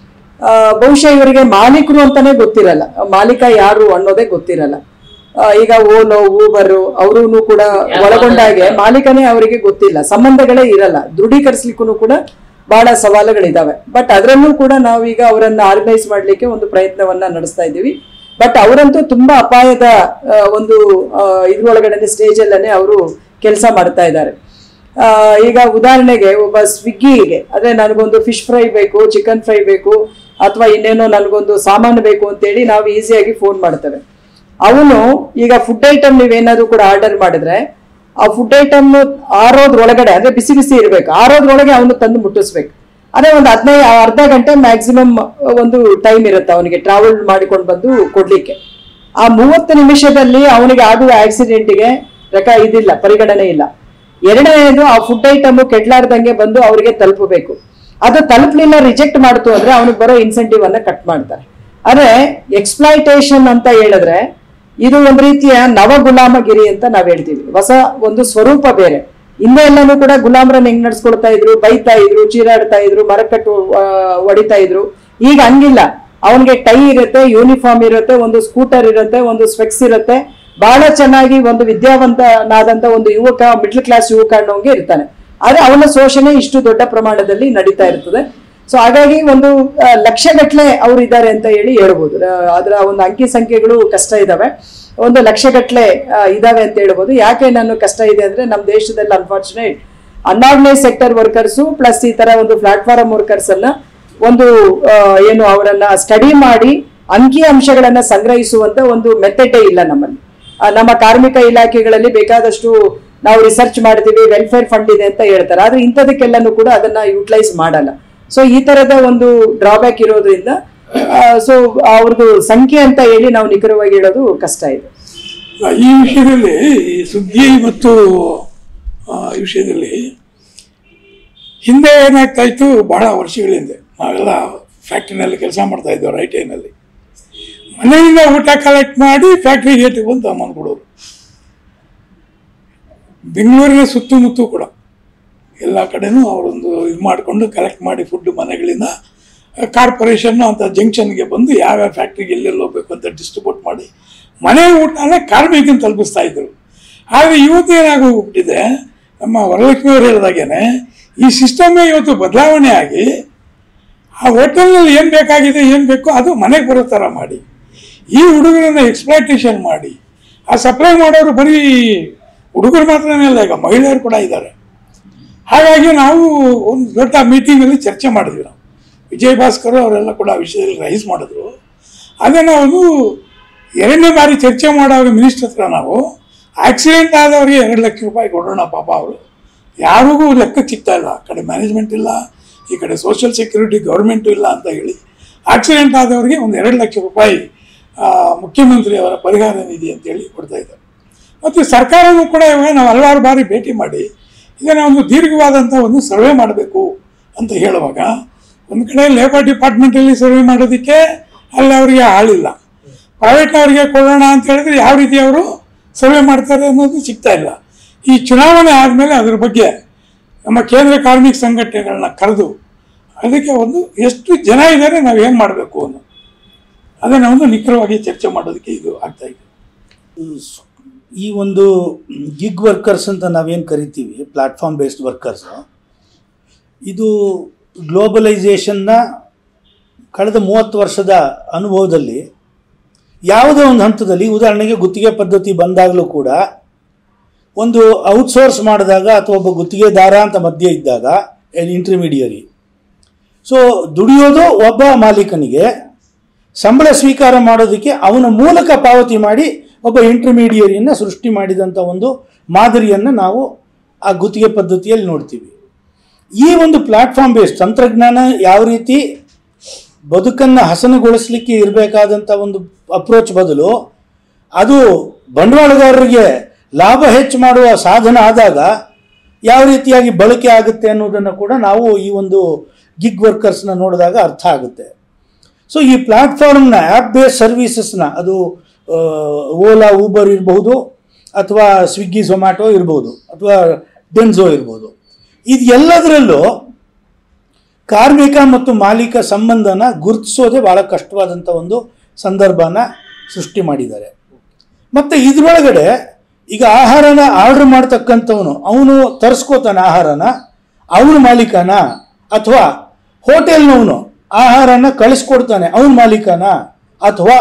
ಆ, ಬಹುಶಃ ಇವರಿಗೆ ಮಾಲೀಕರು ಅಂತಾನೆ ಗೊತ್ತಿರಲ್ಲ ಮಾಲೀಕ ಯಾರು ಅನ್ನೋದೇ ಗೊತ್ತಿರಲ್ಲ ಆ, ಈಗ ಓಲೋ ಊಬರ್ ಅವರು ಕೂಡ ಒಳಗೊಂಡಾಗೆ ಮಾಲೀಕನೇ ಅವರಿಗೆ ಗೊತ್ತಿಲ್ಲ ಸಂಬಂಧಗಳೇ ಇರಲ್ಲ ದೃಢೀಕರಿಸ್ಲಿಕ್ಕೂ ಕೂಡ ಬಹಳ ಸವಾಲುಗಳಿದಾವೆ ಬಟ್ ಅದರಲ್ಲೂ ಕೂಡ ನಾವೀಗ ಅವರನ್ನ ಆರ್ಗನೈಸ್ ಮಾಡ್ಲಿಕ್ಕೆ ಒಂದು ಪ್ರಯತ್ನವನ್ನ ನಡೆಸ್ತಾ ಇದ್ದೀವಿ ಬಟ್ ಅವರಂತೂ ತುಂಬಾ ಅಪಾಯದ ಆ, ಒಂದು ಆ, ಇದ್ರೊಳಗಡೆ ಸ್ಟೇಜ್ ಅಲ್ಲೇ ಅವರು ಕೆಲಸ ಮಾಡ್ತಾ ಇದ್ದಾರೆ ಆ, ಈಗ ಉದಾಹರಣೆಗೆ ಒಬ್ಬ ಸ್ವಿಗ್ಗಿಗೆ ಅಂದ್ರೆ ನನಗೊಂದು ಫಿಶ್ ಫ್ರೈ ಬೇಕು ಚಿಕನ್ ಫ್ರೈ ಬೇಕು ಅಥವಾ ಇನ್ನೇನೋ ನನಗೊಂದು ಸಾಮಾನು ಬೇಕು ಅಂತೇಳಿ ನಾವು ಈಸಿಯಾಗಿ ಫೋನ್ ಮಾಡ್ತೇವೆ ಅವನು ಈಗ ಫುಡ್ ಐಟಮ್ ನೀವೇನಾದ್ರೂ ಕೂಡ ಆರ್ಡರ್ ಮಾಡಿದ್ರೆ ಆ ಫುಡ್ ಐಟಮ್ ಆರೋದ್ರೊಳಗಡೆ ಅಂದ್ರೆ ಬಿಸಿ ಬಿಸಿ ಇರಬೇಕು ಆರೋದ್ರೊಳಗೆ ಅವನು ತಂದು ಮುಟ್ಟಿಸ್ಬೇಕು ಅದೇ ಒಂದು ಹದಿನೈದು ಅರ್ಧ ಗಂಟೆ ಮ್ಯಾಕ್ಸಿಮಮ್ ಒಂದು ಟೈಮ್ ಇರುತ್ತೆ ಅವನಿಗೆ ಟ್ರಾವೆಲ್ ಮಾಡಿಕೊಂಡು ಬಂದು ಕೊಡ್ಲಿಕ್ಕೆ ಆ ಮೂವತ್ತು ನಿಮಿಷದಲ್ಲಿ ಅವನಿಗೆ ಆಗುವ ಆಕ್ಸಿಡೆಂಟ್ಗೆ ರೆಕ ಇದಿಲ್ಲ ಪರಿಗಣನೆ ಇಲ್ಲ ಎರಡನೇದು ಆ ಫುಡ್ ಐಟಮ್ ಕೆಡ್ಲಾರ್ದಂಗೆ ಬಂದು ಅವರಿಗೆ ತಲುಪಬೇಕು ಅದು ತಲುಪಲಿಲ್ಲ ರಿಜೆಕ್ಟ್ ಮಾಡ್ತು ಅಂದ್ರೆ ಅವನಿಗೆ ಬರೋ ಇನ್ಸೆಂಟಿವ್ ಅನ್ನ ಕಟ್ ಮಾಡ್ತಾರೆ ಆದ್ರೆ ಎಕ್ಸ್ಪ್ಲಾಯಿಟೇಷನ್ ಅಂತ ಹೇಳಿದ್ರೆ ಇದು ಒಂದು ರೀತಿಯ ನವ ಗುಲಾಮಗಿರಿ ಅಂತ ನಾವ್ ಹೇಳ್ತೀವಿ ಹೊಸ ಒಂದು ಸ್ವರೂಪ ಬೇರೆ ಹಿಂದೆ ಎಲ್ಲಾನು ಕೂಡ ಗುಲಾಮರನ್ನ ಹೆಂಗ್ ನಡ್ಸ್ಕೊಳ್ತಾ ಇದ್ರು ಬೈತಾ ಇದ್ರು ಚೀರಾಡ್ತಾ ಇದ್ರು ಮರಕಟ್ಟು ಆ, ಹೊಡಿತಾ ಇದ್ರು ಈಗ ಹಂಗಿಲ್ಲ ಅವನಿಗೆ ಟೈ ಇರುತ್ತೆ ಯೂನಿಫಾರ್ಮ್ ಇರುತ್ತೆ ಒಂದು ಸ್ಕೂಟರ್ ಇರುತ್ತೆ ಒಂದು ಸ್ಪೆಕ್ಸ್ ಇರುತ್ತೆ ಬಹಳ ಚೆನ್ನಾಗಿ ಒಂದು ವಿದ್ಯಾವಂತನಾದಂತ ಒಂದು ಯುವಕ ಮಿಡ್ಲ್ ಕ್ಲಾಸ್ ಯುವಕ ಅನ್ನೋಂಗೆ ಇರ್ತಾನೆ ಆದ್ರೆ ಅವನ ಶೋಷಣೆ ಇಷ್ಟು ದೊಡ್ಡ ಪ್ರಮಾಣದಲ್ಲಿ ನಡೀತಾ ಇರ್ತದೆ ಸೊ ಹಾಗಾಗಿ ಒಂದು ಆ, ಲಕ್ಷಗಟ್ಲೆ ಅವ್ರು ಇದ್ದಾರೆ ಅಂತ ಹೇಳಿ ಹೇಳ್ಬೋದು ಆ, ಅದರ ಒಂದು ಅಂಕಿ ಸಂಖ್ಯೆಗಳು ಕಷ್ಟ ಇದಾವೆ ಒಂದು ಲಕ್ಷಗಟ್ಲೆ ಆ, ಇದಾವೆ ಅಂತ ಹೇಳ್ಬೋದು ಯಾಕೆ ನಾನು ಕಷ್ಟ ಇದೆ ಅಂದ್ರೆ ನಮ್ಮ ದೇಶದಲ್ಲಿ unfortunate unorganise sector workers plus ಈ ತರ ಒಂದು ಪ್ಲಾಟ್ಫಾರ್ಮ್ ವರ್ಕರ್ಸ್ ಅನ್ನ ಒಂದು ಆ, ಏನು ಅವರನ್ನ ಸ್ಟಡಿ ಮಾಡಿ ಅಂಕಿ ಅಂಶಗಳನ್ನ ಸಂಗ್ರಹಿಸುವಂತ ಒಂದು ಮೆಥಡೇ ಇಲ್ಲ ನಮ್ಮಲ್ಲಿ ಆ, ನಮ್ಮ ಕಾರ್ಮಿಕ ಇಲಾಖೆಗಳಲ್ಲಿ ಬೇಕಾದಷ್ಟು ನಾವು ರಿಸರ್ಚ್ ಮಾಡ್ತೀವಿ ವೆಲ್ಫೇರ್ ಫಂಡ್ ಇದೆ ಅಂತ ಹೇಳ್ತಾರೆ ಆದ್ರೆ ಇಂಥದಕ್ಕೆಲ್ಲನೂ ಕೂಡ ಅದನ್ನ ಯೂಟಿಲೈಸ್ ಮಾಡಲ್ಲ ಸೊ ಈ ತರದ ಒಂದು ಡ್ರಾಬ್ಯಾಕ್ ಇರೋದ್ರಿಂದ ಸೊ ಅವ್ರದ್ದು ಸಂಖ್ಯೆ ಅಂತ ಹೇಳಿ ನಾವು ನಿಖರವಾಗಿ ಹೇಳೋದು ಕಷ್ಟ ಇದೆ ಈ ವಿಷಯದಲ್ಲಿ ಈ ಸುಗ್ಗಿ ಮತ್ತು ಆ, ಈ ವಿಷಯದಲ್ಲಿ ಹಿಂದೆ ಏನಾಗ್ತಾ ಇತ್ತು ಬಹಳ ವರ್ಷಗಳ ಹಿಂದೆ ನಾವೆಲ್ಲ ಫ್ಯಾಕ್ಟ್ರಿನಲ್ಲಿ ಕೆಲಸ ಮಾಡ್ತಾ ಇದ್ದೆವು ರೈಟ್ ಏನಲ್ಲಿ ಮನೆಯಿಂದ ಊಟ ಕಲೆಕ್ಟ್ ಮಾಡಿ ಫ್ಯಾಕ್ಟ್ರಿ ಗೇಟಿಗೆ ಬಂದು ತಗೊಂಬಂದು ಕೊಡೋರು ಬೆಂಗಳೂರಿನ ಸುತ್ತಮುತ್ತ ಕೂಡ ಎಲ್ಲ ಕಡೆನೂ ಅವರೊಂದು ಇದು ಮಾಡಿಕೊಂಡು ಕಲೆಕ್ಟ್ ಮಾಡಿ ಫುಡ್ ಮನೆಗಳಿಂದ ಕಾರ್ಪೊರೇಷನ್ನು ಅಂತ ಜಂಕ್ಷನ್ಗೆ ಬಂದು ಯಾವ್ಯಾವ ಫ್ಯಾಕ್ಟ್ರಿಗೆ ಎಲ್ಲೆಲ್ಲಿ ಹೋಗ್ಬೇಕು ಅಂತ ಡಿಸ್ಟ್ರಿಬ್ಯೂಟ್ ಮಾಡಿ ಮನೆ ಊಟನ ಕಾರ್ಮಿಕನ ತಲುಪಿಸ್ತಾ ಇದ್ರು ಆದರೆ ಇವತ್ತು ಏನಾಗೋಗ್ಬಿಟ್ಟಿದೆ ನಮ್ಮ ವರಲಕ್ಷ್ಮಿ ಅವರು ಹೇಳಿದಾಗೇನೆ ಈ ಸಿಸ್ಟಮೇ ಇವತ್ತು ಬದಲಾವಣೆ ಆಗಿ ಆ ಹೋಟೆಲ್ನಲ್ಲಿ ಏನು ಬೇಕಾಗಿದೆ ಏನು ಬೇಕೋ ಅದು ಮನೆಗೆ ಬರೋ ಥರ ಮಾಡಿ ಈ ಹುಡುಗರನ್ನ ಎಕ್ಸ್ಪ್ಲಾಯ್ಟೇಷನ್ ಮಾಡಿ ಆ ಸಪ್ಲೈ ಮಾಡೋರು ಬರೀ ಹುಡುಗರು ಮಾತ್ರನೇ ಅಲ್ಲ ಈಗ ಮಹಿಳೆಯರು ಕೂಡ ಇದ್ದಾರೆ ಹಾಗಾಗಿ ನಾವು ಒಂದು ದೊಡ್ಡ ಮೀಟಿಂಗಲ್ಲಿ ಚರ್ಚೆ ಮಾಡಿದ್ವಿ ನಾವು ವಿಜಯ್ ಭಾಸ್ಕರ್ ಅವರೆಲ್ಲ ಕೂಡ ಆ ವಿಷಯದಲ್ಲಿ ರೈಸ್ ಮಾಡಿದ್ರು ಅದನ್ನು ಒಂದು ಎರಡನೇ ಬಾರಿ ಚರ್ಚೆ ಮಾಡುವಾಗ ಮಿನಿಸ್ಟರ್ ಹತ್ರ ನಾವು ಆಕ್ಸಿಡೆಂಟ್ ಆದವರಿಗೆ ಎರಡು ಲಕ್ಷ ರೂಪಾಯಿ ಕೊಡೋಣ ಪಾಪ ಅವರು ಯಾರಿಗೂ ಲೆಕ್ಕಕ್ಕೆ ಸಿಗ್ತಾ ಇಲ್ಲ ಆ ಕಡೆ ಮ್ಯಾನೇಜ್ಮೆಂಟ್ ಇಲ್ಲ ಈ ಕಡೆ ಸೋಷಿಯಲ್ ಸೆಕ್ಯೂರಿಟಿ ಗೌರ್ಮೆಂಟು ಇಲ್ಲ ಅಂತ ಹೇಳಿ ಆಕ್ಸಿಡೆಂಟ್ ಆದವರಿಗೆ ಒಂದು ಎರಡು ಲಕ್ಷ ರೂಪಾಯಿ ಆ, ಮುಖ್ಯಮಂತ್ರಿ ಅವರ ಪರಿಹಾರ ನಿಧಿ ಅಂತೇಳಿ ಕೊಡ್ತಾ ಇದ್ದಾರೆ ಮತ್ತು ಸರ್ಕಾರನೂ ಕೂಡ ಇವಾಗ ನಾವು ಹಲವಾರು ಬಾರಿ ಭೇಟಿ ಮಾಡಿ ಇದನ್ನು ಒಂದು ದೀರ್ಘವಾದಂಥ ಒಂದು ಸರ್ವೆ ಮಾಡಬೇಕು ಅಂತ ಹೇಳುವಾಗ ಒಂದು ಕಡೆ ಲೇಬರ್ ಡಿಪಾರ್ಟ್ಮೆಂಟಲ್ಲಿ ಸರ್ವೆ ಮಾಡೋದಕ್ಕೆ ಅಲ್ಲಿ ಅವರಿಗೆ ಆಳಿಲ್ಲ ಪ್ರೈವೇಟ್ನವರಿಗೆ ಕೊಡೋಣ ಅಂತ ಹೇಳಿದ್ರೆ ಯಾವ ರೀತಿ ಅವರು ಸರ್ವೆ ಮಾಡ್ತಾರೆ ಅನ್ನೋದು ಸಿಗ್ತಾ ಇಲ್ಲ ಈ ಚುನಾವಣೆ ಆದಮೇಲೆ ಅದ್ರ ಬಗ್ಗೆ ನಮ್ಮ ಕೇಂದ್ರ ಕಾರ್ಮಿಕ ಸಂಘಟನೆಗಳನ್ನ ಕರೆದು ಅದಕ್ಕೆ ಒಂದು ಎಷ್ಟು ಜನ ಇದ್ದಾರೆ ನಾವು ಏನು ಮಾಡಬೇಕು ಅನ್ನೋ ಅದನ್ನು ಒಂದು ನಿಖರವಾಗಿ ಚರ್ಚೆ ಮಾಡೋದಕ್ಕೆ ಇದು ಆಗ್ತಾ ಇದೆ ಈ ಒಂದು ಗಿಗ್ ವರ್ಕರ್ಸ್ ಅಂತ ನಾವೇನು ಕರಿತೀವಿ ಪ್ಲಾಟ್ಫಾರ್ಮ್ ಬೇಸ್ಡ್ ವರ್ಕರ್ಸ್ ಇದು ಗ್ಲೋಬಲೈಸೇಷನ್ನ ಕಳೆದ ಮೂವತ್ತು ವರ್ಷದ ಅನುಭವದಲ್ಲಿ ಯಾವುದೋ ಒಂದು ಹಂತದಲ್ಲಿ ಉದಾಹರಣೆಗೆ ಗುತ್ತಿಗೆ ಪದ್ಧತಿ ಬಂದಾಗಲೂ ಕೂಡ ಒಂದು ಔಟ್ಸೋರ್ಸ್ ಮಾಡಿದಾಗ ಅಥವಾ ಒಬ್ಬ ಗುತ್ತಿಗೆದಾರ ಅಂತ ಮಧ್ಯೆ ಇದ್ದಾಗ ಇಂಟರ್ಮೀಡಿಯರಿ ಸೊ ದುಡಿಯೋದು ಒಬ್ಬ ಮಾಲೀಕನಿಗೆ ಸಂಬಳ ಸ್ವೀಕಾರ ಮಾಡೋದಕ್ಕೆ ಅವನ ಮೂಲಕ ಪಾವತಿ ಮಾಡಿ ಒಬ್ಬ ಇಂಟರ್ಮೀಡಿಯರಿಯನ್ನು ಸೃಷ್ಟಿ ಮಾಡಿದಂಥ ಒಂದು ಮಾದರಿಯನ್ನು ನಾವು ಆ ಗುತ್ತಿಗೆ ಪದ್ಧತಿಯಲ್ಲಿ ನೋಡ್ತೀವಿ ಈ ಒಂದು ಪ್ಲಾಟ್ಫಾರ್ಮ್ ಬೇಸ್ಡ್ ತಂತ್ರಜ್ಞಾನ ಯಾವ ರೀತಿ ಬದುಕನ್ನು ಹಸನುಗೊಳಿಸಲಿಕ್ಕೆ ಇರಬೇಕಾದಂಥ ಒಂದು ಅಪ್ರೋಚ್ ಬದಲು ಅದು ಬಂಡವಾಳಗಾರರಿಗೆ ಲಾಭ ಹೆಚ್ಚು ಮಾಡುವ ಸಾಧನ ಆದಾಗ ಯಾವ ರೀತಿಯಾಗಿ ಬಳಕೆ ಆಗುತ್ತೆ ಅನ್ನೋದನ್ನು ಕೂಡ ನಾವು ಈ ಒಂದು ಗಿಗ್ ವರ್ಕರ್ಸ್ನ ನೋಡಿದಾಗ ಅರ್ಥ ಆಗುತ್ತೆ ಸೊ ಈ ಪ್ಲಾಟ್ಫಾರ್ಮ್ನ ಆ್ಯಪ್ ಬೇಸ್ ಸರ್ವೀಸಸ್ನ ಅದು ಓಲಾ ಊಬರ್ ಇರಬಹುದು ಅಥವಾ ಸ್ವಿಗ್ಗಿ ಝೊಮ್ಯಾಟೊ ಇರ್ಬೋದು ಅಥವಾ ಡೆನ್ಝೋ ಇರ್ಬೋದು ಇದು ಎಲ್ಲದರಲ್ಲೂ ಕಾರ್ಮಿಕ ಮತ್ತು ಮಾಲೀಕ ಸಂಬಂಧನ ಗುರುತಿಸೋದೇ ಭಾಳ ಕಷ್ಟವಾದಂಥ ಒಂದು ಸಂದರ್ಭನ ಸೃಷ್ಟಿ ಮಾಡಿದ್ದಾರೆ ಮತ್ತು ಇದ್ರೊಳಗಡೆ ಈಗ ಆಹಾರನ ಆರ್ಡರ್ ಮಾಡ್ತಕ್ಕಂಥವನು ಅವನು ತರಿಸ್ಕೋತಾನೆ ಆಹಾರನ ಅವನ ಮಾಲೀಕನ ಅಥವಾ ಹೋಟೆಲ್ನವನು ಆಹಾರನ ಕಳಿಸ್ಕೊಡ್ತಾನೆ ಅವನ ಮಾಲೀಕನ ಅಥವಾ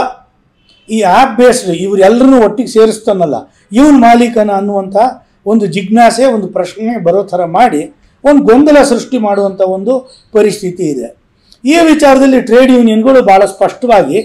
ಈ ಆ್ಯಪ್ ಬೇಸ್ಡ್ ಇವರೆಲ್ಲರನ್ನೂ ಒಟ್ಟಿಗೆ ಸೇರಿಸ್ತಾನಲ್ಲ ಇವನ ಮಾಲೀಕನ ಅನ್ನುವಂಥ ಒಂದು ಜಿಜ್ಞಾಸೆ ಒಂದು ಪ್ರಶ್ನೆ ಬರೋ ಥರ ಮಾಡಿ ಒಂದು ಗೊಂದಲ ಸೃಷ್ಟಿ ಮಾಡುವಂಥ ಒಂದು ಪರಿಸ್ಥಿತಿ ಇದೆ ಈ ವಿಚಾರದಲ್ಲಿ ಟ್ರೇಡ್ ಯೂನಿಯನ್ಗಳು ಭಾಳ ಸ್ಪಷ್ಟವಾಗಿ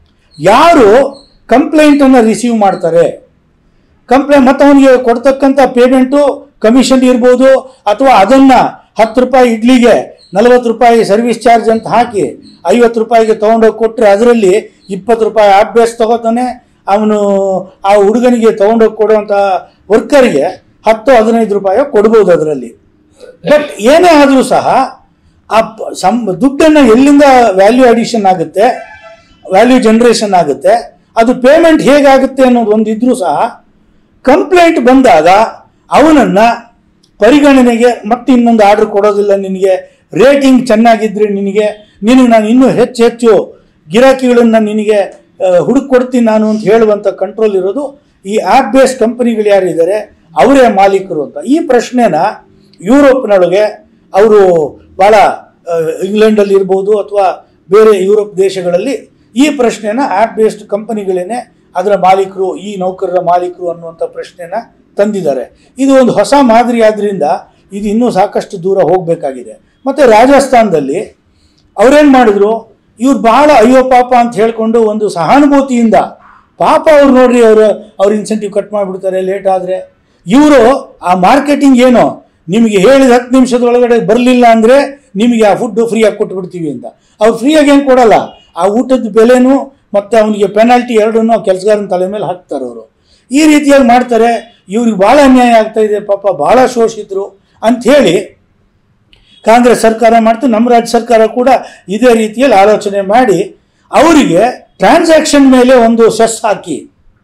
ಯಾರು ಕಂಪ್ಲೇಂಟನ್ನು ರಿಸೀವ್ ಮಾಡ್ತಾರೆ ಕಂಪ್ಲೇಂಟ್ ಮತ್ತು ಅವನಿಗೆ ಕೊಡ್ತಕ್ಕಂಥ ಪೇಮೆಂಟು ಕಮಿಷನ್ ಇರ್ಬೋದು ಅಥವಾ ಅದನ್ನು ಹತ್ತು ರೂಪಾಯಿ ಇಡ್ಲಿಗೆ ನಲವತ್ತು ರೂಪಾಯಿ ಸರ್ವಿಸ್ ಚಾರ್ಜ್ ಅಂತ ಹಾಕಿ ಐವತ್ತು ರೂಪಾಯಿಗೆ ತೊಗೊಂಡೋಗಿ ಕೊಟ್ಟರೆ ಅದರಲ್ಲಿ ಇಪ್ಪತ್ತು ರೂಪಾಯಿ ಆಪ್ ಬೇಸ್ ತಗೋತಾನೆ ಅವನು ಆ ಹುಡುಗನಿಗೆ ತೊಗೊಂಡೋಗಿ ಕೊಡುವಂಥ ವರ್ಕರ್ಗೆ ಹತ್ತು ಹದಿನೈದು ರೂಪಾಯಿ ಕೊಡ್ಬೋದು ಅದರಲ್ಲಿ ಬಟ್ ಏನೇ ಆದರೂ ಸಹ ಆ ಪ- ಸಂ ದುಡ್ಡನ್ನು ಎಲ್ಲಿಂದ ವ್ಯಾಲ್ಯೂ ಅಡಿಷನ್ ಆಗುತ್ತೆ ವ್ಯಾಲ್ಯೂ ಜನ್ರೇಷನ್ ಆಗುತ್ತೆ ಅದು ಪೇಮೆಂಟ್ ಹೇಗಾಗುತ್ತೆ ಅನ್ನೋದು ಒಂದು ಇದ್ರೂ ಸಹ ಕಂಪ್ಲೇಂಟ್ ಬಂದಾಗ ಅವನನ್ನು ಪರಿಗಣನೆಗೆ ಮತ್ತೆ ಇನ್ನೊಂದು ಆರ್ಡರ್ ಕೊಡೋದಿಲ್ಲ ನಿನಗೆ ರೇಟಿಂಗ್ ಚೆನ್ನಾಗಿದ್ರೆ ನಿನಗೆ ನಿನಗೆ ನಾನು ಇನ್ನೂ ಹೆಚ್ಚು ಹೆಚ್ಚು ಗಿರಾಕಿಗಳನ್ನು ನಿನಗೆ ಹುಡುಕ್ ಕೊಡ್ತೀನಿ ನಾನು ಅಂತ ಹೇಳುವಂಥ ಕಂಟ್ರೋಲ್ ಇರೋದು ಈ ಆ್ಯಪ್ ಬೇಸ್ ಕಂಪನಿಗಳು ಯಾರಿದ್ದಾರೆ ಅವರೇ ಮಾಲೀಕರು ಅಂತ ಈ ಪ್ರಶ್ನೆನ ಯುರೋಪ್ನೊಳಗೆ ಅವರು ಭಾಳ ಇಂಗ್ಲೆಂಡಲ್ಲಿ ಇರ್ಬೋದು ಅಥವಾ ಬೇರೆ ಯುರೋಪ್ ದೇಶಗಳಲ್ಲಿ ಈ ಪ್ರಶ್ನೆನ ಆ್ಯಪ್ ಬೇಸ್ಡ್ ಕಂಪನಿಗಳೇನೆ ಅದರ ಮಾಲೀಕರು ಈ ನೌಕರರ ಮಾಲೀಕರು ಅನ್ನುವಂಥ ಪ್ರಶ್ನೆನ ತಂದಿದ್ದಾರೆ ಇದು ಒಂದು ಹೊಸ ಮಾದರಿ ಆದ್ರಿಂದ ಇದು ಇನ್ನೂ ಸಾಕಷ್ಟು ದೂರ ಹೋಗಬೇಕಾಗಿದೆ ಮತ್ತು ರಾಜಸ್ಥಾನದಲ್ಲಿ ಅವ್ರೇನು ಮಾಡಿದ್ರು ಇವ್ರು ಬಹಳ ಅಯ್ಯೋ ಪಾಪ ಅಂತ ಹೇಳ್ಕೊಂಡು ಒಂದು ಸಹಾನುಭೂತಿಯಿಂದ ಪಾಪ ಅವ್ರು ನೋಡ್ರಿ ಅವರು ಅವ್ರ ಇನ್ಸೆಂಟಿವ್ ಕಟ್ ಮಾಡಿಬಿಡ್ತಾರೆ ಲೇಟ್ ಆದರೆ ಇವರು ಆ ಮಾರ್ಕೆಟಿಂಗ್ ಏನೋ ನಿಮಗೆ ಹೇಳಿದ ಹತ್ತು ನಿಮಿಷದ ಒಳಗಡೆ ಬರಲಿಲ್ಲ ಅಂದರೆ ನಿಮಗೆ ಆ ಫುಡ್ ಫ್ರೀಯಾಗಿ ಕೊಟ್ಬಿಡ್ತೀವಿ ಅಂತ ಅವ್ರು ಫ್ರೀಯಾಗಿ ಏನು ಕೊಡಲ್ಲ ಆ ಊಟದ ಬೆಲೆನೂ ಮತ್ತು ಅವನಿಗೆ ಪೆನಾಲ್ಟಿ ಎರಡನ್ನೂ ಆ ಕೆಲಸಗಾರನ ತಲೆ ಮೇಲೆ ಹಾಕ್ತಾರೆ ಅವರು ಈ ರೀತಿಯಾಗಿ ಮಾಡ್ತಾರೆ ಇವ್ರಿಗೆ ಭಾಳ ಅನ್ಯಾಯ ಆಗ್ತಾ ಇದೆ ಪಾಪ ಭಾಳ ಶೋಷಿತರು ಅಂಥೇಳಿ ಕಾಂಗ್ರೆಸ್ ಸರ್ಕಾರ ಮಾಡ್ತು ನಮ್ಮ ರಾಜ್ಯ ಸರ್ಕಾರ ಕೂಡ ಇದೇ ರೀತಿಯಲ್ಲಿ ಆಲೋಚನೆ ಮಾಡಿ ಅವರಿಗೆ ಟ್ರಾನ್ಸಾಕ್ಷನ್ ಮೇಲೆ ಒಂದು ಸೆಸ್ ಹಾಕಿ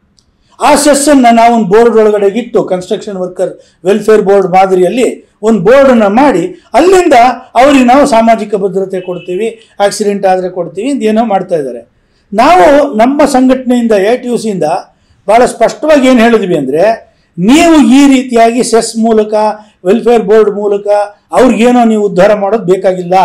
ಆ ಸೆಸ್ಸನ್ನು ನಾವು ಒಂದು ಬೋರ್ಡ್ ಒಳಗಡೆ ಇಟ್ಟು ಕನ್ಸ್ಟ್ರಕ್ಷನ್ ವರ್ಕರ್ ವೆಲ್ಫೇರ್ ಬೋರ್ಡ್ ಮಾದರಿಯಲ್ಲಿ ಒಂದು ಬೋರ್ಡನ್ನು ಮಾಡಿ ಅಲ್ಲಿಂದ ಅವರಿಗೆ ನಾವು ಸಾಮಾಜಿಕ ಭದ್ರತೆ ಕೊಡ್ತೀವಿ ಆಕ್ಸಿಡೆಂಟ್ ಆದರೆ ಕೊಡ್ತೀವಿ ಅಂತ ಏನೋ ಮಾಡ್ತಾ ಇದ್ದಾರೆ ನಾವು ನಮ್ಮ ಸಂಘಟನೆಯಿಂದ ಎ ಟಿ ಯು ಸಿಯಿಂದ ಭಾಳ ಸ್ಪಷ್ಟವಾಗಿ ಏನು ಹೇಳಿದ್ವಿ ಅಂದರೆ ನೀವು ಈ ರೀತಿಯಾಗಿ ಸೆಸ್ ಮೂಲಕ ವೆಲ್ಫೇರ್ ಬೋರ್ಡ್ ಮೂಲಕ ಅವ್ರಿಗೇನೋ ನೀವು ಉದ್ಧಾರ ಮಾಡೋದು ಬೇಕಾಗಿಲ್ಲ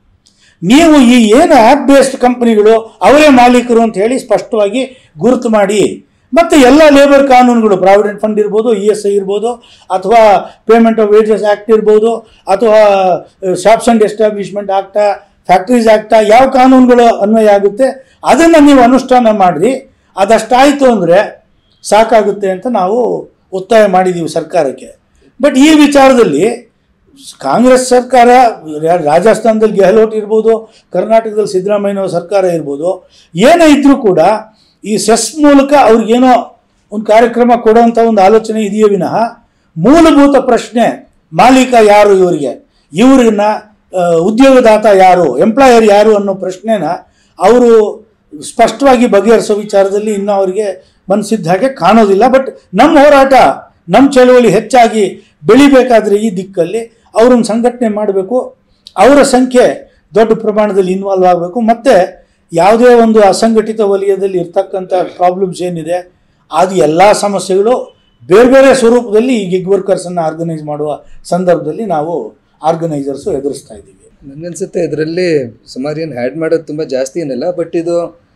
ನೀವು ಈ ಏನು ಆ್ಯಪ್ ಬೇಸ್ಡ್ ಕಂಪನಿಗಳು ಅವರೇ ಮಾಲೀಕರು ಅಂತ ಹೇಳಿ ಸ್ಪಷ್ಟವಾಗಿ ಗುರುತು ಮಾಡಿ ಮತ್ತು ಎಲ್ಲ ಲೇಬರ್ ಕಾನೂನುಗಳು ಪ್ರಾವಿಡೆಂಟ್ ಫಂಡ್ ಇರ್ಬೋದು ಇ ಎಸ್ ಐ ಇರ್ಬೋದು ಅಥವಾ ಪೇಮೆಂಟ್ ಆಫ್ ವೇಜಸ್ ಆ್ಯಕ್ಟ್ ಇರ್ಬೋದು ಅಥವಾ ಶಾಪ್ಸ್ ಆ್ಯಂಡ್ ಎಸ್ಟಾಬ್ಲಿಷ್ಮೆಂಟ್ ಆಕ್ಟಾ ಫ್ಯಾಕ್ಟ್ರೀಸ್ ಆಕ್ಟಾ ಯಾವ ಕಾನೂನುಗಳು ಅನ್ವಯ ಆಗುತ್ತೆ ಅದನ್ನು ನೀವು ಅನುಷ್ಠಾನ ಮಾಡಿರಿ ಅದಷ್ಟಾಯಿತು ಅಂದರೆ ಸಾಕಾಗುತ್ತೆ ಅಂತ ನಾವು ಒತ್ತಾಯ ಮಾಡಿದ್ದೀವಿ ಸರ್ಕಾರಕ್ಕೆ ಬಟ್ ಈ ವಿಚಾರದಲ್ಲಿ ಕಾಂಗ್ರೆಸ್ ಸರ್ಕಾರ ರಾ- ರಾಜಸ್ಥಾನದಲ್ಲಿ ಗೆಹ್ಲೋಟ್ ಇರ್ಬೋದು ಕರ್ನಾಟಕದಲ್ಲಿ ಸಿದ್ದರಾಮಯ್ಯನವ್ರ ಸರ್ಕಾರ ಇರ್ಬೋದು ಏನೇ ಇದ್ರೂ ಕೂಡ ಈ ಸೆಸ್ ಮೂಲಕ ಅವ್ರಿಗೇನೋ ಒಂದು ಕಾರ್ಯಕ್ರಮ ಕೊಡುವಂಥ ಒಂದು ಆಲೋಚನೆ ಇದೆಯೇ ವಿನಃ ಮೂಲಭೂತ ಪ್ರಶ್ನೆ ಮಾಲೀಕ ಯಾರು ಇವರಿಗೆ ಇವ್ರನ್ನ ಆ, ಉದ್ಯೋಗದಾತ ಯಾರು ಎಂಪ್ಲಾಯರ್ ಯಾರು ಅನ್ನೋ ಪ್ರಶ್ನೆನ ಅವರು ಸ್ಪಷ್ಟವಾಗಿ ಬಗೆಹರಿಸೋ ವಿಚಾರದಲ್ಲಿ ಇನ್ನೂ ಅವರಿಗೆ ಮನಸ್ಸಿದ್ದ ಹಾಗೆ ಕಾಣೋದಿಲ್ಲ ಬಟ್ ನಮ್ಮ ಹೋರಾಟ ನಮ್ಮ ಚಳವಳಿ ಹೆಚ್ಚಾಗಿ ಬೆಳಿಬೇಕಾದ್ರೆ ಈ ದಿಕ್ಕಲ್ಲಿ ಅವರನ್ನು ಸಂಘಟನೆ ಮಾಡಬೇಕು ಅವರ ಸಂಖ್ಯೆ ದೊಡ್ಡ ಪ್ರಮಾಣದಲ್ಲಿ ಇನ್ವಾಲ್ವ್ ಆಗಬೇಕು ಮತ್ತು ಯಾವುದೇ ಒಂದು ಅಸಂಘಟಿತ ವಲಯದಲ್ಲಿ ಇರ್ತಕ್ಕಂಥ ಪ್ರಾಬ್ಲಮ್ಸ್ ಏನಿದೆ ಅದು ಎಲ್ಲ ಸಮಸ್ಯೆಗಳು ಬೇರೆ ಬೇರೆ ಸ್ವರೂಪದಲ್ಲಿ ಈ ಗಿಗ್ ವರ್ಕರ್ಸನ್ನು ಆರ್ಗನೈಸ್ ಮಾಡುವ ಸಂದರ್ಭದಲ್ಲಿ ನಾವು ಆರ್ಗನೈಸರ್ಸು ಎದುರಿಸ್ತಾ ಇದ್ದೀವಿ ನನಗನ್ಸುತ್ತೆ ಇದರಲ್ಲಿ ಸುಮಾರು ಏನು ಆ್ಯಡ್ ಮಾಡೋದು ತುಂಬ ಜಾಸ್ತಿ ಏನಿಲ್ಲ ಬಟ್ ಇದು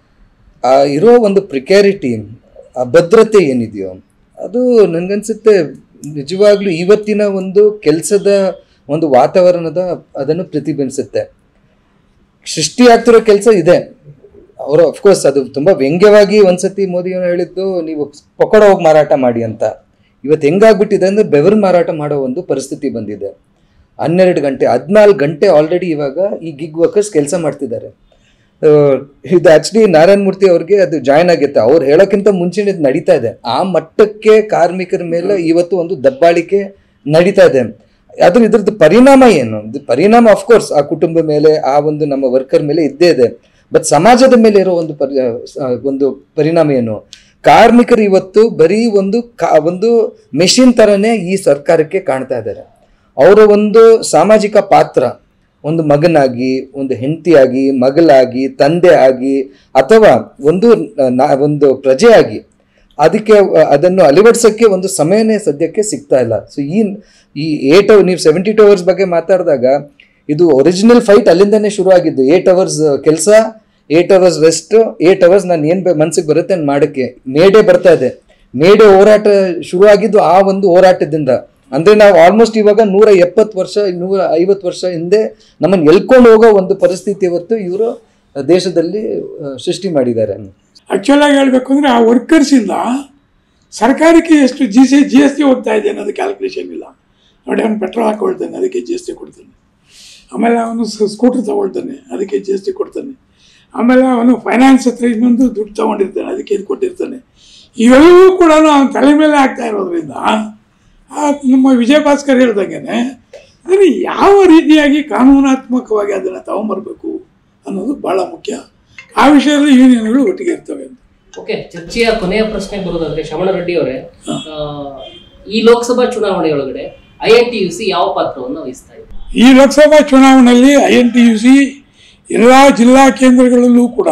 ಆ ಇರೋ ಒಂದು ಪ್ರಿಕ್ಯಾರಿಟಿ ಆ ಭದ್ರತೆ ಏನಿದೆಯೋ ಅದು ನನಗನ್ಸುತ್ತೆ ನಿಜವಾಗ್ಲೂ ಇವತ್ತಿನ ಒಂದು ಕೆಲಸದ ಒಂದು ವಾತಾವರಣದ ಅದನ್ನು ಪ್ರತಿಬಿಂಬಿಸುತ್ತೆ ಸೃಷ್ಟಿಯಾಗ್ತಿರೋ ಕೆಲಸ ಇದೆ ಅವರು ಅಫ್ಕೋರ್ಸ್ ಅದು ತುಂಬ ವ್ಯಂಗ್ಯವಾಗಿ ಒಂದ್ಸತಿ ಮೋದಿ ಅವರು ಹೇಳಿದ್ದು ನೀವು ಪಕೋಡ ಹೋಗಿ ಮಾರಾಟ ಮಾಡಿ ಅಂತ ಇವತ್ತು ಹೆಂಗಾಗ್ಬಿಟ್ಟಿದೆ ಅಂದ್ರೆ ಬೆವರು ಮಾರಾಟ ಮಾಡೋ ಒಂದು ಪರಿಸ್ಥಿತಿ ಬಂದಿದೆ ಹನ್ನೆರಡು ಗಂಟೆ ಹದಿನಾಲ್ಕು ಗಂಟೆ ಆಲ್ರೆಡಿ ಇವಾಗ ಈ ಗಿಗ್ ವರ್ಕರ್ಸ್ ಕೆಲಸ ಮಾಡ್ತಿದ್ದಾರೆ ಆ, ಇದು ಆಕ್ಚುಲಿ ನಾರಾಯಣ ಮೂರ್ತಿ ಅವ್ರಿಗೆ ಅದು ಜಾಯ್ನ್ ಆಗಿತ್ತೆ ಅವ್ರು ಹೇಳೋಕ್ಕಿಂತ ಮುಂಚೆನೇ ಇದು ನಡೀತಾ ಇದೆ ಆ ಮಟ್ಟಕ್ಕೆ ಕಾರ್ಮಿಕರ ಮೇಲೆ ಇವತ್ತು ಒಂದು ದಬ್ಬಾಳಿಕೆ ನಡೀತಾ ಇದೆ ಅದ್ರ ಇದ್ರದ್ದು ಪರಿಣಾಮ ಏನು ಇದು ಪರಿಣಾಮ ಅಫ್ಕೋರ್ಸ್ ಆ ಕುಟುಂಬ ಮೇಲೆ ಆ ಒಂದು ನಮ್ಮ ವರ್ಕರ್ ಮೇಲೆ ಇದ್ದೇ ಇದೆ ಬಟ್ ಸಮಾಜದ ಮೇಲೆ ಇರೋ ಒಂದು ಪರಿ ಆ, ಒಂದು ಪರಿಣಾಮ ಏನು ಕಾರ್ಮಿಕರು ಇವತ್ತು ಬರೀ ಒಂದು ಕಾ- ಒಂದು ಮೆಷಿನ್ ತರನೇ ಈ ಸರ್ಕಾರಕ್ಕೆ ಕಾಣ್ತಾ ಇದ್ದಾರೆ ಅವರ ಒಂದು ಸಾಮಾಜಿಕ ಪಾತ್ರ ಒಂದು ಮಗನಾಗಿ ಒಂದು ಹೆಂಡತಿಯಾಗಿ ಮಗಳಾಗಿ ತಂದೆ ಆಗಿ ಅಥವಾ ಒಂದು ನಾ- ಒಂದು ಪ್ರಜೆಯಾಗಿ ಅದಕ್ಕೆ ಅಹ್, ಅದನ್ನು ಅಳವಡಿಸೋಕ್ಕೆ ಒಂದು ಸಮಯನೇ ಸದ್ಯಕ್ಕೆ ಸಿಗ್ತಾ ಇಲ್ಲ ಸೊ ಈ ಈ ಏಟ್ ನೀವು ಸೆವೆಂಟಿ ಟು ಅವರ್ಸ್ ಬಗ್ಗೆ ಮಾತಾಡಿದಾಗ ಇದು ಒರಿಜಿನಲ್ ಫೈಟ್ ಅಲ್ಲಿಂದನೇ ಶುರು ಆಗಿದ್ದು ಏಟ್ ಅವರ್ಸ್ ಕೆಲಸ eight hours rest eight hours ನಾನು ಏನು ಮನ್ಸಿಗೆ ಬರುತ್ತೆ ನಾನು ಮಾಡೋಕ್ಕೆ ಮೇಡೇ ಬರ್ತಾ ಇದೆ ಮೇಡೆ ಹೋರಾಟ ಶುರು ಆಗಿದ್ದು ಆ ಒಂದು ಹೋರಾಟದಿಂದ ಅಂದ್ರೆ ನಾವು ಆಲ್ಮೋಸ್ಟ್ ಇವಾಗ ನೂರ ಎಪ್ಪತ್ತು ವರ್ಷ ನೂರ ಐವತ್ತು ವರ್ಷ ಹಿಂದೆ ನಮ್ಮನ್ನು ಎಲ್ಕೊಂಡು ಹೋಗೋ ಒಂದು ಪರಿಸ್ಥಿತಿ ಇವತ್ತು ಇವರು ದೇಶದಲ್ಲಿ ಆ, ಸೃಷ್ಟಿ ಮಾಡಿದ್ದಾರೆ ಆ್ಯಕ್ಚುಲಾಗಿ ಹೇಳಬೇಕು ಅಂದರೆ ಆ ವರ್ಕರ್ಸಿಂದ ಸರ್ಕಾರಕ್ಕೆ ಎಷ್ಟು G C G S T ಹೋಗ್ತಾ ಇದೆ ಅನ್ನೋದು ಕ್ಯಾಲ್ಕುಲೇಷನ್ ಇಲ್ಲ ನೋಡಿ ಅವನು ಪೆಟ್ರೋಲ್ ಹಾಕೊಳ್ತಾನೆ ಅದಕ್ಕೆ ಜಿ ಎಸ್ ಟಿ ಕೊಡ್ತಾನೆ ಆಮೇಲೆ ಅವನು ಸ್ಕೂಟರ್ ತಗೊಳ್ತಾನೆ ಅದಕ್ಕೆ ಜಿ ಎಸ್ ಟಿ ಕೊಡ್ತಾನೆ ಆಮೇಲೆ ಅವನು ಫೈನಾನ್ಸ್ ಹತ್ರ ಇನ್ನೊಂದು ದುಡ್ಡು ತಗೊಂಡಿರ್ತಾನೆ ಅದಕ್ಕೆ ಇದು ಕೊಟ್ಟಿರ್ತಾನೆ ಇವೆಲ್ಲವೂ ಕೂಡ ಅವನ ತಲೆ ಮೇಲೆ ಆಗ್ತಾ ಇರೋದ್ರಿಂದ ಆ ನಮ್ಮ ವಿಜಯ ಭಾಸ್ಕರ್ ಹೇಳ್ದಂಗೆ ಅದನ್ನು ಯಾವ ರೀತಿಯಾಗಿ ಕಾನೂನಾತ್ಮಕವಾಗಿ ಅದನ್ನು ತಗೊಂಬರ್ಬೇಕು ಅನ್ನೋದು ಭಾಳ ಮುಖ್ಯ ಆ ವಿಷಯದಲ್ಲಿ ಯೂನಿಯನ್ಗಳು ಒಟ್ಟಿಗೆ ಇರ್ತವೆ ಅಂತ ಓಕೆ ಚರ್ಚೆಯ ಕೊನೆಯ ಪ್ರಶ್ನೆ ಬರೋದಾದ್ರೆ ಶ್ರವಣ ರೆಡ್ಡಿ ಅವರೇ ಆ, ಈ ಲೋಕಸಭಾ ಚುನಾವಣೆಯೊಳಗಡೆ I N T U C ಯಾವ ಪಾತ್ರವನ್ನು ವಹಿಸ್ತಾ ಇದೆ ಈ ಲೋಕಸಭಾ ಚುನಾವಣೆಯಲ್ಲಿ I N T U C ಎಲ್ಲ ಜಿಲ್ಲಾ ಕೇಂದ್ರಗಳಲ್ಲೂ ಕೂಡ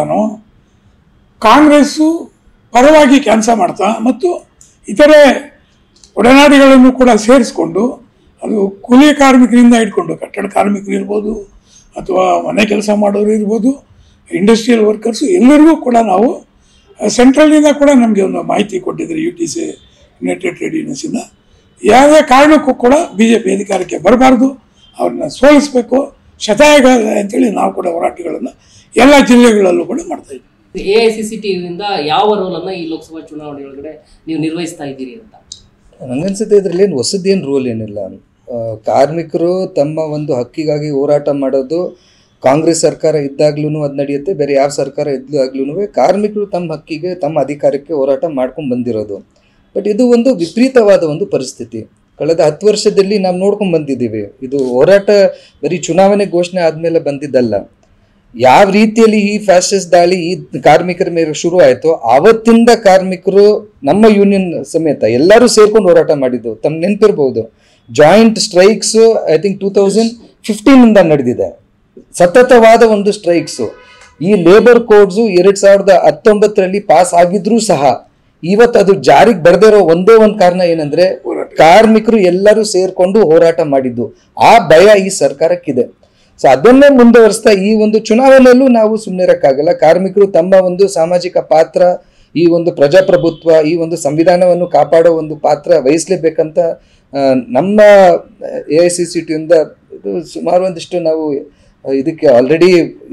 ಕಾಂಗ್ರೆಸ್ಸು ಪರವಾಗಿ ಕೆಲಸ ಮಾಡ್ತಾ ಮತ್ತು ಇತರೆ ಒಡನಾಡಿಗಳನ್ನು ಕೂಡ ಸೇರಿಸ್ಕೊಂಡು ಅದು ಕೂಲಿ ಕಾರ್ಮಿಕರಿಂದ ಇಟ್ಕೊಂಡು ಕಟ್ಟಡ ಕಾರ್ಮಿಕರು ಇರ್ಬೋದು ಅಥವಾ ಮನೆ ಕೆಲಸ ಮಾಡೋರು ಇರ್ಬೋದು ಇಂಡಸ್ಟ್ರಿಯಲ್ ವರ್ಕರ್ಸು ಎಲ್ಲರಿಗೂ ಕೂಡ ನಾವು ಸೆಂಟ್ರಲ್ನಿಂದ ಕೂಡ ನಮಗೆ ಒಂದು ಮಾಹಿತಿ ಕೊಟ್ಟಿದ್ದಾರೆ U T C united trade ಯೂನಿಯನ್ಸಿಂದ ಯಾವುದೇ ಕಾರಣಕ್ಕೂ ಕೂಡ ಬಿ ಜೆ ಪಿ ಅಧಿಕಾರಕ್ಕೆ ಬರಬಾರ್ದು ಅವ್ರನ್ನ ಸೋಲಿಸಬೇಕು ಶತಾಯಗಾಲ ಅಂತೇಳಿ ನಾವು ಕೂಡ ಹೋರಾಟಗಳನ್ನು ಎಲ್ಲ ಜಿಲ್ಲೆಗಳಲ್ಲೂ ಕೂಡ ಮಾಡ್ತಾ ಇದ್ದೀವಿ ಎ ಐ ಸಿ ಸಿ ಟಿವಿಯಿಂದ ಯಾವ ರೋಲ್ ಅನ್ನ ಈ ಲೋಕಸಭಾ ಚುನಾವಣೆಯೊಳಗಡೆ ನೀವು ನಿರ್ವಹಿಸ್ತಾ ಇದ್ದೀರಿ ಅಂತ ನಂಗನ್ಸುತ್ತೆ ಇದರಲ್ಲಿ ಏನು ಹೊಸದೇನು ರೂಲ್ ಏನಿಲ್ಲ ಆ, ಕಾರ್ಮಿಕರು ತಮ್ಮ ಒಂದು ಹಕ್ಕಿಗಾಗಿ ಹೋರಾಟ ಮಾಡೋದು ಕಾಂಗ್ರೆಸ್ ಸರ್ಕಾರ ಇದ್ದಾಗ್ಲೂ ಅದು ನಡೆಯುತ್ತೆ ಬೇರೆ ಯಾವ ಸರ್ಕಾರ ಇದ್ದಾಗ್ಲೂ ಕಾರ್ಮಿಕರು ತಮ್ಮ ಹಕ್ಕಿಗೆ ತಮ್ಮ ಅಧಿಕಾರಕ್ಕೆ ಹೋರಾಟ ಮಾಡ್ಕೊಂಡು ಬಂದಿರೋದು ಬಟ್ ಇದು ಒಂದು ವಿಪರೀತವಾದ ಒಂದು ಪರಿಸ್ಥಿತಿ ಕಳೆದ ಹತ್ತು ವರ್ಷದಲ್ಲಿ ನಾವು ನೋಡ್ಕೊಂಡು ಬಂದಿದ್ದೀವಿ ಇದು ಹೋರಾಟ ಬರೀ ಚುನಾವಣೆ ಘೋಷಣೆ ಆದಮೇಲೆ ಬಂದಿದ್ದಲ್ಲ ಯಾವ ರೀತಿಯಲ್ಲಿ ಈ ಫ್ಯಾಸಿಸ್ಟ್ ದಾಳಿ ಈ ಕಾರ್ಮಿಕರ ಮೇಲೆ ಶುರು ಆಯಿತು ಆವತ್ತಿಂದ ಕಾರ್ಮಿಕರು ನಮ್ಮ ಯೂನಿಯನ್ ಸಮೇತ ಎಲ್ಲರೂ ಸೇರ್ಕೊಂಡು ಹೋರಾಟ ಮಾಡಿದ್ದು ತಮ್ಗೆ ನೆನಪಿರ್ಬೋದು joint strikes I think two thousand ಫಿಫ್ಟೀನಿಂದ ನಡೆದಿದೆ ಸತತವಾದ ಒಂದು ಸ್ಟ್ರೈಕ್ಸು ಈ ಲೇಬರ್ ಕೋಡ್ಸು ಎರಡ್ ಸಾವಿರದ ಹತ್ತೊಂಬತ್ತರಲ್ಲಿ ಪಾಸ್ ಆಗಿದ್ರೂ ಸಹ ಇವತ್ತು ಅದು ಜಾರಿಗೆ ಬರ್ದೇ ಇರೋ ಒಂದೇ ಒಂದು ಕಾರಣ ಏನಂದ್ರೆ ಕಾರ್ಮಿಕರು ಎಲ್ಲರೂ ಸೇರ್ಕೊಂಡು ಹೋರಾಟ ಮಾಡಿದ್ದು ಆ ಭಯ ಈ ಸರ್ಕಾರಕ್ಕಿದೆ ಸೊ ಅದನ್ನೇ ಮುಂದುವರಿಸ್ತಾ ಈ ಒಂದು ಚುನಾವಣೆಯಲ್ಲೂ ನಾವು ಸುಮ್ಮನಿರಕ್ಕಾಗಲ್ಲ ಕಾರ್ಮಿಕರು ತಮ್ಮ ಒಂದು ಸಾಮಾಜಿಕ ಪಾತ್ರ ಈ ಒಂದು ಪ್ರಜಾಪ್ರಭುತ್ವ ಈ ಒಂದು ಸಂವಿಧಾನವನ್ನು ಕಾಪಾಡೋ ಒಂದು ಪಾತ್ರ ವಹಿಸ್ಲೇಬೇಕಂತ ಆ, ನಮ್ಮ ಎ ಐ ಸಿ ಸಿ ಟಿಯಿಂದ ಇದು ಸುಮಾರು ಒಂದಿಷ್ಟು ನಾವು ಆ, ಇದಕ್ಕೆ ಆಲ್ರೆಡಿ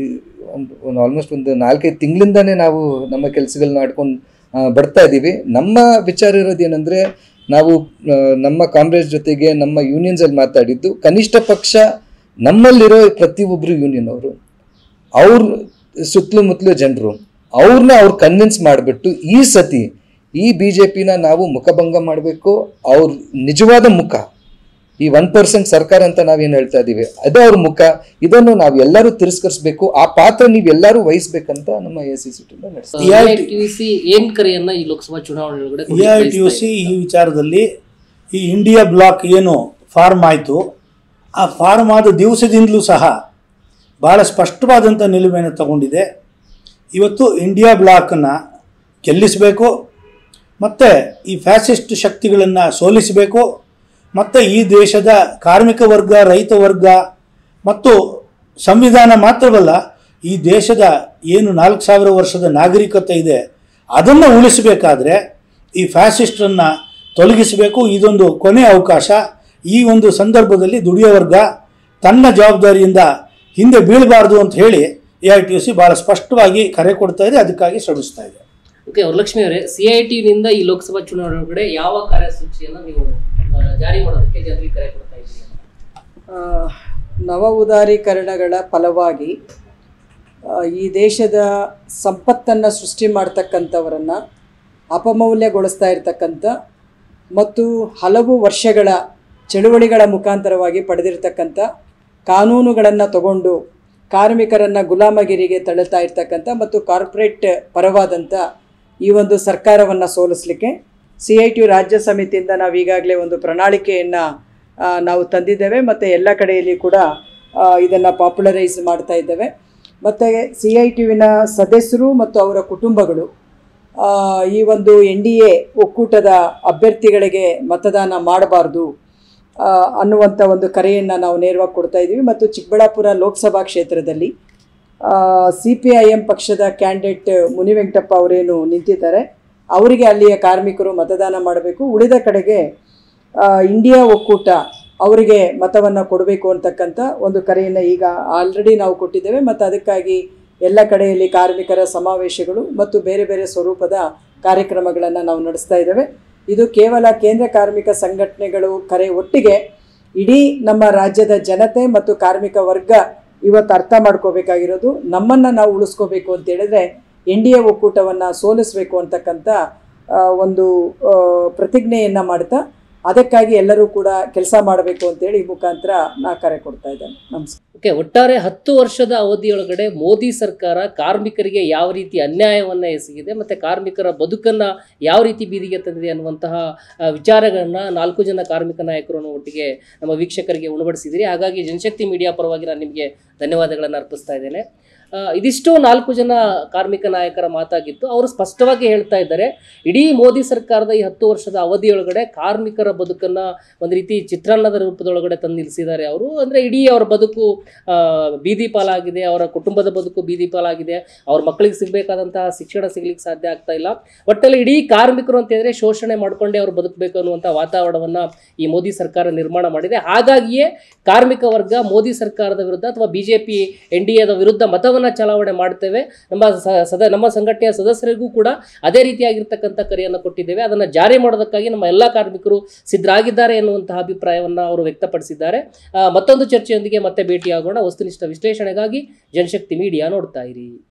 ಒಂದು ಆಲ್ಮೋಸ್ಟ್ ಒಂದು ನಾಲ್ಕೈದು ತಿಂಗಳಿಂದಾನೇ ನಾವು ನಮ್ಮ ಕೆಲಸಗಳನ್ನ ಮಾಡ್ಕೊಂಡು ಬರ್ತಾ ಇದ್ದೀವಿ ನಮ್ಮ ವಿಚಾರ ಇರೋದು ಏನಂದರೆ ನಾವು ಆ, ನಮ್ಮ ಕಾಂಗ್ರೆಸ್ ಜೊತೆಗೆ ನಮ್ಮ ಯೂನಿಯನ್ಸಲ್ಲಿ ಮಾತಾಡಿದ್ದು ಕನಿಷ್ಠ ಪಕ್ಷ ನಮ್ಮಲ್ಲಿರೋ ಪ್ರತಿಯೊಬ್ಬರು ಯೂನಿಯನ್ ಅವರು ಅವ್ರ ಸುತ್ತಲೂ ಮುತ್ತಲು ಜನರು ಅವ್ರನ್ನ ಅವ್ರು ಕನ್ವಿನ್ಸ್ ಮಾಡಿಬಿಟ್ಟು ಈ ಸತಿ ಈ ಬಿ ಜೆ ಪಿನ ನಾವು ಮುಖಭಂಗ ಮಾಡಬೇಕು ಅವ್ರ ನಿಜವಾದ ಮುಖ ಈ ಒನ್ ಪರ್ಸೆಂಟ್ ಸರ್ಕಾರ ಅಂತ ನಾವೇನು ಹೇಳ್ತಾ ಇದ್ದೀವಿ ಅದೇ ಅವ್ರ ಮುಖ ಇದನ್ನು ನಾವು ಎಲ್ಲರೂ ತಿರಸ್ಕರಿಸಬೇಕು ಆ ಪಾತ್ರ ನೀವೆಲ್ಲರೂ ವಹಿಸ್ಬೇಕಂತ ನಮ್ಮ ಎ ಸಿ ಸಿ ನಡೆಸ್ತೀವಿ ಟಿ ಸಿ ಏನ್ ಕರೆಯನ್ನ ಈ ಲೋಕಸಭಾ ಚುನಾವಣೆಯೊಳಗಡೆ A I T U C ಈ ವಿಚಾರದಲ್ಲಿ ಈ ಇಂಡಿಯಾ ಬ್ಲಾಕ್ ಏನು ಫಾರ್ಮ್ ಆಯಿತು ಆ ಫಾರ್ಮ್ ಆದ ದಿವಸದಿಂದಲೂ ಸಹ ಭಾಳ ಸ್ಪಷ್ಟವಾದಂಥ ನಿಲುವನ್ನು ತಗೊಂಡಿದೆ ಇವತ್ತು ಇಂಡಿಯಾ ಬ್ಲಾಕನ್ನು ಗೆಲ್ಲಿಸಬೇಕು ಮತ್ತು ಈ ಫ್ಯಾಸಿಸ್ಟ್ ಶಕ್ತಿಗಳನ್ನು ಸೋಲಿಸಬೇಕು ಮತ್ತು ಈ ದೇಶದ ಕಾರ್ಮಿಕ ವರ್ಗ ರೈತ ವರ್ಗ ಮತ್ತು ಸಂವಿಧಾನ ಮಾತ್ರವಲ್ಲ ಈ ದೇಶದ ಏನು ನಾಲ್ಕು ಸಾವಿರ ವರ್ಷದ ನಾಗರಿಕತೆ ಇದೆ ಅದನ್ನು ಉಳಿಸಬೇಕಾದ್ರೆ ಈ ಫ್ಯಾಸಿಸ್ಟನ್ನು ತೊಲಗಿಸಬೇಕು ಇದೊಂದು ಕೊನೆಯ ಅವಕಾಶ ಈ ಒಂದು ಸಂದರ್ಭದಲ್ಲಿ ದುಡಿಯೋ ವರ್ಗ ತನ್ನ ಜವಾಬ್ದಾರಿಯಿಂದ ಹಿಂದೆ ಬೀಳಬಾರ್ದು ಅಂತ ಹೇಳಿ A I T U C ಭಾಳ ಸ್ಪಷ್ಟವಾಗಿ ಕರೆ ಕೊಡ್ತಾ ಇದೆ ಅದಕ್ಕಾಗಿ ಶ್ರಮಿಸ್ತಾ ಇದೆ ಓಕೆ ವರಲಕ್ಷ್ಮಿ ಅವರೇ ಸಿ ಐ ನಿಂದ ಈ ಲೋಕಸಭಾ ಚುನಾವಣೆ ಒಳಗಡೆ ಯಾವ ಕಾರ್ಯಸೂಚಿಯನ್ನ ನೀವು ಆ, ಜಾರಿ ಮಾಡೋದಕ್ಕೆ ಜನರಿಗೆ ಕರೆ ಕೊಡ್ತಾ ಇದ್ದೀರಿ ಅಂತ? ಆ, ನವ ಉದಾರೀಕರಣಗಳ ಫಲವಾಗಿ ಆ, ಈ ದೇಶದ ಸಂಪತ್ತನ್ನು ಸೃಷ್ಟಿ ಮಾಡ್ತಕ್ಕಂಥವರನ್ನು ಅಪಮೌಲ್ಯಗೊಳಿಸ್ತಾ ಇರ್ತಕ್ಕಂಥ ಮತ್ತು ಹಲವು ವರ್ಷಗಳ ಚಳುವಳಿಗಳ ಮುಖಾಂತರವಾಗಿ ಪಡೆದಿರ್ತಕ್ಕಂಥ ಕಾನೂನುಗಳನ್ನು ತಗೊಂಡು ಕಾರ್ಮಿಕರನ್ನು ಗುಲಾಮಗಿರಿಗೆ ತಳ್ಳುತ್ತಾ ಇರ್ತಕ್ಕಂಥ ಮತ್ತು ಕಾರ್ಪೊರೇಟ್ ಪರವಾದಂಥ ಈ ಒಂದು ಸರ್ಕಾರವನ್ನು ಸೋಲಿಸಲಿಕ್ಕೆ ಸಿ ಐ ಟಿ ರಾಜ್ಯ ಸಮಿತಿಯಿಂದ ನಾವು ಈಗಾಗಲೇ ಒಂದು ಪ್ರಣಾಳಿಕೆಯನ್ನು ನಾವು ತಂದಿದ್ದೇವೆ ಮತ್ತು ಎಲ್ಲ ಕಡೆಯಲ್ಲಿ ಕೂಡ ಇದನ್ನು ಪಾಪ್ಯುಲರೈಸ್ ಮಾಡ್ತಾ ಇದ್ದೇವೆ ಮತ್ತು ಸಿ ಐ ಟಿವಿನ ಸದಸ್ಯರು ಮತ್ತು ಅವರ ಕುಟುಂಬಗಳು ಆ, ಈ ಒಂದು ಎನ್ ಡಿ ಎ ಒಕ್ಕೂಟದ ಅಭ್ಯರ್ಥಿಗಳಿಗೆ ಮತದಾನ ಮಾಡಬಾರ್ದು ಆ, ಅನ್ನುವಂಥ ಒಂದು ಕರೆಯನ್ನು ನಾವು ನೇರವಾಗಿ ಕೊಡ್ತಾ ಇದ್ದೀವಿ ಮತ್ತು ಚಿಕ್ಕಬಳ್ಳಾಪುರ ಲೋಕಸಭಾ ಕ್ಷೇತ್ರದಲ್ಲಿ ಸಿ ಪಿ ಐ ಎಂ ಪಕ್ಷದ ಕ್ಯಾಂಡಿಡೇಟ್ ಮುನಿವೆಂಕಟಪ್ಪ ಅವರೇನು ನಿಂತಿದ್ದಾರೆ ಅವರಿಗೆ ಅಲ್ಲಿಯ ಕಾರ್ಮಿಕರು ಮತದಾನ ಮಾಡಬೇಕು ಉಳಿದ ಕಡೆಗೆ ಆ, ಇಂಡಿಯಾ ಒಕ್ಕೂಟ ಅವರಿಗೆ ಮತವನ್ನು ಕೊಡಬೇಕು ಅಂತಕ್ಕಂಥ ಒಂದು ಕರೆಯನ್ನು ಈಗ ಆಲ್ರೆಡಿ ನಾವು ಕೊಟ್ಟಿದ್ದೇವೆ ಮತ್ತು ಅದಕ್ಕಾಗಿ ಎಲ್ಲ ಕಡೆಯಲ್ಲಿ ಕಾರ್ಮಿಕರ ಸಮಾವೇಶಗಳು ಮತ್ತು ಬೇರೆ ಬೇರೆ ಸ್ವರೂಪದ ಕಾರ್ಯಕ್ರಮಗಳನ್ನು ನಾವು ನಡೆಸ್ತಾ ಇದ್ದೇವೆ ಇದು ಕೇವಲ ಕೇಂದ್ರ ಕಾರ್ಮಿಕ ಸಂಘಟನೆಗಳು ಕರೆ ಒಟ್ಟಿಗೆ ಇಡೀ ನಮ್ಮ ರಾಜ್ಯದ ಜನತೆ ಮತ್ತು ಕಾರ್ಮಿಕ ವರ್ಗ ಇವತ್ತು ಅರ್ಥ ಮಾಡ್ಕೋಬೇಕಾಗಿರೋದು ನಮ್ಮನ್ನು ನಾವು ಉಳಿಸ್ಕೋಬೇಕು ಅಂತ ಹೇಳಿದ್ರೆ ಎನ್ ಡಿ ಎ ಒಕ್ಕೂಟವನ್ನು ಸೋಲಿಸಬೇಕು ಅಂತಕ್ಕಂಥ ಆ, ಒಂದು ಆ, ಪ್ರತಿಜ್ಞೆಯನ್ನು ಮಾಡ್ತಾ ಅದಕ್ಕಾಗಿ ಎಲ್ಲರೂ ಕೂಡ ಕೆಲಸ ಮಾಡಬೇಕು ಅಂತೇಳಿ ಈ ಮುಖಾಂತರ ನಾ ಕರೆ ಕೊಡ್ತಾ ಇದ್ದೇನೆ ನಮಸ್ಕಾರ ಓಕೆ ಒಟ್ಟಾರೆ ಹತ್ತು ವರ್ಷದ ಅವಧಿಯೊಳಗಡೆ ಮೋದಿ ಸರ್ಕಾರ ಕಾರ್ಮಿಕರಿಗೆ ಯಾವ ರೀತಿ ಅನ್ಯಾಯವನ್ನ ಎಸಗಿದೆ ಮತ್ತೆ ಕಾರ್ಮಿಕರ ಬದುಕನ್ನ ಯಾವ ರೀತಿ ಬೀದಿಗೆ ತಂದಿದೆ ಅನ್ನುವಂತಹ ಆ, ವಿಚಾರಗಳನ್ನ ನಾಲ್ಕು ಜನ ಕಾರ್ಮಿಕ ನಾಯಕರನ್ನು ಒಟ್ಟಿಗೆ ನಮ್ಮ ವೀಕ್ಷಕರಿಗೆ ಉಣಬಡಿಸಿದಿರಿ ಹಾಗಾಗಿ ಜನಶಕ್ತಿ ಮೀಡಿಯಾ ಪರವಾಗಿ ನಾನು ನಿಮಗೆ ಧನ್ಯವಾದಗಳನ್ನು ಅರ್ಪಿಸ್ತಾ ಇದ್ದೇನೆ ಆ, ಇದಿಷ್ಟು ನಾಲ್ಕು ಜನ ಕಾರ್ಮಿಕ ನಾಯಕರ ಮಾತಾಗಿತ್ತು ಅವರು ಸ್ಪಷ್ಟವಾಗಿ ಹೇಳ್ತಾ ಇದ್ದಾರೆ ಇಡೀ ಮೋದಿ ಸರ್ಕಾರದ ಈ ಹತ್ತು ವರ್ಷದ ಅವಧಿಯೊಳಗಡೆ ಕಾರ್ಮಿಕರ ಬದುಕನ್ನ ಒಂದು ರೀತಿ ಚಿತ್ರಾನ್ನದ ರೂಪದೊಳಗಡೆ ತಂದು ನಿಲ್ಲಿಸಿದ್ದಾರೆ ಅವರು ಅಂದ್ರೆ ಇಡೀ ಅವರ ಬದುಕು ಆ, ಬೀದಿ ಪಾಲಾಗಿದೆ ಅವರ ಕುಟುಂಬದ ಬದುಕು ಬೀದಿ ಪಾಲಾಗಿದೆ ಅವ್ರ ಮಕ್ಕಳಿಗೆ ಸಿಗಬೇಕಾದಂತಹ ಶಿಕ್ಷಣ ಸಿಗ್ಲಿಕ್ಕೆ ಸಾಧ್ಯ ಆಗ್ತಾ ಇಲ್ಲ ಒಟ್ಟಲ್ಲಿ ಇಡೀ ಕಾರ್ಮಿಕರು ಅಂತ ಹೇಳಿದ್ರೆ ಶೋಷಣೆ ಮಾಡ್ಕೊಂಡೇ ಅವ್ರು ಬದುಕಬೇಕು ಅನ್ನುವಂಥ ವಾತಾವರಣವನ್ನ ಈ ಮೋದಿ ಸರ್ಕಾರ ನಿರ್ಮಾಣ ಮಾಡಿದೆ ಹಾಗಾಗಿಯೇ ಕಾರ್ಮಿಕ ವರ್ಗ ಮೋದಿ ಸರ್ಕಾರದ ವಿರುದ್ಧ ಅಥವಾ ಬಿಜೆಪಿ ಎನ್ ಡಿ ಎದ ವಿರುದ್ಧ ಮತವನ್ನ ಚಲಾವಣೆ ಮಾಡ್ತೇವೆ ನಮ್ಮ ಸ- ಸದ ನಮ್ಮ ಸಂಘಟನೆಯ ಸದಸ್ಯರಿಗೂ ಕೂಡ ಅದೇ ರೀತಿಯಾಗಿರ್ತಕ್ಕಂಥ ಕರೆಯನ್ನು ಕೊಟ್ಟಿದ್ದೇವೆ ಅದನ್ನು ಜಾರಿ ಮಾಡೋದಕ್ಕಾಗಿ ನಮ್ಮ ಎಲ್ಲ ಕಾರ್ಮಿಕರು ಸಿದ್ಧರಾಗಿದ್ದಾರೆ ಎನ್ನುವಂತಹ ಅಭಿಪ್ರಾಯವನ್ನು ಅವರು ವ್ಯಕ್ತಪಡಿಸಿದ್ದಾರೆ ಆ, ಮತ್ತೊಂದು ಚರ್ಚೆಯೊಂದಿಗೆ ಮತ್ತೆ ಭೇಟಿಯಾಗೋಣ ವಸ್ತುನಿಷ್ಠ ವಿಶ್ಲೇಷಣೆಗಾಗಿ ಜನಶಕ್ತಿ ಮೀಡಿಯಾ ನೋಡ್ತಾ ಇರಿ